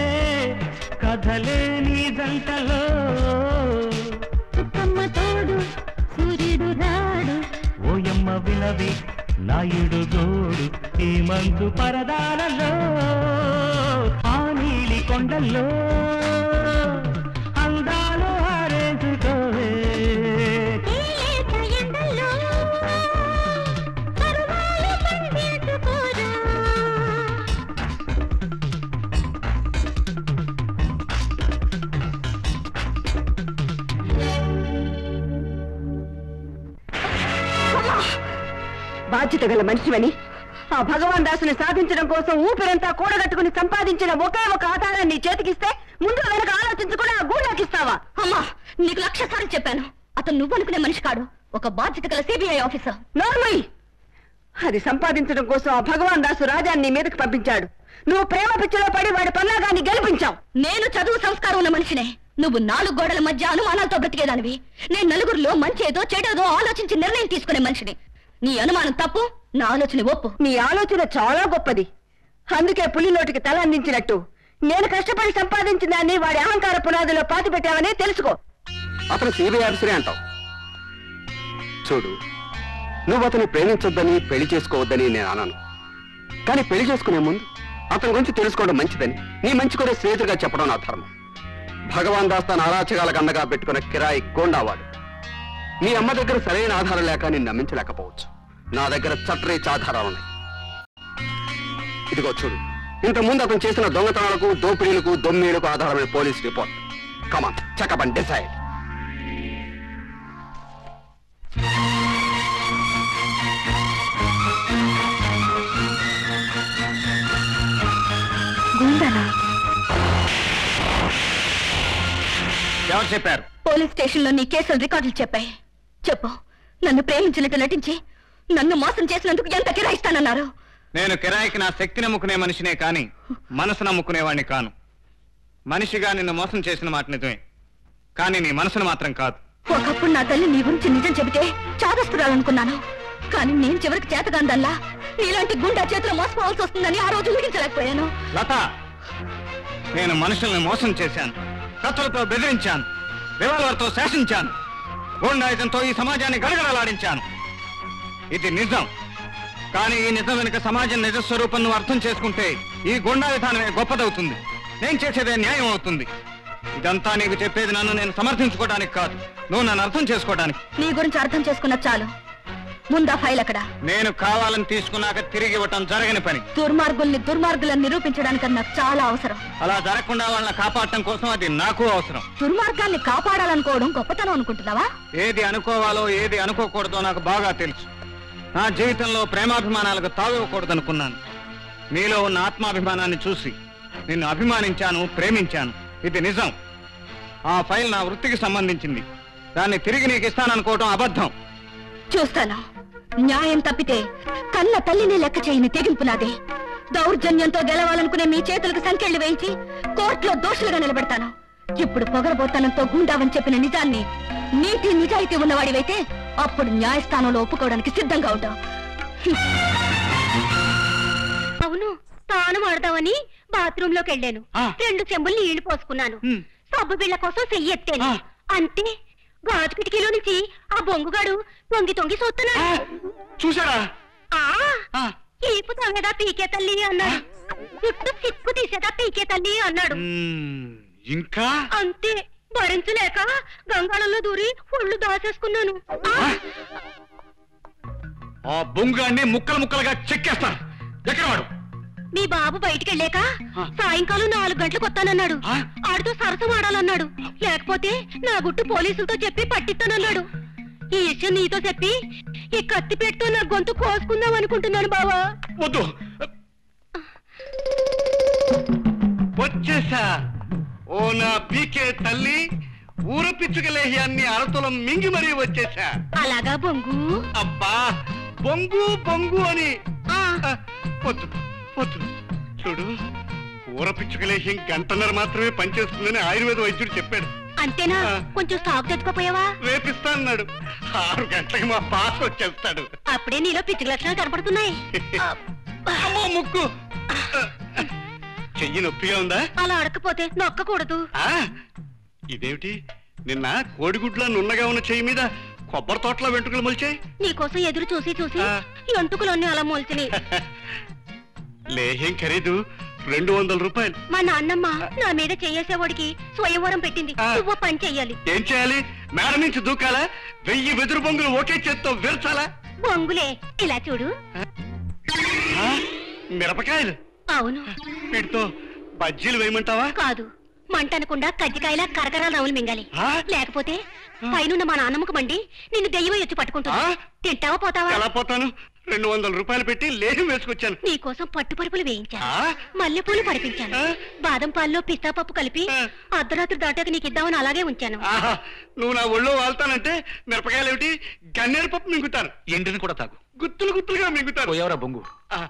కథలే నీ జంటలో చుక్కమ్మ తోడు సూర్యుడు రాడు ఓయమ్మ వినవి నాయుడు గోడు ఈ మందు పరదాలలో ఆ నీలి కొండల్లో అందాలు ఆరేసుకోవే తేలేత ఎండల్లో పరువాలు పండించుకోరా బాధ్యత గల మనిషివని ఆ భగవాన్ దాసుని సాధించడం కోసం ఊపిరంతా కూడగట్టుకుని సంపాదించిన ఒకే ఒక ఆధారాన్ని చేతికిస్తే ముందు వెనక ఆలోచించకుండా ఆ గూడాకిస్తావా అమ్మా నీకు లక్ష సార్లు చెప్పాను అతను నువ్వు అనుకునే మనిషి కాడు ఒక బాధ్యత గల సిబిఐ ఆఫీసర్ నోర్మయ్ అది సంపాదించడం కోసం ఆ భగవాన్ దాసు రాజాన్ని నీ మీదకి పంపించాడు నువ్వు ప్రేమ పిచ్చిలో పడి వాడి పన్నాగాన్ని గెలిపించావు నేను చదువు సంస్కారం ఉన్న మనిషినే నువ్వు నాలుగు గోడల మధ్య అనుమానాలతో బ్రతికేదానివి నేను నలుగురిలో మంచి ఏదో చెడేదో ఆలోచించి నిర్ణయం తీసుకునే మనిషిని నీ అనుమానం తప్పు నా ఆలోచన ఒప్పు నీ ఆలోచన చాలా గొప్పది అందుకే పులి నోటికి తల అందించినట్టు నేను కష్టపడి సంపాదించిన దాన్ని వాడి అహంకార పునాదిలో పాతి పెట్టావని తెలుసుకో అతను సిబిఐ ఆఫీసరే అంటావు చూడు నువ్వు అతన్ని ప్రేమించొద్దని పెళ్లి చేసుకోవద్దని నేను అన్నాను కానీ పెళ్లి చేసుకునే ముందు అతని గురించి తెలుసుకోవడం మంచిదని నీ మంచి కూడా స్నేహితుడిగా చెప్పడం నా ధర్మం భగవాన్ దాస్ తన అరాచకాలకు అండగా పెట్టుకున్న కిరాయి కొండావాడు నీ అమ్మ దగ్గర సరైన ఆధారం లేక నేను నమ్మించలేకపోవచ్చు నా దగ్గర చట్రేచ్ ఆధారాలున్నాయి ఇదిగో చూడు ఇంత ముందు అతను చేసిన దొంగతనాలకు దోపిడీలకు దొమ్మీలకు ఆధారమైన police report come on checkup and decide గుండనా ఎవరు చెప్పారు పోలీస్ స్టేషన్ లో నీ కేసుల రికార్డులు చెప్పాయి చెప్పు నన్ను ప్రేమించినట్టు నటించి నన్ను మోసం చేసినందుకు ఎంత కిరాయిస్తానన్నారు నేను కిరాయికి నా శక్తి నమ్ముకునే మనిషినే కాని మనసు నమ్ముకునేవాడిని కాను మనిషిగా నిన్ను మోసం చేసిన మాట నిజమే కానీ నీ మనసును మాత్రం కాదు ఒకప్పుడు నా తల్లి నీ గురించి నిజం చెబితే చాదస్తురాలనుకున్నాను కానీ నేను చివరికి చేతగాందల్లా నీలాంటి గుండా చేతిలో మోసపోవాల్సి వస్తుందని ఆ రోజు ఊహించలేకపోయాను లత నేను మనుషుల్ని మోసం చేశాను కత్తులతో బెదిరించాను రివాల్వర్తో శాసించాను గూండాయుధంతో ఈ సమాజాన్ని గడగడలాడించాను ఇది నిజం కానీ ఈ నిజం వెనుక సమాజం నిజ స్వరూపం నువ్వు అర్థం చేసుకుంటే ఈ గుండా విధానమే గొప్పదవుతుంది నేను చేసేదే న్యాయం అవుతుంది ఇదంతా నీకు చెప్పేది నన్ను నేను సమర్థించుకోవడానికి కాదు నువ్వు నన్ను అర్థం చేసుకోవడానికి నీ గురించి అర్థం చేసుకున్న చాలు ముందా ఫైల్ అక్కడ నేను కావాలని తీసుకున్నాక తిరిగి ఇవ్వటం జరగని పని దుర్మార్గుల్ని దుర్మార్గులను నిరూపించడానికి అది నాకు చాలా అవసరం అలా జరగకుండా వాళ్ళని కాపాడటం కోసం అది నాకు అవసరం దుర్మార్గాన్ని కాపాడాలనుకోవడం గొప్పతనం అనుకుంటున్నావా ఏది అనుకోవాలో ఏది అనుకోకూడదో నాకు బాగా తెలుసు నా జీవితంలో ప్రేమాభిమానాలకు తావివ్వకూడదనుకున్నాను నీలో ఉన్న ఆత్మాభిమానాన్ని చూసి నిన్ను అభిమానించాను ప్రేమించాను ఇది నిజం ఆ ఫైల్ నా వృత్తికి సంబంధించింది దాన్ని తిరిగి నీకు ఇస్తాననుకోవటం అబద్ధం చూస్తాను న్యాయం తప్పితే కన్న తల్లిని లెక్క చేయని తెగింపు నాదే దౌర్జన్యంతో గెలవాలనుకునే మీ చేతులకు సంకెళ్లు వేయించి కోర్టులో దోషులుగా నిలబెడతాను ఇప్పుడు పొగరబోతానంతో గుండావని చెప్పిన నిజాన్ని నీతి నిజాయితీ ఉన్నవాడివైతే అప్పుడు న్యాయస్థానంలో ఒప్పుకోవడానికి సిద్ధంగా ఉంటావు అవును తాను వాడదామని బాత్రూమ్ లోకి వెళ్ళాను రెండు చెంబులు నీళ్లు పోసుకున్నాను సబ్బు బిళ్ళ కోసం చెయ్యి ఎత్తాను అంతే గాజు కిటికీలో నుంచి ఆ బొంగుగాడు తొంగి తొంగి చూస్తున్నాడు చూసారా ఆ ఈపు తొంగదా పీకే తల్లి అన్నాడు జుట్టు సిక్కు తీసేదా పీకే తల్లి అన్నాడు ఇంకా అంతే భరించలేక గంగాళంలో దూరి ఒళ్ళు దాచేసుకున్నాను ఆ, ఆ బొంగుగాన్ని ముక్కలు ముక్కలుగా చెక్కేస్తాను ఎక్కడ వాడు మీ బాబు బయటికి వెళ్ళాక సాయంకాలం నాలుగు గంటలకు వస్తానన్నాడు ఆడితో సరసం ఆడాలన్నాడు లేకపోతే నా గుట్టు పోలీసులతో చెప్పి పట్టిస్తానన్నాడు ఈ విషయం నీతో చెప్పి ఈ కత్తి పెట్టుతో నా గొంతు కోసుకుందాం అనుకుంటున్నాను బావా వద్దు వచ్చేసా ఓ నా పీకే తల్లి ఊర పిచ్చుకలేహ్యాన్ని అరతులం మింగి మరీ వచ్చేసా అలాగా బొంగు అబ్బా బొంగు బొంగు అని ఆ, వద్దు వద్దు ఊర పిచ్చుకలేసి గంటన్నర మాత్రమే పనిచేస్తుందని ఆయుర్వేద వైద్యుడు చెప్పాడు అంతేనా కొంచెం స్టాక్ తెచ్చుకోపోయావా రేపిస్తా అన్నాడు ఆరు గంటలకి మా పాస్ వచ్చేస్తాడు అప్పుడే నీలో పిచ్చి లక్షణాలు కనపడుతున్నాయి అమ్మో ముక్కు చెయ్యి నొప్పిగా ఉందా అలా అడకపోతే నొక్కకూడదు ఆ ఇదేమిటి నిన్న కోడిగుడ్ల నున్నగా ఉన్న చెయ్యి మీద కొబ్బరి తోటలో వెంట్రుకలు మొలిచాయి నీకోసం ఎదురు చూసి చూసి ఎంటుకలన్నీ అలా మోల్చినాయి లేహేం ఖరీదు రెండు వందల రూపాయలు మా నాన్నమ్మ నా మీద చేయేసేవాడికి స్వయంవరం పెట్టింది నువ్వు పని చెయ్యాలి ఏం చేయాలి మేడ నుంచి దూకాలా వెయ్యి వెదురు బొంగులు ఒకే చేత్తో విరచాలా బొంగులే ఇలా చూడు ఆ, మిరపకాయలు అవును వీటితో బజ్జీలు వేయమంటావా కాదు మంట అనకుండా కజ్జికాయలా కరకరాలు నవ్వులు మింగాలి లేకపోతే పైనున్న మా నాన్నమ్మకు మండి నిన్ను దెయ్యం వచ్చి పట్టుకుంటుంది తింటావా పోతావా ఎలా పోతాను రెండు వందల రూపాయలు పెట్టి లేహం వేసుకొచ్చాను నీకోసం పట్టుపరుపులు వేయించాను ఆ? మల్లెపూలు పడిపించాను బాదం పాల్లో పిస్తా పప్పు కలిపి అర్ధరాత్రి దాటాక నీకు ఇద్దామని అలాగే ఉంచాను ఆహా నువ్వు నా ఒళ్ళో వాళ్తానంటే మిరపకాయలు ఏమిటి గన్నేరు పప్పు మింగుతాను ఎండిని కూడా తాగు గుత్తులు గుత్తులుగా మింగుతాను ఎవరా బొంగు ఆ,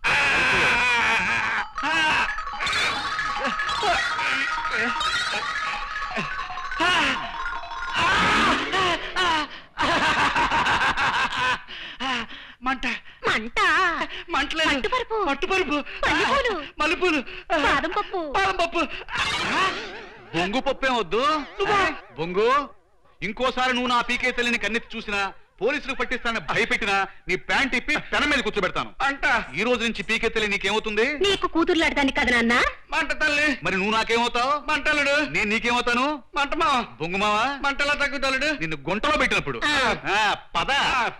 మంట మంట మంటలేదు పట్టుపరుపు పట్టుపరుపు మల్లెపూలు మల్లెపూలు బాదం పప్పు బాదం పప్పు బొంగు పప్పేం వద్దు బొంగు ఇంకోసారి నువ్వు నా పీకే తల్లిని కన్నెత్తి చూసినా పోలీసులు పట్టిస్తానని భయపెట్టినా నీ ప్యాంట్ ఇప్పి పెనం మీద కూర్చోబెడతాను అంట ఈ రోజు నుంచి పీకే తల్లి నీకేమవుతుంది నీకు కూతుర్లాడదాన్ని కదా నాన్న మంట తల్లి మరి నువ్వు నాకేమవుతావు మంటలుడు నేను నీకేమవుతాను మంటమా బొంగు మావా మంటలా తగ్గుతాడు నిన్ను గుంటలో పెట్టినప్పుడు ఆ, పద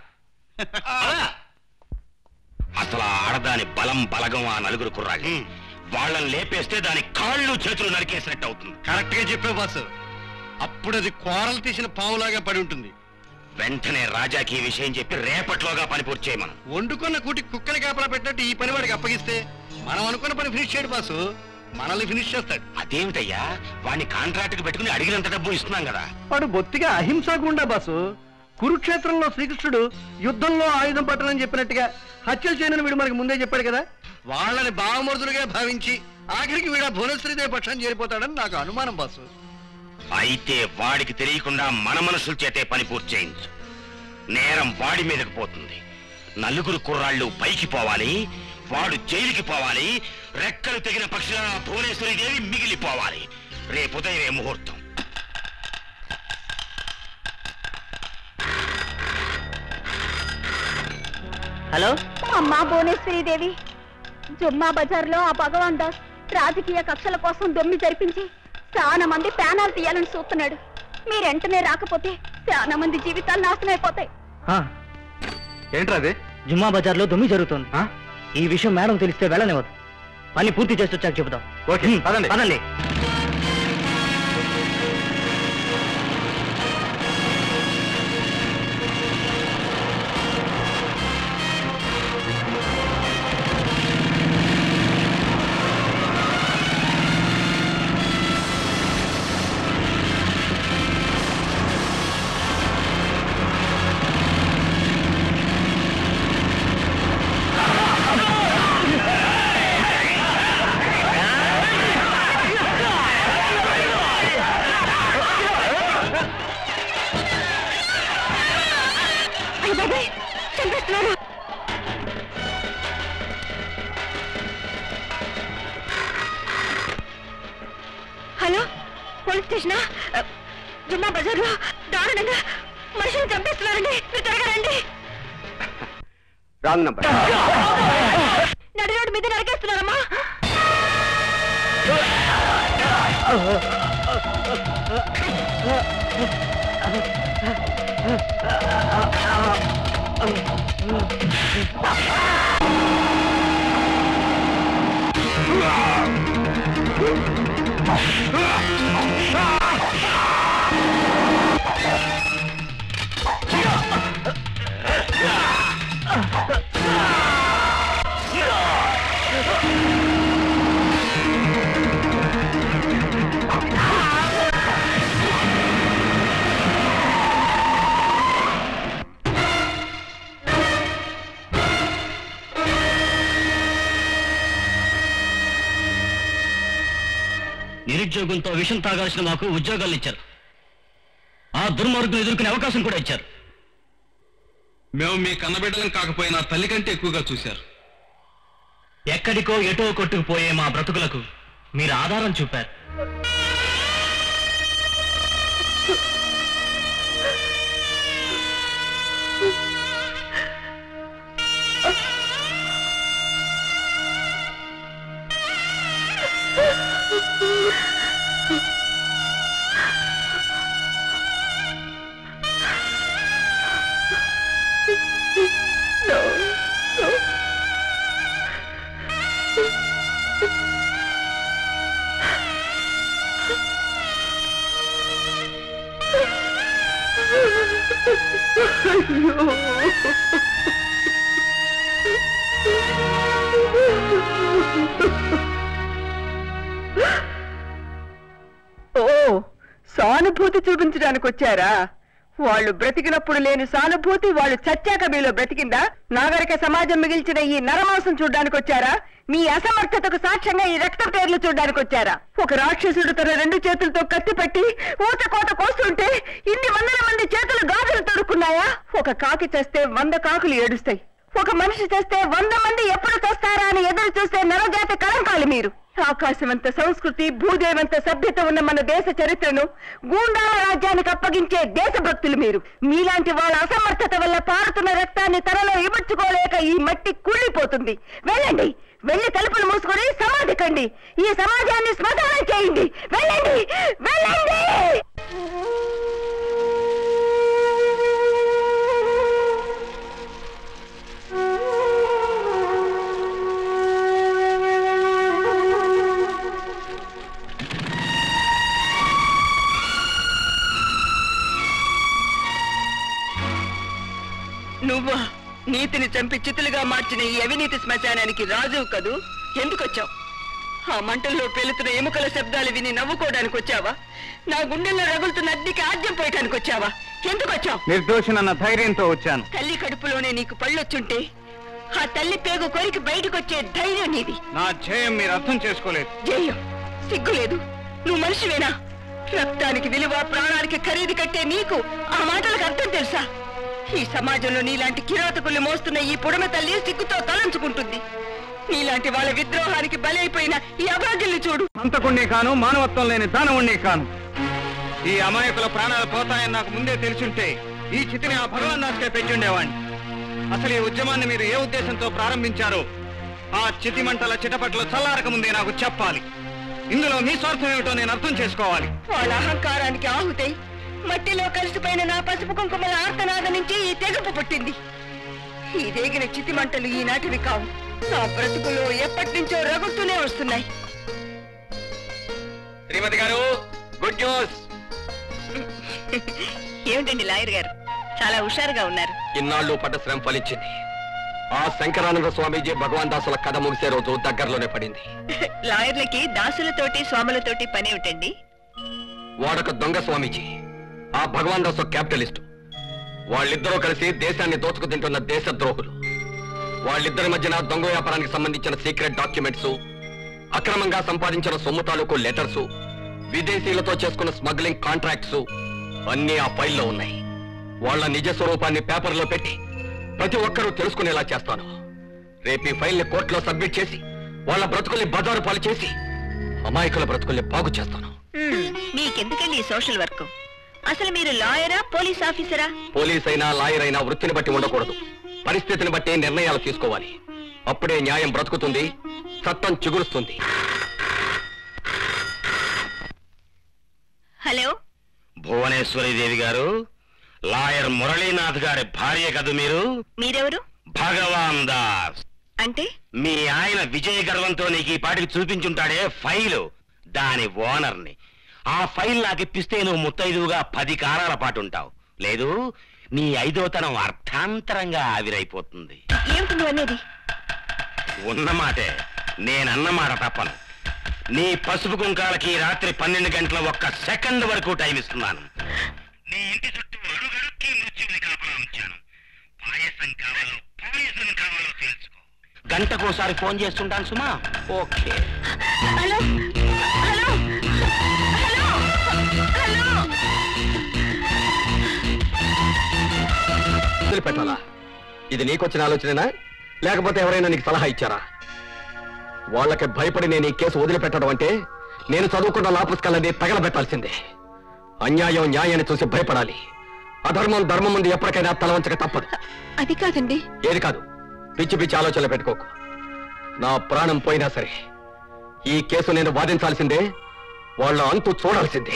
అసలు ఆ ఆడదాని బలం బలగం ఆ నలుగురు కుర్రాళ్ళు వాళ్ళని లేపేస్తే దాని కాళ్ళు చేతులు నరికేసినట్టు అవుతుంది కరెక్ట్ గా చెప్పావు బాసు అప్పుడు అది కోరలు తీసిన పావులాగా పడి ఉంటుంది వెంటనే రాజాకి ఈ విషయం చెప్పి రేపట్లోగా పని పూర్తి చేయమను వండుకున్న కూటి కుక్కని కాపలా పెట్టినట్టు ఈ పని వాడికి అప్పగిస్తే మనం అనుకున్న పని ఫినిష్ చేయడు బాసు మనల్ని ఫినిష్ చేస్తాడు అదేమిటయ్యా వాడిని కాంట్రాక్ట్ కి పెట్టుకుని అడిగినంత డబ్బు ఇస్తున్నాం కదా వాడు బొత్తిగా అహింసాకుండా బాసు కురుక్షేత్రంలో శ్రీకృష్ణుడు యుద్ధంలో ఆయుధం పట్టనని చెప్పినట్టుగా హత్యలు చేయనని వీడు మనకి ముందే చెప్పాడు కదా వాళ్ళని బావమరుదులుగా భావించి ఆఖరికి వీడు ఆ భువనశ్రీదేవి పక్షాన్ని చేరిపోతాడని నాకు అనుమానం బాసు అయితే వాడికి తెలియకుండా మన మనుషుల చేతే పని పూర్తి చేయించు నేరం వాడి మీదకి పోతుంది నలుగురు కుర్రాళ్ళు పైకి పోవాలి వాడు జైలుకి పోవాలి రెక్కలు తెగిన పక్షుల భువనేశ్వరి దేవి మిగిలిపోవాలి రేపు ఉదయమే ముహూర్తం హలో అమ్మా భువనేశ్వరి దేవి జుమ్మా బజార్లో ఆ భగవాన్ దాస్ రాజకీయ కక్షల కోసం దొమ్మి జరిపించి చాలా మంది ప్రాణాలు తీయాలని చూస్తున్నాడు మీరెంటనే రాకపోతే చాలా మంది జీవితాలు నాశనం అయిపోతాయి ఏంట్రా అది జుమ్మా బజార్లో దొమ్మి జరుగుతోంది ఈ విషయం మేడం తెలిస్తే వెళ్ళనివ్వదు పని పూర్తి చేసి వచ్చాక చెబుదాం ఓకే పదండి పదండి అయ్య బాబాయ్ చంపేస్తున్నాను హలో పోలీస్ స్టేషనా జుమ్మా బజార్లో దారుణంగా మనుషులు చంపేస్తున్నారండి మీరు త్వరగా రండి రాంగ్ నంబర్ నడి రోడ్డు మీద నరికేస్తున్నారమ్మా నిరుద్యోగంతో విషం తాగాల్సిన మాకు ఉద్యోగాలు ఇచ్చారు ఆ దుర్మార్గులు ఎదుర్కొనే అవకాశం కూడా ఇచ్చారు మేము మీ కన్నబిడ్డలం కాకపోయినా తల్లి కంటే ఎక్కువగా చూశారు ఎక్కడికో ఎటో కొట్టుకుపోయే మా బ్రతుకులకు మీరు ఆధారం చూపారు ఓ సానుభూతి చూపించడానికి వచ్చారా వాళ్ళు బ్రతికినప్పుడు లేని సానుభూతి వాళ్ళు చచ్చాక మీలో బ్రతికిందా నాగరిక సమాజం మిగిల్చిన ఈ నరమాంసం చూడ్డానికి వచ్చారా మీ అసమర్థతకు సాక్ష్యంగా ఈ రక్త పేర్లు చూడ్డానికి వచ్చారా ఒక రాక్షసుడు తన రెండు చేతులతో కత్తి పెట్టి ఊత కోత కోస్తుంటే ఇన్ని వందల మంది చేతులు గాజులు తొడుక్కున్నాయా ఒక కాకి చేస్తే వంద కాకులు ఏడుస్తాయి ఒక మనిషి చేస్తే వంద మంది ఎప్పుడు తెస్తారా అని ఎదురు చూస్తే నరజాతి కలంకాలి మీరు ఆకాశమంత సంస్కృతి భూదేవంత సభ్యత ఉన్న మన దేశ చరిత్రను గూండాల రాజ్యానికి అప్పగించే దేశభక్తులు మీరు మీలాంటి వాళ్ళ అసమర్థత వల్ల పారుతున్న రక్తాన్ని తనలో ఇమర్చుకోలేక ఈ మట్టి కుళ్ళిపోతుంది వెళ్ళండి వెళ్ళి తలుపులు మూసుకొని సమాధి కండి ఈ సమాజాన్ని శ్మశానం చేయండి వెళ్ళండి వెళ్ళండి నువ్వా నీతిని చంపి చితులుగా మార్చిన ఈ అవినీతి శ్మశానానికి రాజువు కదూ ఎందుకొచ్చావు ఆ మంటల్లో పేలుతున్న ఎముకల శబ్దాలు విని నవ్వుకోవడానికి వచ్చావా నా గుండెల్లో రగులుతున్న అగ్నికి ఆద్యం పోయటానికి వచ్చావా ఎందుకొచ్చావు నిర్దోషినన్న ధైర్యంతో వచ్చాను తల్లి కడుపులోనే నీకు పళ్ళొచ్చుంటే ఆ తల్లి పేగు కొరికి బయటకొచ్చే ధైర్యం నీది నా ధ్యేయం మీరు అర్థం చేసుకోలేదు జయం సిగ్గులేదు నువ్వు మనిషివేనా రక్తానికి విలువ ప్రాణానికి ఖరీదు కట్టే నీకు ఆ మాటలకు అర్థం తెలుసా ఈ సమాజంలో నీలాంటి కిరాతకుల్ని మోస్తున్న ఈ పుడమ తల్లి సిగ్గుతో తలంచుకుంటుంది నీలాంటి వాళ్ళ విద్రోహానికి బలైపోయిన ఈ అభాగ్యుల్ని చూడు అంతకుండి కాను మానవత్వం లేని దానవుణ్ణి కాను ఈ అమాయకుల ప్రాణాలు పోతాయని నాకు ముందే తెలుసుంటే ఈ చితిని ఆ భగవాన్ దాస్కే పెట్టుండేవాణ్ణి అసలు ఈ ఉద్యమాన్ని మీరు ఏ ఉద్దేశంతో ప్రారంభించారో ఆ చితి మంటల చిటపట్లో చల్లారక ముందే నాకు చెప్పాలి ఇందులో మీ స్వార్థం ఏమిటో నేను అర్థం చేసుకోవాలి వాళ్ళ అహంకారానికి ఆహుతై మట్టిలో కలిసిపోయిన నా పసుపు కుంకుమల ఆర్తనాద నుంచి ఈ తెగపు పుట్టింది ఈ రేగిన చితి మంటలు ఈనాటివి కావు నా బ్రతుకులో ఎప్పటి నుంచో రగులుతూనే వస్తున్నాయి శ్రీమతి గారు గుడ్ న్యూస్ ఏమిటండి లాయర్ గారు చాలా హుషారుగా ఉన్నారు ఇన్నాళ్ళు పడ్డ శ్రమ ఫలించింది ఆ శంకరానంద స్వామీజీ భగవాన్ దాసుల కథ ముగిసే రోజు దగ్గరలోనే పడింది లాయర్లకి దాసులతోటి స్వాములతోటి పని ఏమిటండి వాడొక దొంగ స్వామీజీ ఆ భగవాన్ దాస్ ఒక క్యాపిటలిస్ట్ వాళ్ళిద్దరూ కలిసి దేశాన్ని దోచుకు తింటున్న దేశద్రోహులు వాళ్ళిద్దరి మధ్యన దొంగ వ్యాపారానికి సంబంధించిన సీక్రెట్ డాక్యుమెంట్స్ అక్రమంగా సంపాదించిన సొమ్ము తాలూకు లెటర్స్ విదేశీయులతో చేసుకున్న స్మగ్లింగ్ కాంట్రాక్ట్స్ అన్నీ ఆ ఫైల్లో ఉన్నాయి వాళ్ళ నిజ స్వరూపాన్ని పేపర్లో పెట్టి ప్రతి ఒక్కరూ తెలుసుకునేలా చేస్తాను రేపు ఈ ఫైల్ని కోర్టులో సబ్మిట్ చేసి వాళ్ళ బ్రతుకుల్ని బజారు పాలు చేసి అమాయకుల బ్రతుకుల్ని బాగు చేస్తాను హ్మ్, మీకెందుకండి ఈ సోషల్ వర్క్ అసలు మీరు లాయరా పోలీస్ ఆఫీసరా పోలీస్ అయినా లాయర్ అయినా వృత్తిని బట్టి ఉండకూడదు పరిస్థితిని బట్టి నిర్ణయాలు తీసుకోవాలి అప్పుడే న్యాయం బ్రతుకుతుంది చట్టం చిగురుస్తుంది హలో భువనేశ్వరి దేవి గారు లాయర్ మురళీనాథ్ గారి భార్య కదు మీరు మీరెవరు భగవాన్ దాస్ అంటే మీ ఆయన విజయ గర్వంతో నీకు ఈ పాటికి చూపించుంటాడే ఫైలు దాని ఓనర్ని ఆ ఫైల్ నాకు ఇప్పిస్తే నువ్వు ముత్తైదువుగా పది కాలాల పాటు ఉంటావు లేదు నీ ఐదోతనం అర్థాంతరంగా ఆవిరైపోతుంది ఏమిటి నువ్వు అనేది ఉన్నమాటే నేనన్నమాట తప్పను నీ పసుపు కుంకాలకి రాత్రి పన్నెండు గంటల ఒక్క సెకండ్ వరకు టైం ఇస్తున్నాను నీ ఇంటి చుట్టూ అడుగడుక్కి మృత్యువుని కాపలా ఉంచాను పాయసం కావాలో పాయసం కావాలో తెలుసుకో గంటకోసారి ఫోన్ చేస్తుంటాను సుమా ఓకే హలో హలో వదిలిపెట్టాలా ఇది నీకొచ్చిన ఆలోచనేనా లేకపోతే ఎవరైనా నీకు సలహా ఇచ్చారా వాళ్ళకి భయపడి నేను ఈ కేసు వదిలిపెట్టడం అంటే నేను చదువుకున్న లా పుస్తకాలన్నీ తగలబెట్టాల్సిందే అన్యాయం న్యాయాన్ని చూసి భయపడాలి అధర్మం ధర్మం ముందు ఎప్పటికైనా తలవంచక తప్పదు అది కాదండి ఏది కాదు పిచ్చి పిచ్చి ఆలోచనలు పెట్టుకోకు నా ప్రాణం పోయినా సరే ఈ కేసు నేను వాదించాల్సిందే వాళ్ళ అంతు చూడాల్సిందే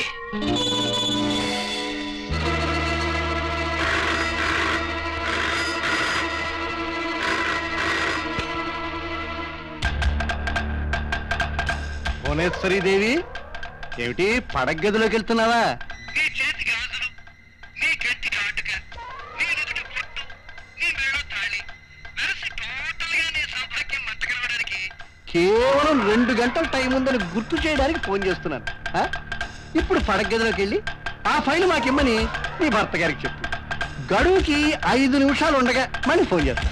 భువనేశ్వరి దేవి ఏమిటి పడగదిలోకి వెళ్తున్నావా కేవలం రెండు గంటల టైం ఉందని గుర్తు చేయడానికి ఫోన్ చేస్తున్నాను ఆ? ఇప్పుడు పడగదిలోకి వెళ్ళి ఆ ఫైల్ మాకిమ్మని నీ భర్త గారికి చెప్పు గడువుకి ఐదు నిమిషాలు ఉండగా మళ్ళీ ఫోన్ చేస్తా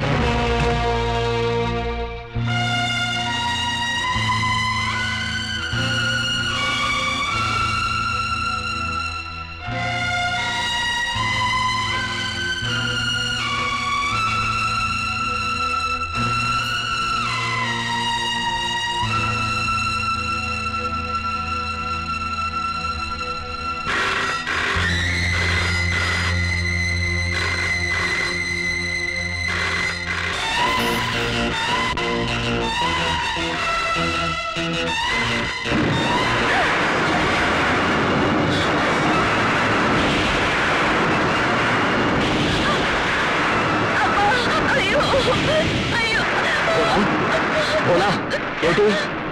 భోలా ఏంటి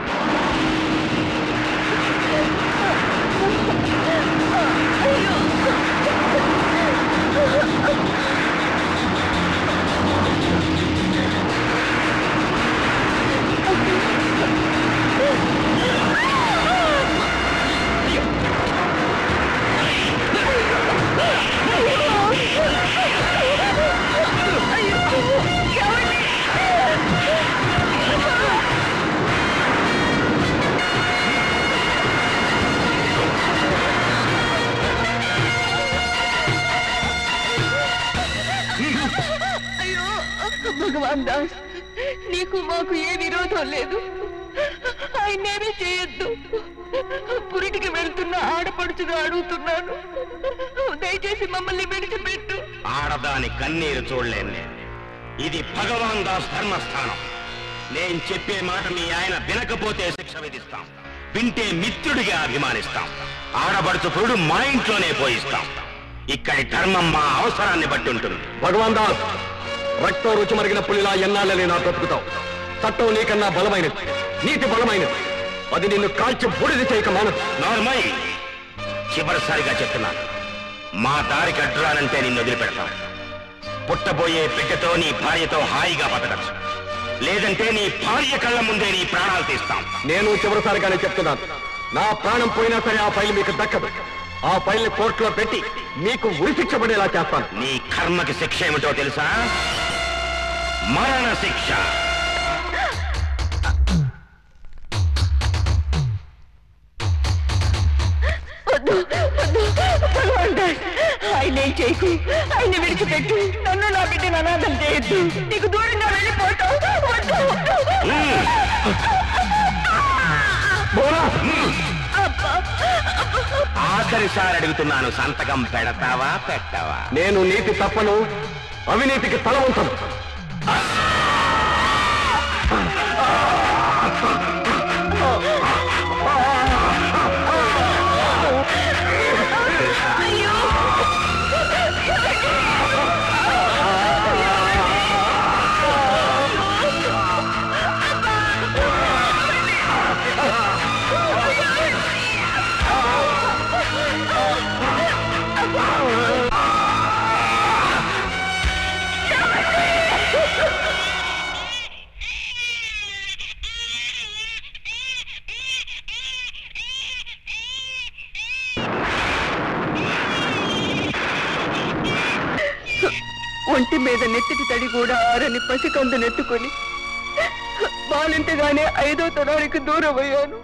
అయ్యో భగవాన్ దాస్ నీకు మాకు ఏ విరోధం లేదు ఆయన్నేమీ చేయొద్దు పురిటికి వెళ్తున్న ఆడపడుచుగా అడుగుతున్నాను దయచేసి మమ్మల్ని విడిచిపెట్టు ఆడదాని కన్నీరు చూడలేను నేను. ఇది భగవాన్ దాస్ ధర్మస్థానం నేను చెప్పే మాట మీ ఆయన వినకపోతే శిక్ష విధిస్తాం వింటే మిత్రుడిగా అభిమానిస్తాం ఆడబడుచు పురుడు మా ఇంట్లోనే పోయిస్తాం ఇక్కడి ధర్మం మా అవసరాన్ని బట్టి ఉంటుంది భగవాన్ దాస్ రక్తం రుచి మరిగిన పులిలా ఎన్నాళ్ళని నా బ్రతుకుతావు చట్టం నీకన్నా బలమైనది నీతి బలమైనది అది నిన్ను కాల్చి బూడిద చేయక మానదు నార్మల్ చివరిసారిగా చెప్తున్నాను మా దారికి అడ్డురానంటే నిన్ను వదిలిపెడతాం పుట్టబోయే బిడ్డతో నీ భార్యతో హాయిగా బతకచ్చు లేదంటే నీ భార్య కళ్ళ ముందే నీ ప్రాణాలు తీస్తాం నేను చివరిసారిగానే చెప్తున్నాను నా ప్రాణం పోయినా సరే ఆ ఫైల్ మీకు దక్కదు ఆ ఫైల్ ని కోర్టులో పెట్టి మీకు ఉరిశిక్ష పడేలా చేస్తాను నీ కర్మకి శిక్ష ఏమిటో తెలుసా మరణ శిక్ష వద్దు వద్దు భగవాన్ దాస్ ఆయనేం చేయకు ఆయన విడిచిపెట్టు నన్ను నా బిడ్డను అనాథం చేయొద్దు నీకు దూరంగా వెళ్ళిపోతావు వద్దు అబ్బా ఆఖరిసారి అడుగుతున్నాను సంతకం పెడతావా పెట్టవా నేను నీతి తప్పను అవినీతికి తల ఉంచను ఒంటి మీద నెత్తిటి తడి కూడా ఆరని పసికందు నెత్తుకొని బాలింతగానే ఐదో తరానికి దూరం అయ్యాను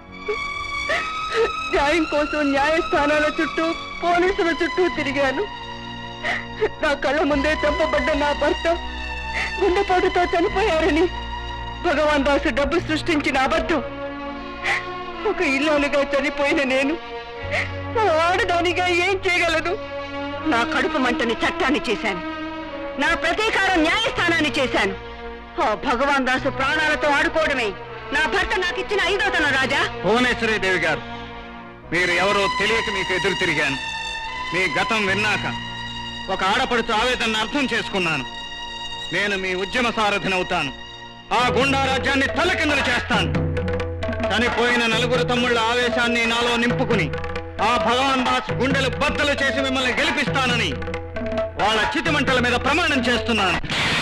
న్యాయం కోసం న్యాయస్థానాల చుట్టూ పోలీసుల చుట్టూ తిరిగాను నా కళ్ళ ముందే చంపబడ్డ నా భర్త గుండెపోటుతో చనిపోయారని భగవాన్ దాసు డబ్బు సృష్టించిన అబద్ధం ఒక ఇల్లాలుగా చనిపోయిన నేను ఓ ఆడదానిగా ఏం చేయగలను నా కడుపు మంటని చట్టాన్ని చేశాను నా ప్రతీకారం న్యాయస్థానాన్ని చేశాను ఆ భగవాన్ దాసు ప్రాణాలతో ఆడుకోవడమే నా భర్త నాకిచ్చిన ఐదోతనం రాజా భువనేశ్వరి దేవి గారు మీరు ఎవరో తెలియక మీకు ఎదురు తిరిగాను మీ గతం విన్నాక ఒక ఆడపడుచు ఆవేదనను అర్థం చేసుకున్నాను నేను మీ ఉద్యమ సారథినవుతాను ఆ గుండా రాజ్యాన్ని తలకిందులు చేస్తాను చనిపోయిన నలుగురు తమ్ముళ్ళ ఆవేశాన్ని నాలో నింపుకుని ఆ భగవాన్ దాస్ గుండెలు బద్దలు చేసి మిమ్మల్ని గెలిపిస్తానని వాళ్ళ చితిమంటల మీద ప్రమాణం చేస్తున్నాను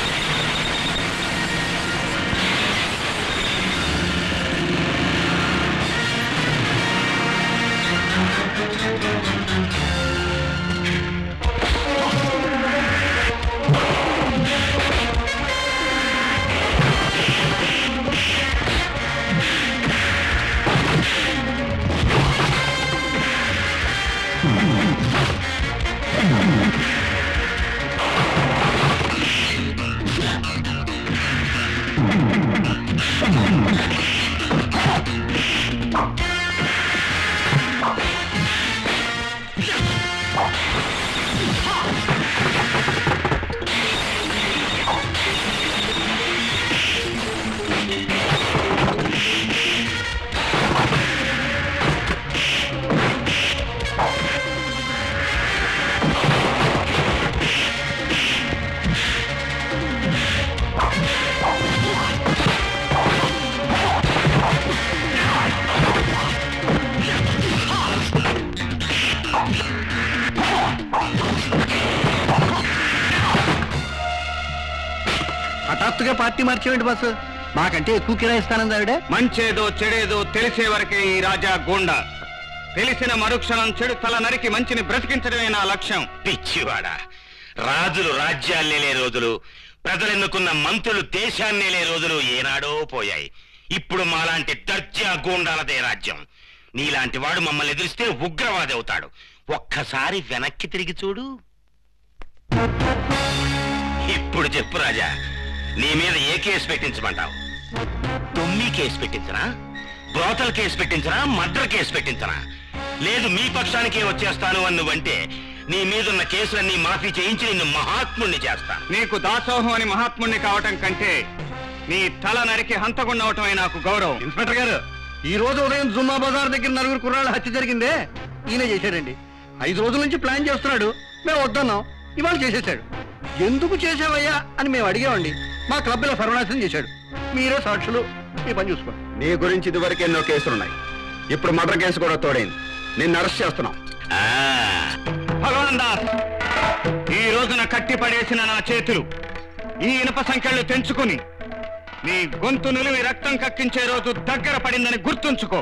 హఠాత్తుగా పార్టీ మార్చేయండి బాసు మాకంటే ఎక్కువ కిరాయి ఇస్తానంది ఆవిడ మంచేదో చెడేదో తెలిసే వరకే ఈ రాజా గోండా తెలిసిన మరుక్షణం చెడు తల నరికి మంచిని బ్రతికించడమే నా లక్ష్యం పిచ్చివాడా రాజులు రాజ్యాల్నేలే రోజులు ప్రజలెన్నుకున్న మంత్రులు దేశాన్నేలే రోజులు ఏనాడో పోయాయి ఇప్పుడు మాలాంటి దర్జా గూండాలదే రాజ్యం నీలాంటి వాడు మమ్మల్ని ఎదిరిస్తే ఉగ్రవాది అవుతాడు ఒక్కసారి వెనక్కి తిరిగి చూడు ఇప్పుడు చెప్పు రాజా నీ మీద ఏ కేసు పెట్టించమంటావు తొమ్మి కేసు పెట్టించనా బ్రోతల్ కేసు పెట్టించనా మర్డర్ కేసు పెట్టించనా లేదు మీ పక్షానికే వచ్చేస్తాను అని నువ్వంటే నీ మీదున్న కేసులన్నీ మాఫీ చేయించి నిన్ను మహాత్ముణ్ణి చేస్తాను నీకు దాసోహం అని మహాత్ముణ్ణి కావటం కంటే నీ తల నరికి హంతకుండవటమే నాకు గౌరవం ఇన్స్పెక్టర్ గారు ఈ రోజు ఉదయం జుమ్మా బజార్ దగ్గర నలుగురు కుర్రాళ్ళ హత్య జరిగిందే ఈయన చేశాడండి ఐదు రోజుల నుంచి ప్లాన్ చేస్తున్నాడు మేము వద్దన్నాం ఇవాళ చేసేసాడు ఎందుకు చేసావయ్యా అని మేము అడిగామండి మా క్లబ్ లో సర్వనాశనం చేశాడు మీరే సాక్షులు మీ పని చూసుకోండి నీ గురించి ఇదివరకు ఎన్నో కేసులున్నాయి ఇప్పుడు మర్డర్ కేసు కూడా తోడైంది నిన్ను అరెస్ట్ చేస్తున్నాం భగవాన్ దాస్ ఈ రోజున కట్టి పడేసిన నా చేతులు ఈ ఇనుప సంఖ్యలు తెంచుకుని నీ గొంతు నిలివి రక్తం కక్కించే రోజు దగ్గర పడిందని గుర్తుంచుకో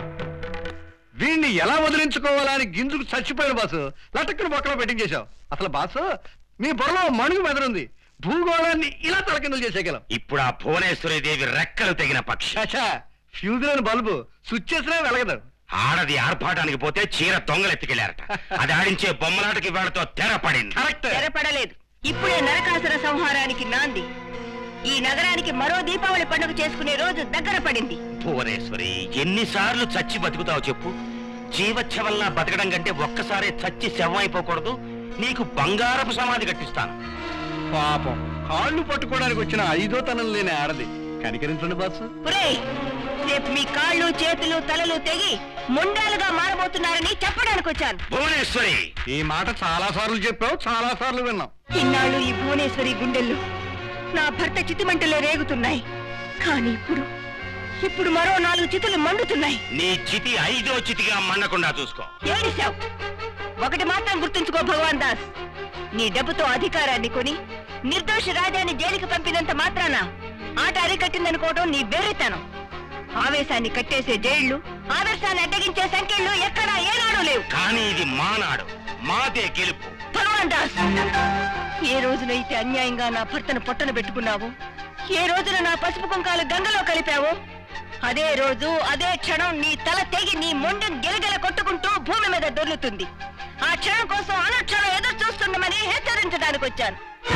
వీణ్ణి ఎలా వదిలించుకోవాలా అని గింజుకు చచ్చిపోయిన బాసు లటక్కును బొక్కలో పెట్టింగ్ చేశావు అసలు బాసు మీ బుర్రలో మణుగు మెదరుంది భూగోళాన్ని ఇలా తలకిందులు చేసేయగలం ఇప్పుడు ఆ భువనేశ్వరి దేవి రెక్కలు తెగిన పక్షి ఫ్యూజ్ లేని బల్బు స్విచ్ చేసినా వెలగదు ఆడది ఆర్భాటానికి పోతే చీర దొంగలు ఎత్తుకెళ్లారట అది ఆడించే బొమ్మలాటకి వాళ్ళతో తెర పడింది తెరపడలేదు ఇప్పుడే నరకాసుర సంహారానికి నాంది ఈ నగరానికి మరో దీపావళి పండుగ చేసుకునే రోజు దగ్గర పడింది భువనేశ్వరి ఎన్నిసార్లు చచ్చి బతుకుతావు చెప్పు జీవచ్ఛవల్లా బతకడం కంటే ఒక్కసారే చచ్చి శవం అయిపోకూడదు నీకు బంగారపు సమాధి కట్టిస్తాను పాపం కాళ్ళు పట్టుకోవడానికి వచ్చిన ఐదో తనం లేని ఆడది కనికరించండి బాసు ఒరేయ్ రేపు మీ కాళ్ళు చేతులు తలలు తెగి ముండాలుగా మారబోతున్నారని చెప్పడానికి వచ్చాను భువనేశ్వరి ఈ మాట చాలా సార్లు చెప్పావు చాలా సార్లు విన్నాం ఇన్నాళ్ళు ఈ భువనేశ్వరి గుండెల్లో నా భర్త చితిమంటలే రేగుతున్నాయి కానీ ఇప్పుడు ఇప్పుడు మరో నాలుగు చితులు మండుతున్నాయి నీ చితి ఐదో చితిగా మన్నకుండా చూసుకో ఏడిశావు ఒకటి మాత్రం గుర్తుంచుకో భగవాన్ దాస్ నీ డబ్బుతో అధికారాన్ని కొని నిర్దోష రాజాన్ని జైలుకి పంపినంత మాత్రాన ఆట అరికట్టిందనుకోవడం నీ వేరేతనం ఆవేశాన్ని కట్టేసే జైళ్లు ఆదర్శాన్ని అడ్డగించే సంఖ్యలు ఎక్కడా ఏనాడు లేవు కానీ ఇది మానాడు మాదే గెలుపు భగవాన్ దాస్ ఏ రోజునైతే అన్యాయంగా నా భర్తను పొట్టన పెట్టుకున్నావు ఏ రోజున నా పసుపు కుంకాలు గంగలో కలిపావో అదే రోజు అదే క్షణం నీ తల తెగి నీ మొండెం గెలగెల కొట్టుకుంటూ భూమి మీద దొర్లుతుంది ఆ క్షణం కోసం అనుక్షణం ఎదురు చూస్తుండమని హెచ్చరి హెచ్చరించడానికి వచ్చాను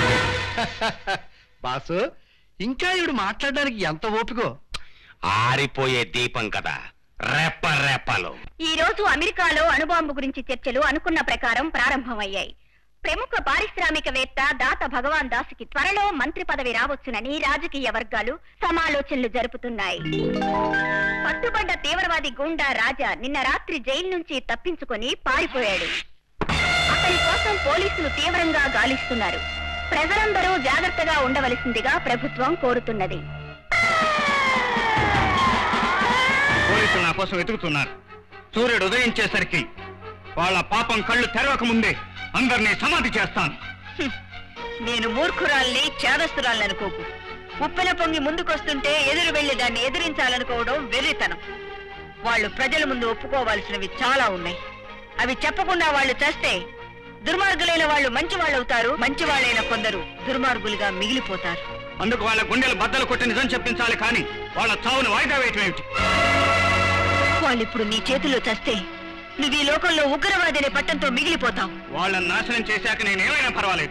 బాసు ఇంకా ఈవిడ మాట్లాడడానికి ఎంత ఓపికో ఆరిపోయే దీపం కదా రెప్ప రెప్పలు ఈ రోజు అమెరికాలో అణుబాంబు గురించి చర్చలు అనుకున్న ప్రకారం ప్రారంభమయ్యాయి ప్రముఖ పారిశ్రామికవేత్త దాత భగవాన్ దాస్కి త్వరలో మంత్రి పదవి రావచ్చునని రాజకీయ వర్గాలు సమాలోచనలు జరుపుతున్నాయి పట్టుబడ్డ తీవ్రవాది గూండా రాజా నిన్న రాత్రి జైలు నుంచి తప్పించుకొని పారిపోయాడు అతని కోసం పోలీసులు తీవ్రంగా గాలిస్తున్నారు ప్రజలందరూ జాగ్రత్తగా ఉండవలసిందిగా ప్రభుత్వం కోరుతున్నది పోలీసులు నా కోసం వెతుకుతున్నారు సూర్యుడు ఉదయించేసరికి వాళ్ళ పాపం కళ్ళు తెరవక ముందే అందరినీ సమాధి చేస్తాను నేను మూర్ఖురాల్ని చేదస్తురాల్ని అనుకోకు ఉప్పెన పొంగి ముందుకొస్తుంటే ఎదురు వెళ్లి దాన్ని ఎదిరించాలనుకోవడం వెర్రితనం వాళ్ళు ప్రజల ముందు ఒప్పుకోవాల్సినవి చాలా ఉన్నాయి అవి చెప్పకుండా వాళ్ళు చేస్తే దుర్మార్గులైన వాళ్ళు మంచి వాళ్ళు అవుతారు మంచి వాళ్ళైన కొందరు దుర్మార్గులుగా మిగిలిపోతారు అందుకు వాళ్ళ గుండెలు బద్దలు కొట్టి నిజం చెప్పించాలి కానీ వాళ్ళ చావును వాయిదా వేయటం ఏమిటి వాళ్ళిప్పుడు నీ చేతిలో చస్తే నువ్వు ఈ లోకంలో ఉగ్రవాది అనే పట్టంతో మిగిలిపోతావు వాళ్ళని నాశనం చేశాక నేనేమైనా పర్వాలేదు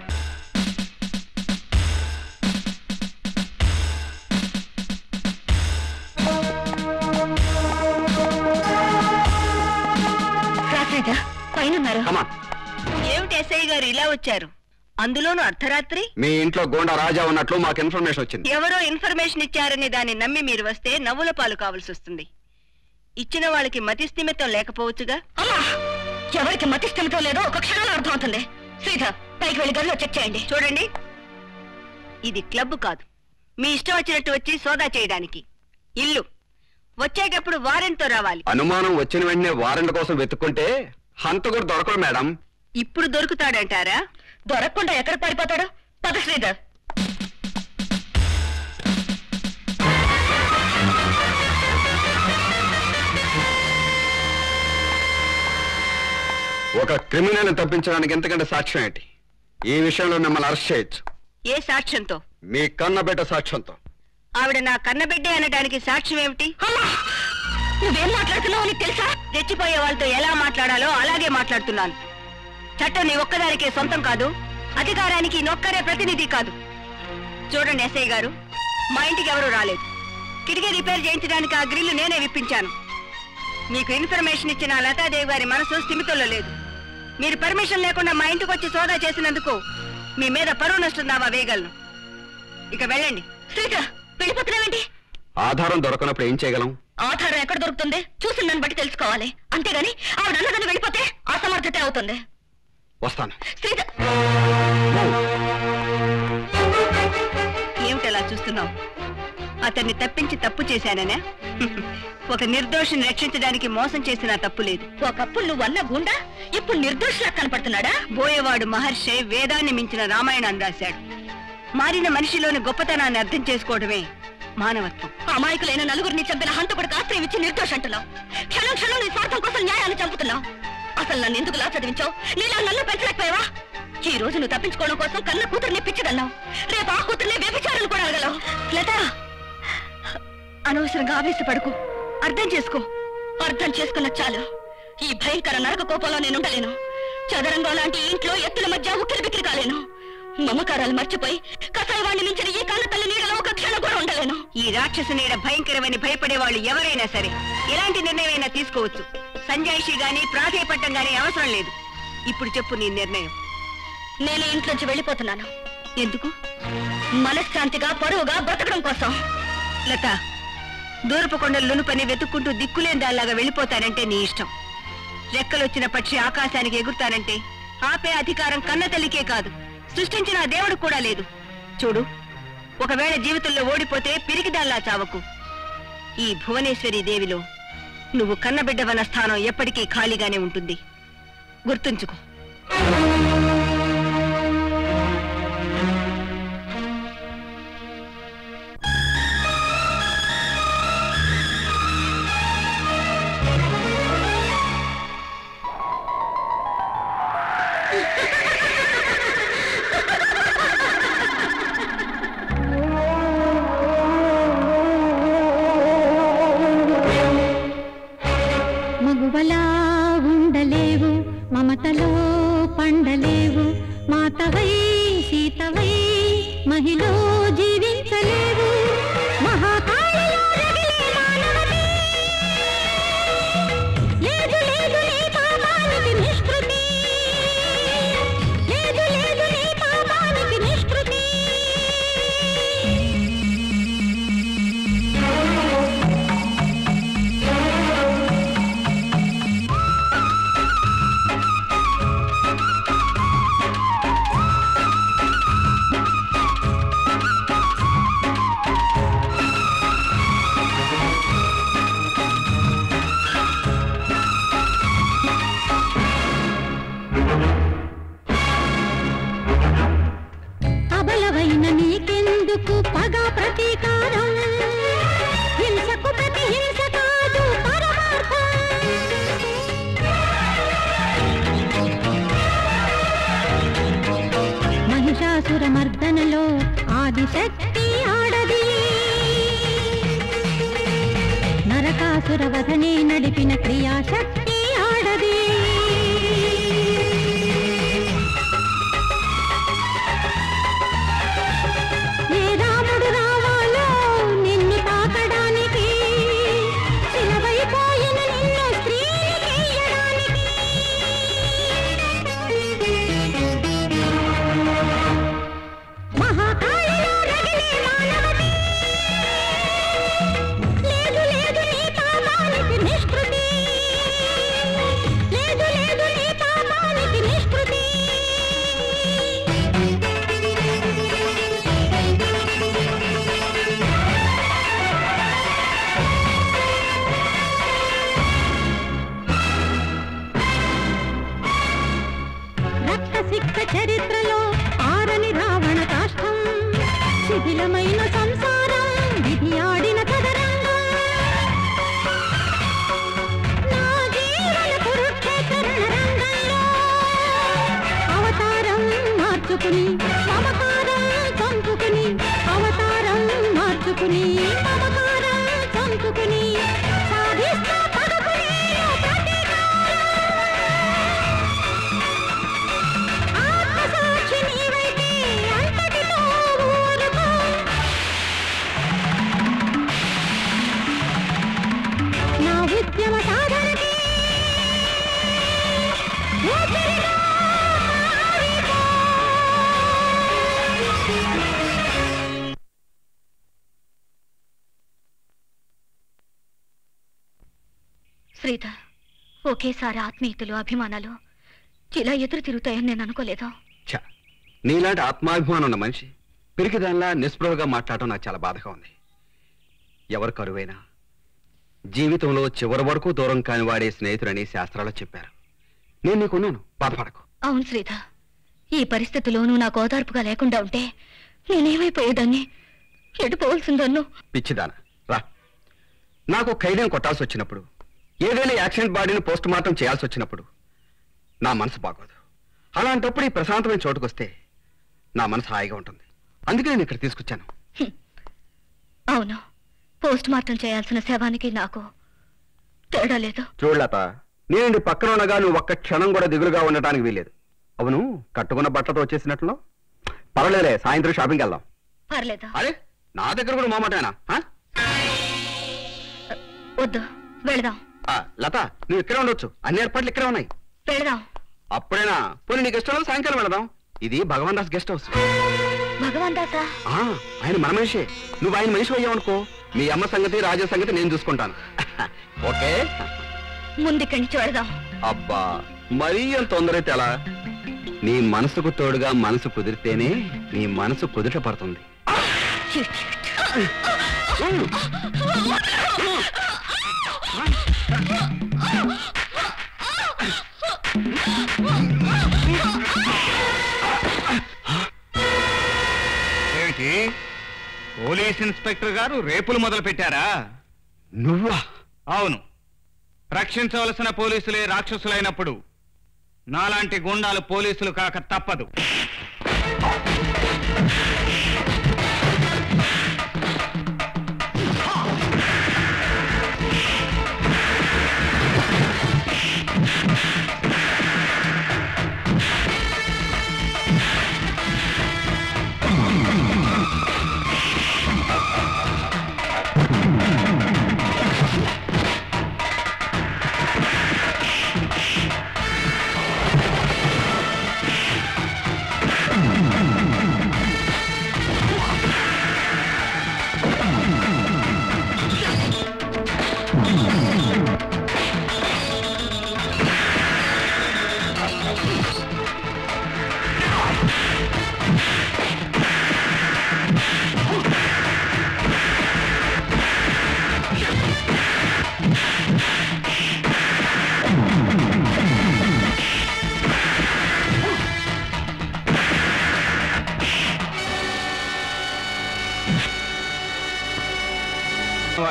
రాత్రిట పైన ఏమిటి ఎస్ఐ గారు ఇలా వచ్చారు అందులోనూ అర్ధరాత్రి మీ ఇంట్లో గోండా రాజా ఉన్నట్లు మాకు ఇన్ఫర్మేషన్ వచ్చింది ఎవరో ఇన్ఫర్మేషన్ ఇచ్చారని దాన్ని నమ్మి మీరు వస్తే నవ్వుల పాలు కావాల్సి వస్తుంది ఇచ్చిన వాళ్ళకి మతి స్థిమితం లేకపోవచ్చుగా ఎవరికి మతి స్థిమితం లేదో ఒక క్షణంలో అర్థమవుతుంది శ్రీధ పైకి వెళ్ళి గదిలో చెక్ చేయండి చూడండి ఇది క్లబ్ కాదు మీ ఇష్టం వచ్చినట్టు వచ్చి సోదా చేయడానికి ఇల్లు వచ్చేటప్పుడు వారెంట్తో రావాలి అనుమానం వచ్చిన వెంటనే వారెంట్ కోసం వెతుక్కుంటే హంతకుడు దొరకడు మేడం ఇప్పుడు దొరుకుతాడంటారా దొరకకుండా ఎక్కడ పారిపోతాడు పద శ్రీధర్ ఒక క్రిమినల్ తప్పించడానికి ఎంతకంటే సాక్ష్యం ఏంటి ఈ విషయంలో మిమ్మల్ని అరెస్ట్ చేయొచ్చు ఏ సాక్ష్యంతో మీ కన్నబిడ్డ సాక్ష్యంతో ఆవిడ నా కన్నబిడ్డే అనడానికి సాక్ష్యం ఏమిటి నువ్వేం మాట్లాడుతున్నావు నీకు తెలుసా రెచ్చిపోయే వాళ్ళతో ఎలా మాట్లాడాలో అలాగే మాట్లాడుతున్నాను చట్టం నీ ఒక్కదానికే సొంతం కాదు అధికారానికి నొక్కరే ప్రతినిధి కాదు చూడండి ఎస్ఐ గారు మా ఇంటికి ఎవరూ రాలేదు కిటికీ రిపేర్ చేయించడానికి ఆ గ్రిల్లు నేనే విప్పించాను మీకు ఇన్ఫర్మేషన్ ఇచ్చిన ఆ లతాదేవి గారి మనసు స్థిమితంలో లేదు మీరు పర్మిషన్ లేకుండా మా ఇంటికి వచ్చి సోదా చేసినందుకు మీ మీద పరువు నష్టం దావా వేయగలను ఇక వెళ్ళండి శ్రీధ వెళ్ళిపోతున్నావేంటి ఆధారం దొరకనప్పుడు ఏం చేయగలం ఆధారం ఎక్కడ దొరుకుతుంది చూసిన దాన్ని బట్టి తెలుసుకోవాలి అంతేగాని ఆవిడ అన్నదని వెళ్ళిపోతే అసమర్థతే అవుతుంది వస్తాను శ్రీధ ఏమిటి అలా చూస్తున్నావు అతన్ని తప్పించి తప్పు చేశాననే ఒక నిర్దోషిని రక్షించడానికి మోసం చేసిన తప్పు లేదు ఒకప్పుడు నువ్వు అన్న గుండా ఇప్పుడు నిర్దోషిలా కనపడుతున్నాడా బోయేవాడు మహర్షి వేదాన్ని మించిన రామాయణాన్ని రాశాడు మారిన మనిషిలోని గొప్పతనాన్ని అర్థం చేసుకోవడమే మానవత్వం అమాయకులైన నలుగురిని చంపిన హంతకుడికి ఆశ్రయం ఇచ్చి నిర్దోష అంటున్నావు క్షణం క్షణం నీ స్వార్థం కోసం న్యాయాన్ని చంపుతున్నావు అసలు నన్ను ఎందుకు లా చదివించావు నీలా నన్ను పెంచలేకపోయావా ఈ రోజు నువ్వు తప్పించుకోవడం కోసం కన్న కూతుర్ని పిచ్చిదన్నావు రేపు ఆ కూతుర్ని వ్యభిచారాలు కూడా అడగలవు లత అనవసరంగా ఆవేశపడకు అర్థం చేసుకో అర్థం చేసుకున్న చాలు ఈ భయంకర నరక కోపంలో నేను ఉండలేను చదరంగం లాంటి ఈ ఇంట్లో ఎత్తుల మధ్య ఉక్కిరి బిక్కిరి కాలేను మమకారాలు మర్చిపోయి కసాయవాణ్ణి మించిన ఈ కన్న తల్లి నీడలో ఒక క్షణం కూడా ఉండలేను ఈ రాక్షస నీడ భయంకరమని భయపడే వాళ్ళు ఎవరైనా సరే ఎలాంటి నిర్ణయమైనా తీసుకోవచ్చు సంజాయిషి గాని ప్రాధేయపట్టం గాని అవసరం లేదు ఇప్పుడు చెప్పు నీ నిర్ణయం నేను ఇంట్లోంచి వెళ్ళిపోతున్నాను ఎందుకు మనశ్శాంతిగా పరువుగా బ్రతకడం కోసం లత దూరపు కొండలు నునుపని వెతుక్కుంటూ దిక్కులేని దానిలాగా వెళ్ళిపోతానంటే నీ ఇష్టం రెక్కలొచ్చిన పక్షి ఆకాశానికి ఎగురుతానంటే ఆపే అధికారం కన్న తల్లికే కాదు సృష్టించిన ఆ దేవుడు కూడా లేదు చూడు ఒకవేళ జీవితంలో ఓడిపోతే పిరికిదాల్లా చావకు ఈ భువనేశ్వరి దేవిలో నువ్వు కన్నబిడ్డవన్న స్థానం ఎప్పటికీ ఖాళీగానే ఉంటుంది గుర్తుంచుకో మగువలా ఉండలేవు మమతలో పండలేవు మాతవై సీతవై మహిళ జీవించలేవు మహాకాళిలో రగిలే మానవతి లేదు లేదు నీ పాపానికి నిష్కృతి లేదు లేదు నీ పాపానికి నిష్కృతి అబలవైన నీకెందుకు పగ ప్రతీకారం హింసకు ప్రతి హింస కాదు పరమార్థం మహిషాసుర మర్దనలో ఆదిశక్తి ఆడది నరకాసుర వధనే నడిపిన క్రియాశక్తి ఆడది ఏ రాముడు రావాలో నిన్ను తాకడానికి శిలవైపోయిన నిన్ను స్త్రీని చెయ్యడానికి మహాకాళిలో రగిలే మానవతి లేదు లేదు నీ పాపానికి నిష్కృతి లేదు లేదు నీ పాపానికి నిష్కృతి రక్త సిక్త చరిత్రలో ఆరని రావణ కాష్టం శిథిలమైన సంసారం విధి ఆడిన కదరంగం నా జీవన కురుక్షేత్ర రంగంలో అవతారం మార్చుకుని మమకారం చంపుకుని అవతారం మార్చుకుని మమకారం చంపుకుని సాధిస్తా పదుకుని ఆత్మసాక్షి నీవైతే అంతటితో ఊరుకో నా ఉద్యమ సాధనకి ఊపిరిగా మారిపో. శ్రీధ ఒకేసారి ఆత్మీయతలు అభిమానాలు ఇలా ఎదురు తిరుగుతాయని నేను అనుకోలేదు ఛ, నీలాంటి ఆత్మాభిమానం ఉన్న మనిషి పిరికిదానిలా నిస్పృహగా మాట్లాడటం నాకు చాలా బాధగా ఉంది ఎవరు కరువైనా జీవితంలో చివరి వరకు దూరం కాని వాడే స్నేహితుడని శాస్త్రాల్లో చెప్పారు నేను నీకున్నాను బాధపడకు అవును శ్రీధ ఈ పరిస్థితిలోనూ నాకు ఓదార్పుగా లేకుండా ఉంటే నేనేమైపోయేదాన్ని ఎడిపోవలసిందన్ను పిచ్చిదాన రా నాకు ఖైదీని కొట్టాల్సి వచ్చినప్పుడు ఏదైనా యాక్సిడెంట్ బాడీని పోస్ట్ మార్టం చేయాల్సి వచ్చినప్పుడు నా మనసు బాగోదు అలాంటప్పుడు ఈ ప్రశాంతమైన చోటుకొస్తే నా మనసు హాయిగా ఉంటుంది అందుకే నేను ఇక్కడ తీసుకొచ్చాను అవును పోస్ట్ మార్టం చేయాల్సిన శవానికి నాకు తేడా లేదు చూడలత నేను నీ పక్కన ఉండగా నువ్వు ఒక్క క్షణం కూడా దిగులుగా ఉండటానికి వీలేదు అవును కట్టుకున్న బట్టలతో వచ్చేసినట్లు పర్వాలేలే సాయంత్రం షాపింగ్కి వెళ్దాం పర్లేదు అరే నా దగ్గర కూడా మామాటేనా ఆ? వద్దు వెళదాం ఆ, లత నువ్వు ఇక్కడే ఉండొచ్చు అన్ని ఏర్పాట్లు ఇక్కడే ఉన్నాయి వెళదాం అప్పుడేనా పోనీ నీ గెస్ట్ హౌస్ సాయంకాలం వెళదాం ఇది భగవాన్ దాస్ గెస్ట్ హౌస్ భగవాన్ దాసా ఆ, ఆయన మన మనిషే నువ్వు ఆయన మనిషి అయ్యావనుకో మీ అమ్మ సంగతి రాజా సంగతి నేను చూసుకుంటాను ఓకే ముందిక్కడి నుంచి వెళదాం అబ్బా మరీ అంత తొందర అయితే ఎలా నీ మనసుకు తోడుగా మనసు కుదిరితేనే నీ మనసు కుదుట పడుతుంది ఏమిటి పోలీస్ ఇన్స్పెక్టర్ గారు రేపులు మొదలు పెట్టారా నువ్వా అవును రక్షించవలసిన పోలీసులే రాక్షసులైనప్పుడు నాలాంటి గుండాలు పోలీసులు కాక తప్పదు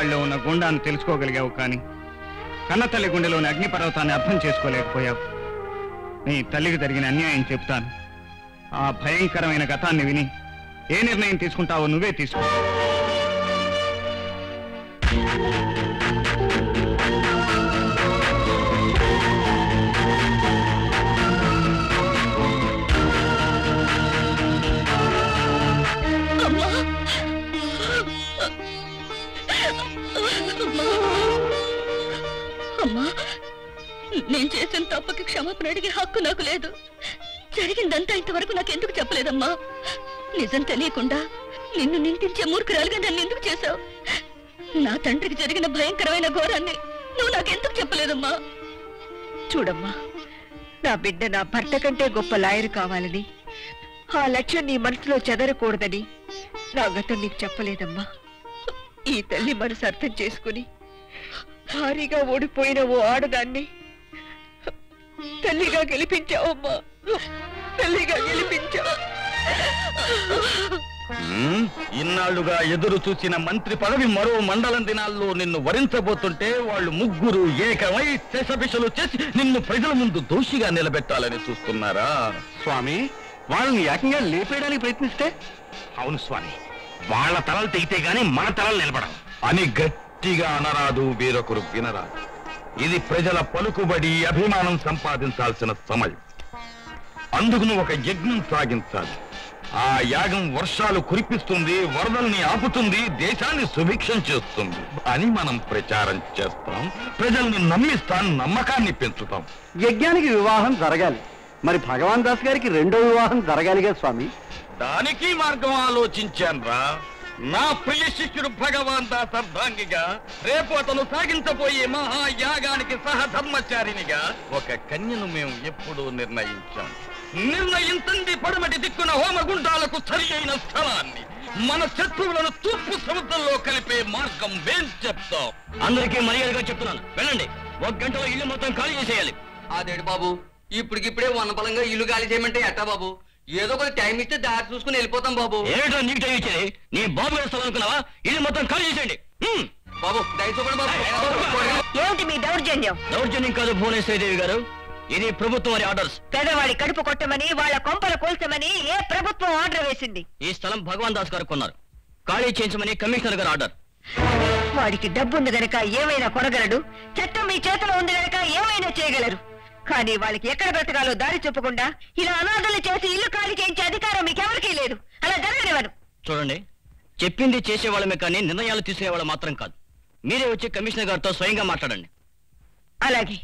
గుండెపాళ్ళలో ఉన్న గుండాన్ని తెలుసుకోగలిగావు కానీ కన్నతల్లి గుండెలోని అగ్నిపర్వతాన్ని అర్థం చేసుకోలేకపోయావు నీ తల్లికి జరిగిన అన్యాయం చెప్తాను ఆ భయంకరమైన గతాన్ని విని ఏ నిర్ణయం తీసుకుంటావో నువ్వే తీసుకో అమ్మా అమ్మా నేను చేసిన తప్పుకి క్షమాపణ అడిగే హక్కు నాకు లేదు జరిగిందంతా ఇంతవరకు నాకు ఎందుకు చెప్పలేదమ్మా నిజం తెలియకుండా నిన్ను నిందించే మూర్ఖురాలుగా నన్ను ఎందుకు చేశావు నా తండ్రికి జరిగిన భయంకరమైన ఘోరాన్ని నువ్వు నాకెందుకు చెప్పలేదమ్మా చూడమ్మా నా బిడ్డ నా భర్త కంటే గొప్ప లాయర్ కావాలని ఆ లక్ష్యం నీ మనసులో చెదరకూడదని నా గతం నీకు చెప్పలేదమ్మా ఈ తల్లి మనసు అర్థం చేసుకుని భారీగా ఓడిపోయిన ఓ ఆడదాన్ని తల్లిగా గెలిపించావమ్మా తల్లిగా గెలిపించావు ఉమ్, ఇన్నాళ్లుగా ఎదురు చూసిన మంత్రి పదవి మరో మండలం దినాల్లో నిన్ను వరించబోతుంటే వాళ్ళు ముగ్గురు ఏకమై శేషభిషలు చేసి నిన్ను ప్రజల ముందు దోషిగా నిలబెట్టాలని చూస్తున్నారా స్వామి వాళ్ళని ఏకంగా లేపేయడానికి ప్రయత్నిస్తే అవును స్వామి వాళ్ళ తలలు తెగితే గాని మన తలలు నిలబడవు అని గట్టిగా అనరాదు వేరొకరు వినరాదు ఇది ప్రజల పలుకుబడి అభిమానం సంపాదించాల్సిన సమయం అందుకు నువ్వు ఒక యజ్ఞం సాగించాలి ఆ యాగం వర్షాలు కురిపిస్తుంది వరదల్ని ఆపుతుంది దేశాన్ని సుభిక్షం చేస్తుంది అని మనం ప్రచారం చేస్తాం ప్రజల్ని నమ్మిస్తాం నమ్మకాన్ని పెంచుతాం యజ్ఞానికి వివాహం జరగాలి మరి భగవాన్ దాస్ గారికి రెండో వివాహం జరగాలిగా స్వామి దానికి మార్గం ఆలోచించాన్రా నా ప్రియ శిష్యుడు భగవాన్ దాస్ అర్ధాంగిగా రేపు అతను సాగించబోయే మహాయాగానికి సహధర్మచారినిగా ఒక కన్యను మేము ఎప్పుడూ నిర్ణయించాం నిర్ణయించండి పడమటి దిక్కున హోమగుండాలకు సరి అయిన స్థలాన్ని మన శత్రువులను తూర్పు సముద్రంలో కలిపే మార్గం వేం చెప్తాం అందరికీ మర్యాదగా చెప్తున్నాను వెళ్ళండి ఒక గంటలో ఇల్లు మొత్తం ఖాళీ చేసేయాలి అదేడు బాబు ఇప్పటికిప్పుడే వనపలంగా ఇల్లు ఖాళీ చేయమంటే ఎట్టా బాబు ఏదో ఒక టైం ఇస్తే దారి చూసుకుని వెళ్ళిపోతాం బాబు ఏమిటో నీకు టైం ఇచ్చేది నీ బాబు వేస్తావు అనుకున్నావా ఇల్లు మొత్తం ఖాళీ చేసేయండి హ్మ్. బాబు దయచూపండి బాబు ఏమిటి మీ దౌర్జన్యం దౌర్జన్యం కాదు భువనేశ్వరీదేవి గారు ఇది ప్రభుత్వం వారి ఆర్డర్స్ పేదవాడి కడుపు కొట్టమని వాళ్ళ కొంపలు కూల్చమని ఏ ప్రభుత్వం ఆర్డర్ వేసింది ఈ స్థలం భగవాన్ దాస్ గారు కొన్నారు ఖాళీ చేయించమని కమిషనర్ గారు ఆర్డర్ వాడికి డబ్బుంది గనక ఏమైనా కొనగలడు చట్టం మీ చేతిలో ఉంది గనక ఏమైనా చేయగలరు కానీ వాళ్ళకి ఎక్కడ బ్రతకాలో దారి చూపకుండా ఇలా అనాథలు చేసి ఇల్లు ఖాళీ చేయించే అధికారం మీకెవరికీ లేదు అలా జరగనివ్వను చూడండి చెప్పింది చేసేవాళ్ళమే కానీ నిర్ణయాలు తీసుకునేవాళ్ళు మాత్రం కాదు మీరే వచ్చి కమిషనర్ గారితో స్వయంగా మాట్లాడండి అలాగే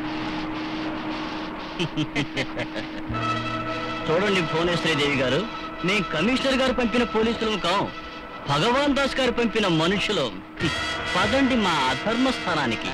చూడండి భువనేశ్వరి దేవి గారు మేము కమిషనర్ గారు పంపిన పోలీసులు కాం భగవాన్ దాస్ గారు పంపిన మనుషులు పదండి మా అధర్మ స్థానానికి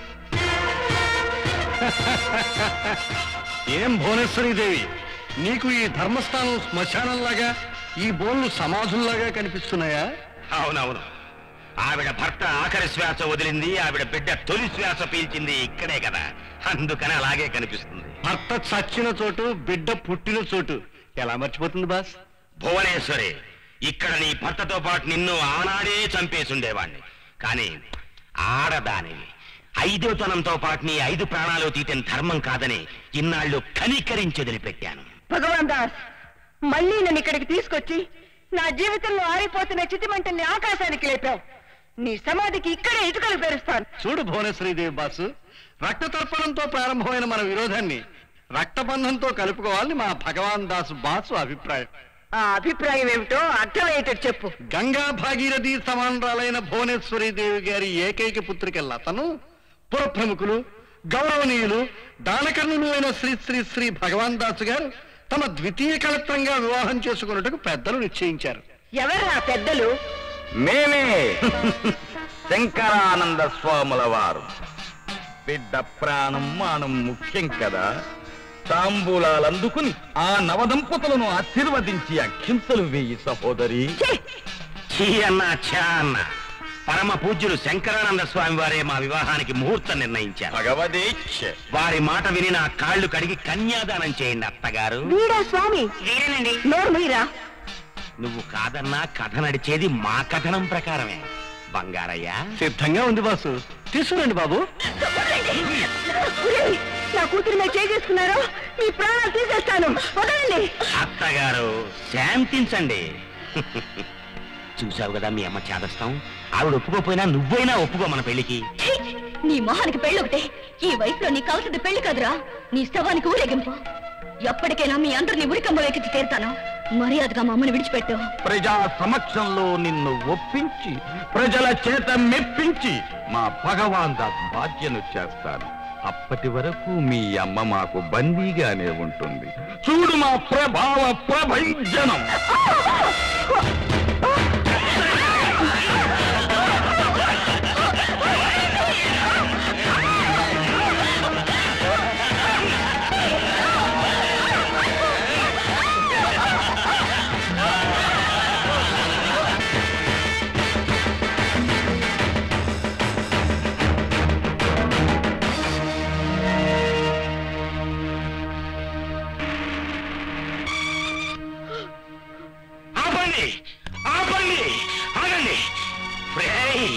ఏం భువనేశ్వరి దేవి నీకు ఈ ధర్మస్థానం శ్మశానంలాగా ఈ బోన్లు సమాధుల్లాగా కనిపిస్తున్నాయా అవునవును ఆవిడ భర్త ఆఖరి శ్వాస వదిలింది ఆవిడ బిడ్డ తొలి శ్వాస పీల్చింది ఇక్కడే కదా అందుకని అలాగే కనిపిస్తుంది భర్త చచ్చిన చోటు బిడ్డ పుట్టిన చోటు ఎలా మర్చిపోతుంది బాస్ భువనేశ్వరి ఇక్కడ నీ భర్తతో పాటు నిన్ను ఆనాడే చంపేసుండేవాణ్ణి కానీ ఆడదానివి ఐదోతనంతో పాటు నీ ఐదు ప్రాణాలు తీయటం ధర్మం కాదని ఇన్నాళ్ళు కనికరించి వదిలిపెట్టాను భగవాన్ దాస్ మళ్ళీ నన్ను ఇక్కడికి తీసుకొచ్చి నా జీవితంలో ఆరిపోతున్న చితిమంటల్ని ఆకాశానికి లేపావు నీ సమాధికి ఇక్కడే ఇటుకలు పేరుస్తాను చూడు భువనేశ్వరి దేవి బాసు రక్త తర్పణంతో ప్రారంభమైన మన విరోధాన్ని రక్తబంధంతో కలుపుకోవాలని మా భగవాన్ దాసు బాసు అభిప్రాయం ఆ అభిప్రాయం ఏమిటో అర్థమయ్యేటట్టు చెప్పు గంగా భాగీరథి సమానరాలైన భువనేశ్వరి దేవి గారి ఏకైక పుత్రికల్లా తను పురప్రముఖులు గౌరవనీయులు దానకర్ణులు అయిన శ్రీ శ్రీ శ్రీ భగవాన్ దాసు గారు తమ ద్వితీయ కలత్రంగా వివాహం చేసుకున్నట్టుకు పెద్దలు నిశ్చయించారు ఎవరా పెద్దలు మేమే శంకరానంద స్వాముల వారు బిడ్డ ప్రాణం మానం ముఖ్యం కదా తాంబూలాలు అందుకుని ఆ నవదంపతులను ఆశీర్వదించి అక్షింతలు వేయి సహోదరి చీ అన్న ఛా అన్న పరమ పూజ్యులు శంకరానంద స్వామి వారే మా వివాహానికి ముహూర్తం నిర్ణయించారు భగవదీక్ష వారి మాట విని నా కాళ్ళు కడిగి కన్యాదానం చేయండి అత్తగారు వీడా స్వామి వీరేనండి నోరు మీరా నువ్వు కాదన్నా కథ నడిచేది మా కథనం ప్రకారమే బంగారయ్యా సిద్ధంగా ఉంది బాసు తీసుకురండి బాబు ఒరేయ్, నా కూతురు మీరు చేసుకున్నారు మీ ప్రాణాలు తీసేస్తాను వదలండి అత్తగారు శాంతించండి చూసావు కదా మీ అమ్మ చేదస్తాం ఆవిడ ఒప్పుకోపోయినా నువ్వైనా ఒప్పుకో మన పెళ్లికి ఛీ! నీ మొహానికి పెళ్ళి ఒకటే ఈ వయసులో నీకు కావాల్సింది పెళ్లి కదురా నీ శవానికి ఊరేగింపు ఎప్పటికైనా మీ అందరినీ ఉరికంబ ఎక్కించి తీరుతాను మర్యాదగా మా అమ్మని విడిచిపెట్టు ప్రజా సమక్షంలో నిన్ను ఒప్పించి ప్రజల చేత మెప్పించి మా భగవాన్ దాస్ బాధ్యను చేస్తాను అప్పటి వరకు మీ అమ్మ మాకు బందీగానే ఉంటుంది చూడు మా ప్రభావ ప్రభంజనం ఆపండి ఆపండి ఆగండి రేయ్!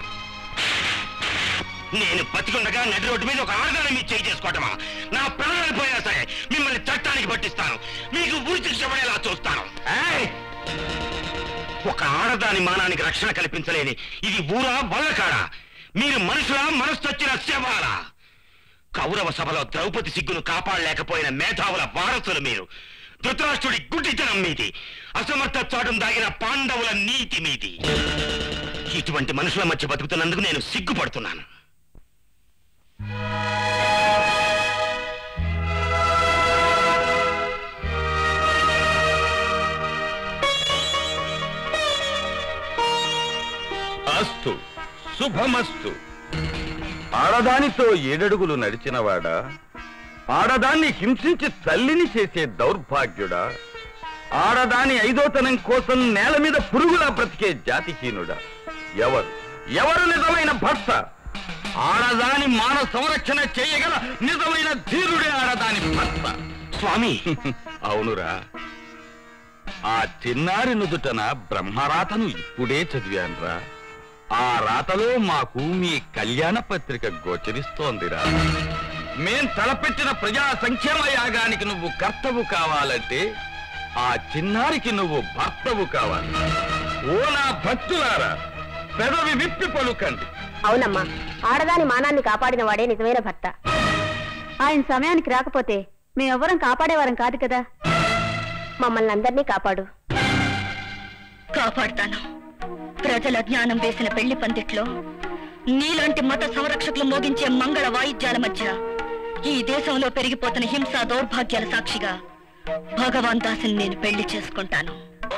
నేను బతికుండగా నడి రోడ్డు మీద ఒక ఆడదాన్ని మీరు చేయి చేసుకోవటమా నా ప్రాణాలు పోయినా సరే మిమ్మల్ని చట్టానికి పట్టిస్తాను మీకు ఉరి శిక్ష పడేలా చూస్తాను ఏయ్! ఒక ఆడదాని మానానికి రక్షణ కల్పించలేని ఇది ఊరా వల్లకాడా మీరు మనుషుల మనస్తొచ్చిన శవాలా కౌరవ సభలో ద్రౌపది సిగ్గును కాపాడలేకపోయిన మేధావుల వారసులు మీరు ధృతరాష్ట్రుడి గుడ్డితనం మీది అసమర్థ చాటును దాగిన పాండవుల నీతి మీది ఇటువంటి మనుషుల మధ్య బతుకుతున్నందుకు నేను సిగ్గుపడుతున్నాను అస్తు శుభమస్తు ఆడదానితో ఏడడుగులు నడిచినవాడా ఆడదాన్ని హింసించి తల్లిని చేసే దౌర్భాగ్యుడా ఆడదాని ఐదోతనం కోసం నేల మీద పురుగులా బ్రతికే జాతిహీనుడా ఎవరు ఎవరు నిజమైన భర్త ఆడదాని మాన సంరక్షణ చేయగల నిజమైన ధీరుడే ఆడదాని భర్త స్వామి అవునురా ఆ చిన్నారి నుదుటన బ్రహ్మరాతను ఇప్పుడే చదివానురా ఆ రాతలో మాకు మీ కళ్యాణ పత్రిక గోచరిస్తోందిరా మేం తలపెట్టిన ప్రజా సంక్షేమ యాగానికి నువ్వు కర్తవు కావాలంటే ఆ చిన్నారికి నువ్వు భర్తవు కావాలి ఓ నా భక్తులారా పెదవి విప్పి పలుకండి అవునమ్మా ఆడదాని మానాన్ని కాపాడిన వాడే నిజమైన భర్త ఆయన సమయానికి రాకపోతే మేమెవ్వరం కాపాడేవారం కాదు కదా మమ్మల్ని అందరినీ కాపాడు కాపాడుతాను ప్రజల జ్ఞానం వేసిన పెళ్లి పందిట్లో నీలాంటి మత సంరక్షకులు మోగించే మంగళ వాయిద్యాల మధ్య ఈ దేశంలో పెరిగిపోతున్న హింస దౌర్భాగ్యాల సాక్షిగా భగవాన్ దాసుని నేను పెళ్లి చేసుకుంటాను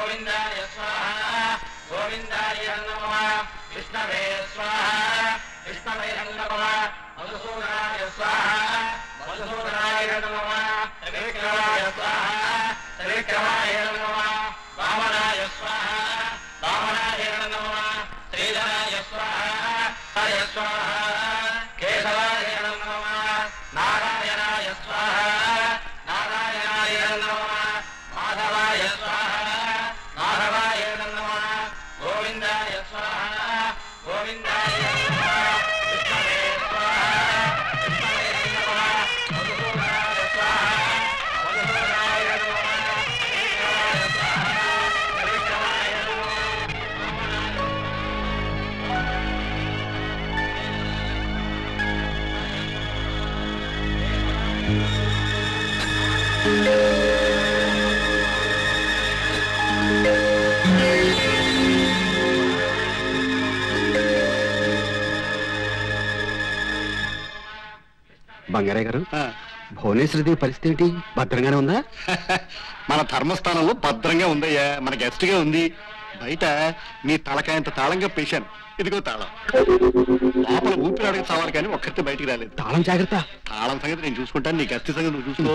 విష్ణవే స్వాహ విష్ణవే నమః మధుసూదనాయ స్వాహ మధుసూదనాయ నమః త్రివిక్రమాయ స్వాహ త్రివిక్రమాయ నమః వామనాయ స్వాహ వామనాయ నమః శ్రీధరాయ స్వాహ ఆయ స్వాహ కేశవాయ నమః నారాయణాయ స్వాహ నారాయణాయ నమః మాధవాయ స్వాహ మాధవాయ నమః గోవిందాయ స్వాహ గోవిందాయ నమః విష్ణవే స్వాహ విష్ణవే నమః మధుసూదనాయ స్వాహ మధుసూదనాయ నమః శ్రీధరాయ స్వాహ త్రివిక్రమాయ నమః బంగారయ్య గారు భువనేశ్వరిదేవి పరిస్థితి ఏంటి భద్రంగానే ఉందా మన ధర్మస్థానంలో భద్రంగా ఉందయ్యా మన గెస్ట్ గా ఉంది బయట నీ తలకాయంత తాళంగా పేశాను ఇదిగో తాళం లోపల ఊపిరి అడగ చావాలి కానీ ఒక్కరితే బయటికి రాలేదు తాళం జాగ్రత్త తాళం సంగతి నేను చూసుకుంటాను నీ గెస్ట్ సంగతి నువ్వు చూసుకో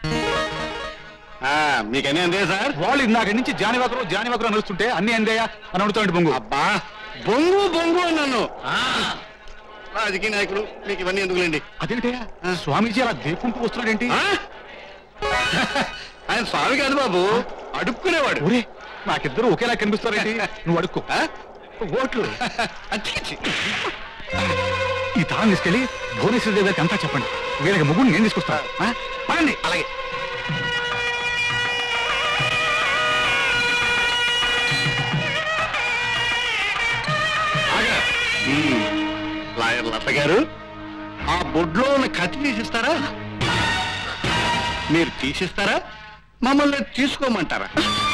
ఆ, మీకన్నీ అందే సార్ వాళ్ళు ఇందాక నుంచి జానివాకరు జానివాకరు నడుస్తుంటే అన్ని అందేయా అని అడుగుతాడు బొంగు అబ్బా బొంగు బొంగు అన్నాను రాజకీయ నాయకులు మీకు ఇవన్నీ ఎందుకులేండి అదేంటయ్యా స్వామీజీ అలా దేకుంటూ వస్తున్నాడేంటి ఆయన స్వామి కాదు బాబు అడుక్కునేవాడు ఒరే నాకిద్దరు ఒకేలా కనిపిస్తారేంటి నువ్వు అడుక్కో ఓట్లు అచ్చికిచ్చి ఈ తాళం తీసుకెళ్ళి భువనేశ్వర దేవి గారికి అంతా చెప్పండి వీళ్ళకి ముగ్గురు నేను తీసుకొస్తాను ఆ? పదండి అలాగే లాయర్ లత గారు ఆ బొడ్లో ఉన్న కత్తి తీసిస్తారా మీరు తీసిస్తారా మమ్మల్ని తీసుకోమంటారా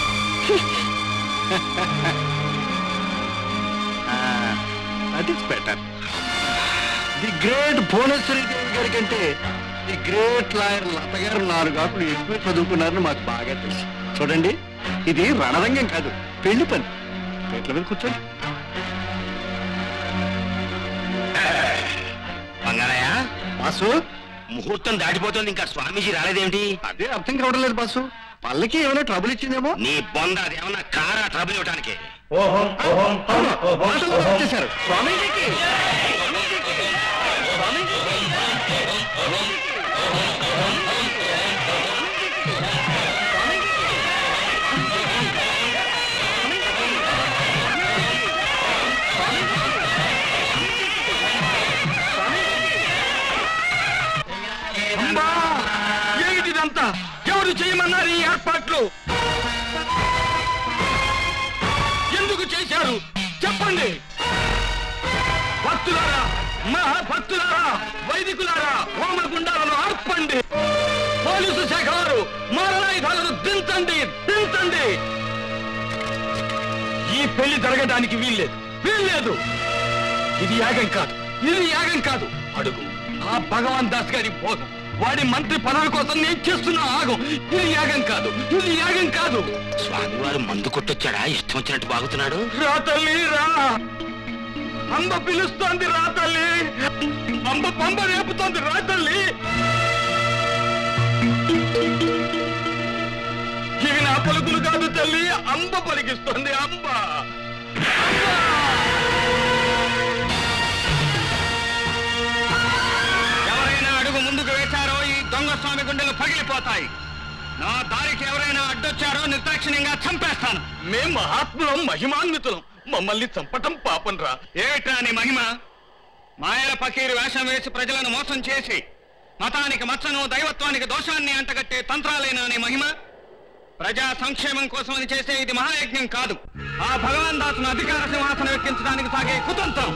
that is better the great Bhuvaneshwari Devi గారి కంటే ది గ్రేట్ లాయర్ లత గారు నాలుగు ఆకులు ఎక్కువ చదువుకున్నారని మాకు బాగా తెలుసు చూడండి ఇది రణరంగం కాదు పెళ్లి పని పెట్ల మీద కూర్చోండి బంగారయ్య బాసు ముహూర్తం దాటిపోతుంది ఇంకా స్వామీజీ రాలేదేమిటి అదే అర్థం కావడం లేదు బాసు పల్లకి ఏమైనా ట్రబుల్ ఇచ్చిందేమో నీ బొంద అది ఏమన్నా కారా ట్రబుల్ ఇవ్వడానికి వచ్చేసారు స్వామీజీకి ఏమిటిదంతా ఎవరు చేయమన్నారు ఈ ఏర్పాట్లు ఎందుకు చేశారు చెప్పండి భక్తులారా మహాభక్తులారా వైదికులారా హోమగుండాలను ఆర్పండి పోలీసు శాఖ వారు మారణాయుధాలను దించండి దించండి ఈ పెళ్లి జరగడానికి వీల్లేదు వీల్లేదు ఇది యాగం కాదు ఇది యాగం కాదు అడుగు ఆ భగవాన్ దాస్ గారి భోగం వాడి మంత్రి పదవి కోసం నేను చేస్తున్న ఆగం ఇది యాగం కాదు ఇది యాగం కాదు స్వామివారు మందు కొట్టొచ్చాడా ఇష్టం వచ్చినట్టు బాగుతున్నాడు రా తల్లి రా అంబ పిలుస్తోంది రా తల్లి అంబ పంబ రేపుతోంది రా తల్లి ఇవి నా పలుకులు కాదు తల్లి అంబ పలికిస్తోంది అంబ ఎవరైనా అడుగు ముందుకు వేశారో ఈ దొంగ స్వామి గుండెలు పగిలిపోతాయి నా దారికి ఎవరైనా అడ్డొచ్చారో నిర్దాక్షిణ్యంగా చంపేస్తాను మేం మహాత్ములం మహిమాన్వితులం మమ్మల్ని చంపటం పాపం రా ఏమిట్రా నీ మహిమ మాయల పకీరు వేషం వేసి ప్రజలను మోసం చేసి మతానికి మచ్చను దైవత్వానికి దోషాన్ని అంటగట్టే తంత్రాలేనా నీ మహిమ ప్రజా సంక్షేమం కోసమని చేసే ఇది మహాయజ్ఞం కాదు ఆ భగవాన్ దాసును అధికార సింహాసనం ఎక్కించడానికి సాగే కుతంత్రం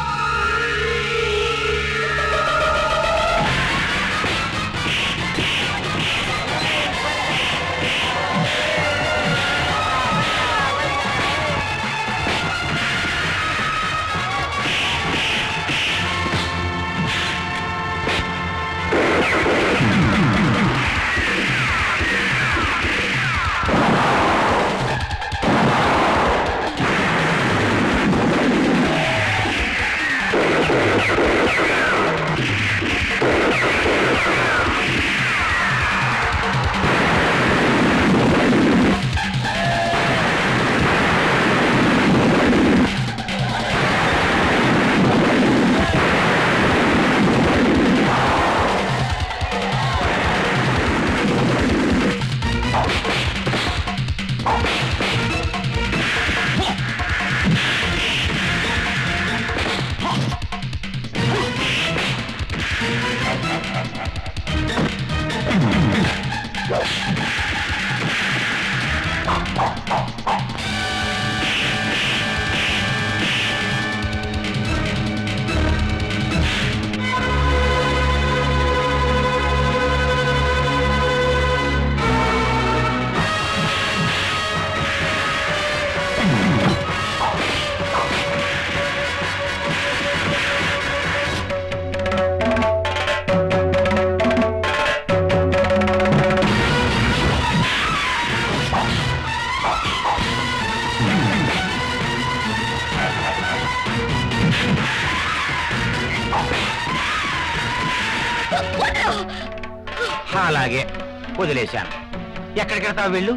అలాగే వదిలేశాను ఎక్కడికి వెళ్తావు వెళ్ళు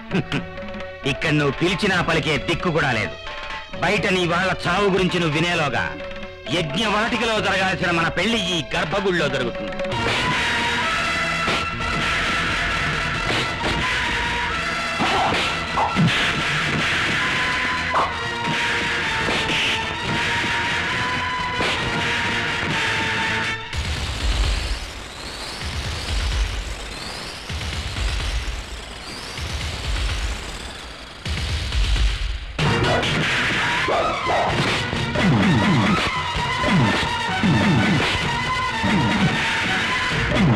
ఇక్కడ నువ్వు పిలిచినా పలికే దిక్కు కూడా లేదు బయట నీ వాళ్ళ చావు గురించి నువ్వు వినేలోగా యజ్ఞవాటికలో జరగాల్సిన మన పెళ్లి ఈ గర్భగుడిలో జరుగుతుంది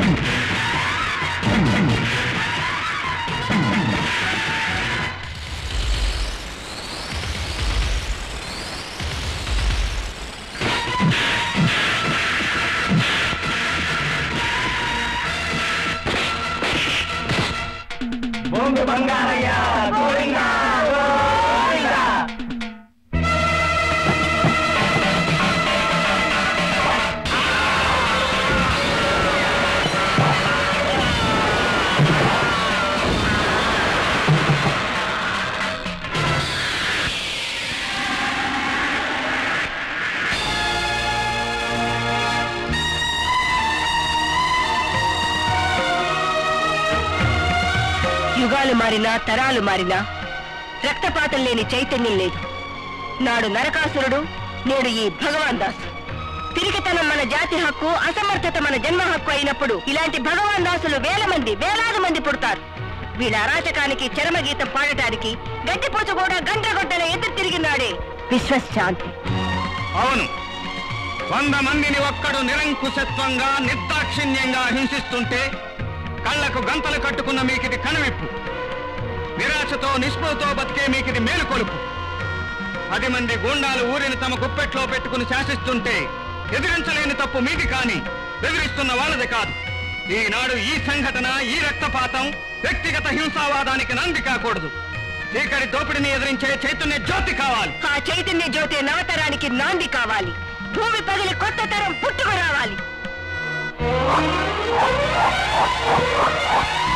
బొంగు బంగారయ్య గోవిందా గోవిందా యుగాలు మారినా తరాలు మారినా రక్తపాతం లేని చైతన్యం లేదు నాడు నరకాసురుడు నేడు ఈ భగవాన్ దాసు తిరిగితనం మన జాతి హక్కు అసమర్థత మన జన్మ హక్కు అయినప్పుడు ఇలాంటి భగవాన్ దాసులు వేల మంది వేలాది మంది పుడతారు వీళ్ళ అరాచకానికి చరమగీతం పాడటానికి గడ్డిపోచ కూడా గండ్రగొడ్డల ఎదురు తిరిగినాడే విశ్వశాంతి అవును వంద మందిని ఒక్కడు నిరంకుశత్వంగా నిర్దాక్షిణ్యంగా హింసిస్తుంటే కళ్ళకు గంతలు కట్టుకున్న మీకిది కనువిప్పు నిరాశతో నిస్పృహతో బతికే మీకిది మేలుకొలుపు పది మంది గూండాలు ఊరిని తమ గుప్పెట్లో పెట్టుకుని శాసిస్తుంటే ఎదిరించలేని తప్పు మీది కాని బెదిరిస్తున్న వాళ్ళది కాదు ఈనాడు ఈ సంఘటన ఈ రక్తపాతం వ్యక్తిగత హింసావాదానికి నంది కాకూడదు చీకటి దోపిడిని ఎదిరించే చైతన్య జ్యోతి కావాలి ఆ చైతన్య జ్యోతి నవతరానికి నాంది కావాలి భూమి పగిలి కొత్త తరం పుట్టుకు రావాలి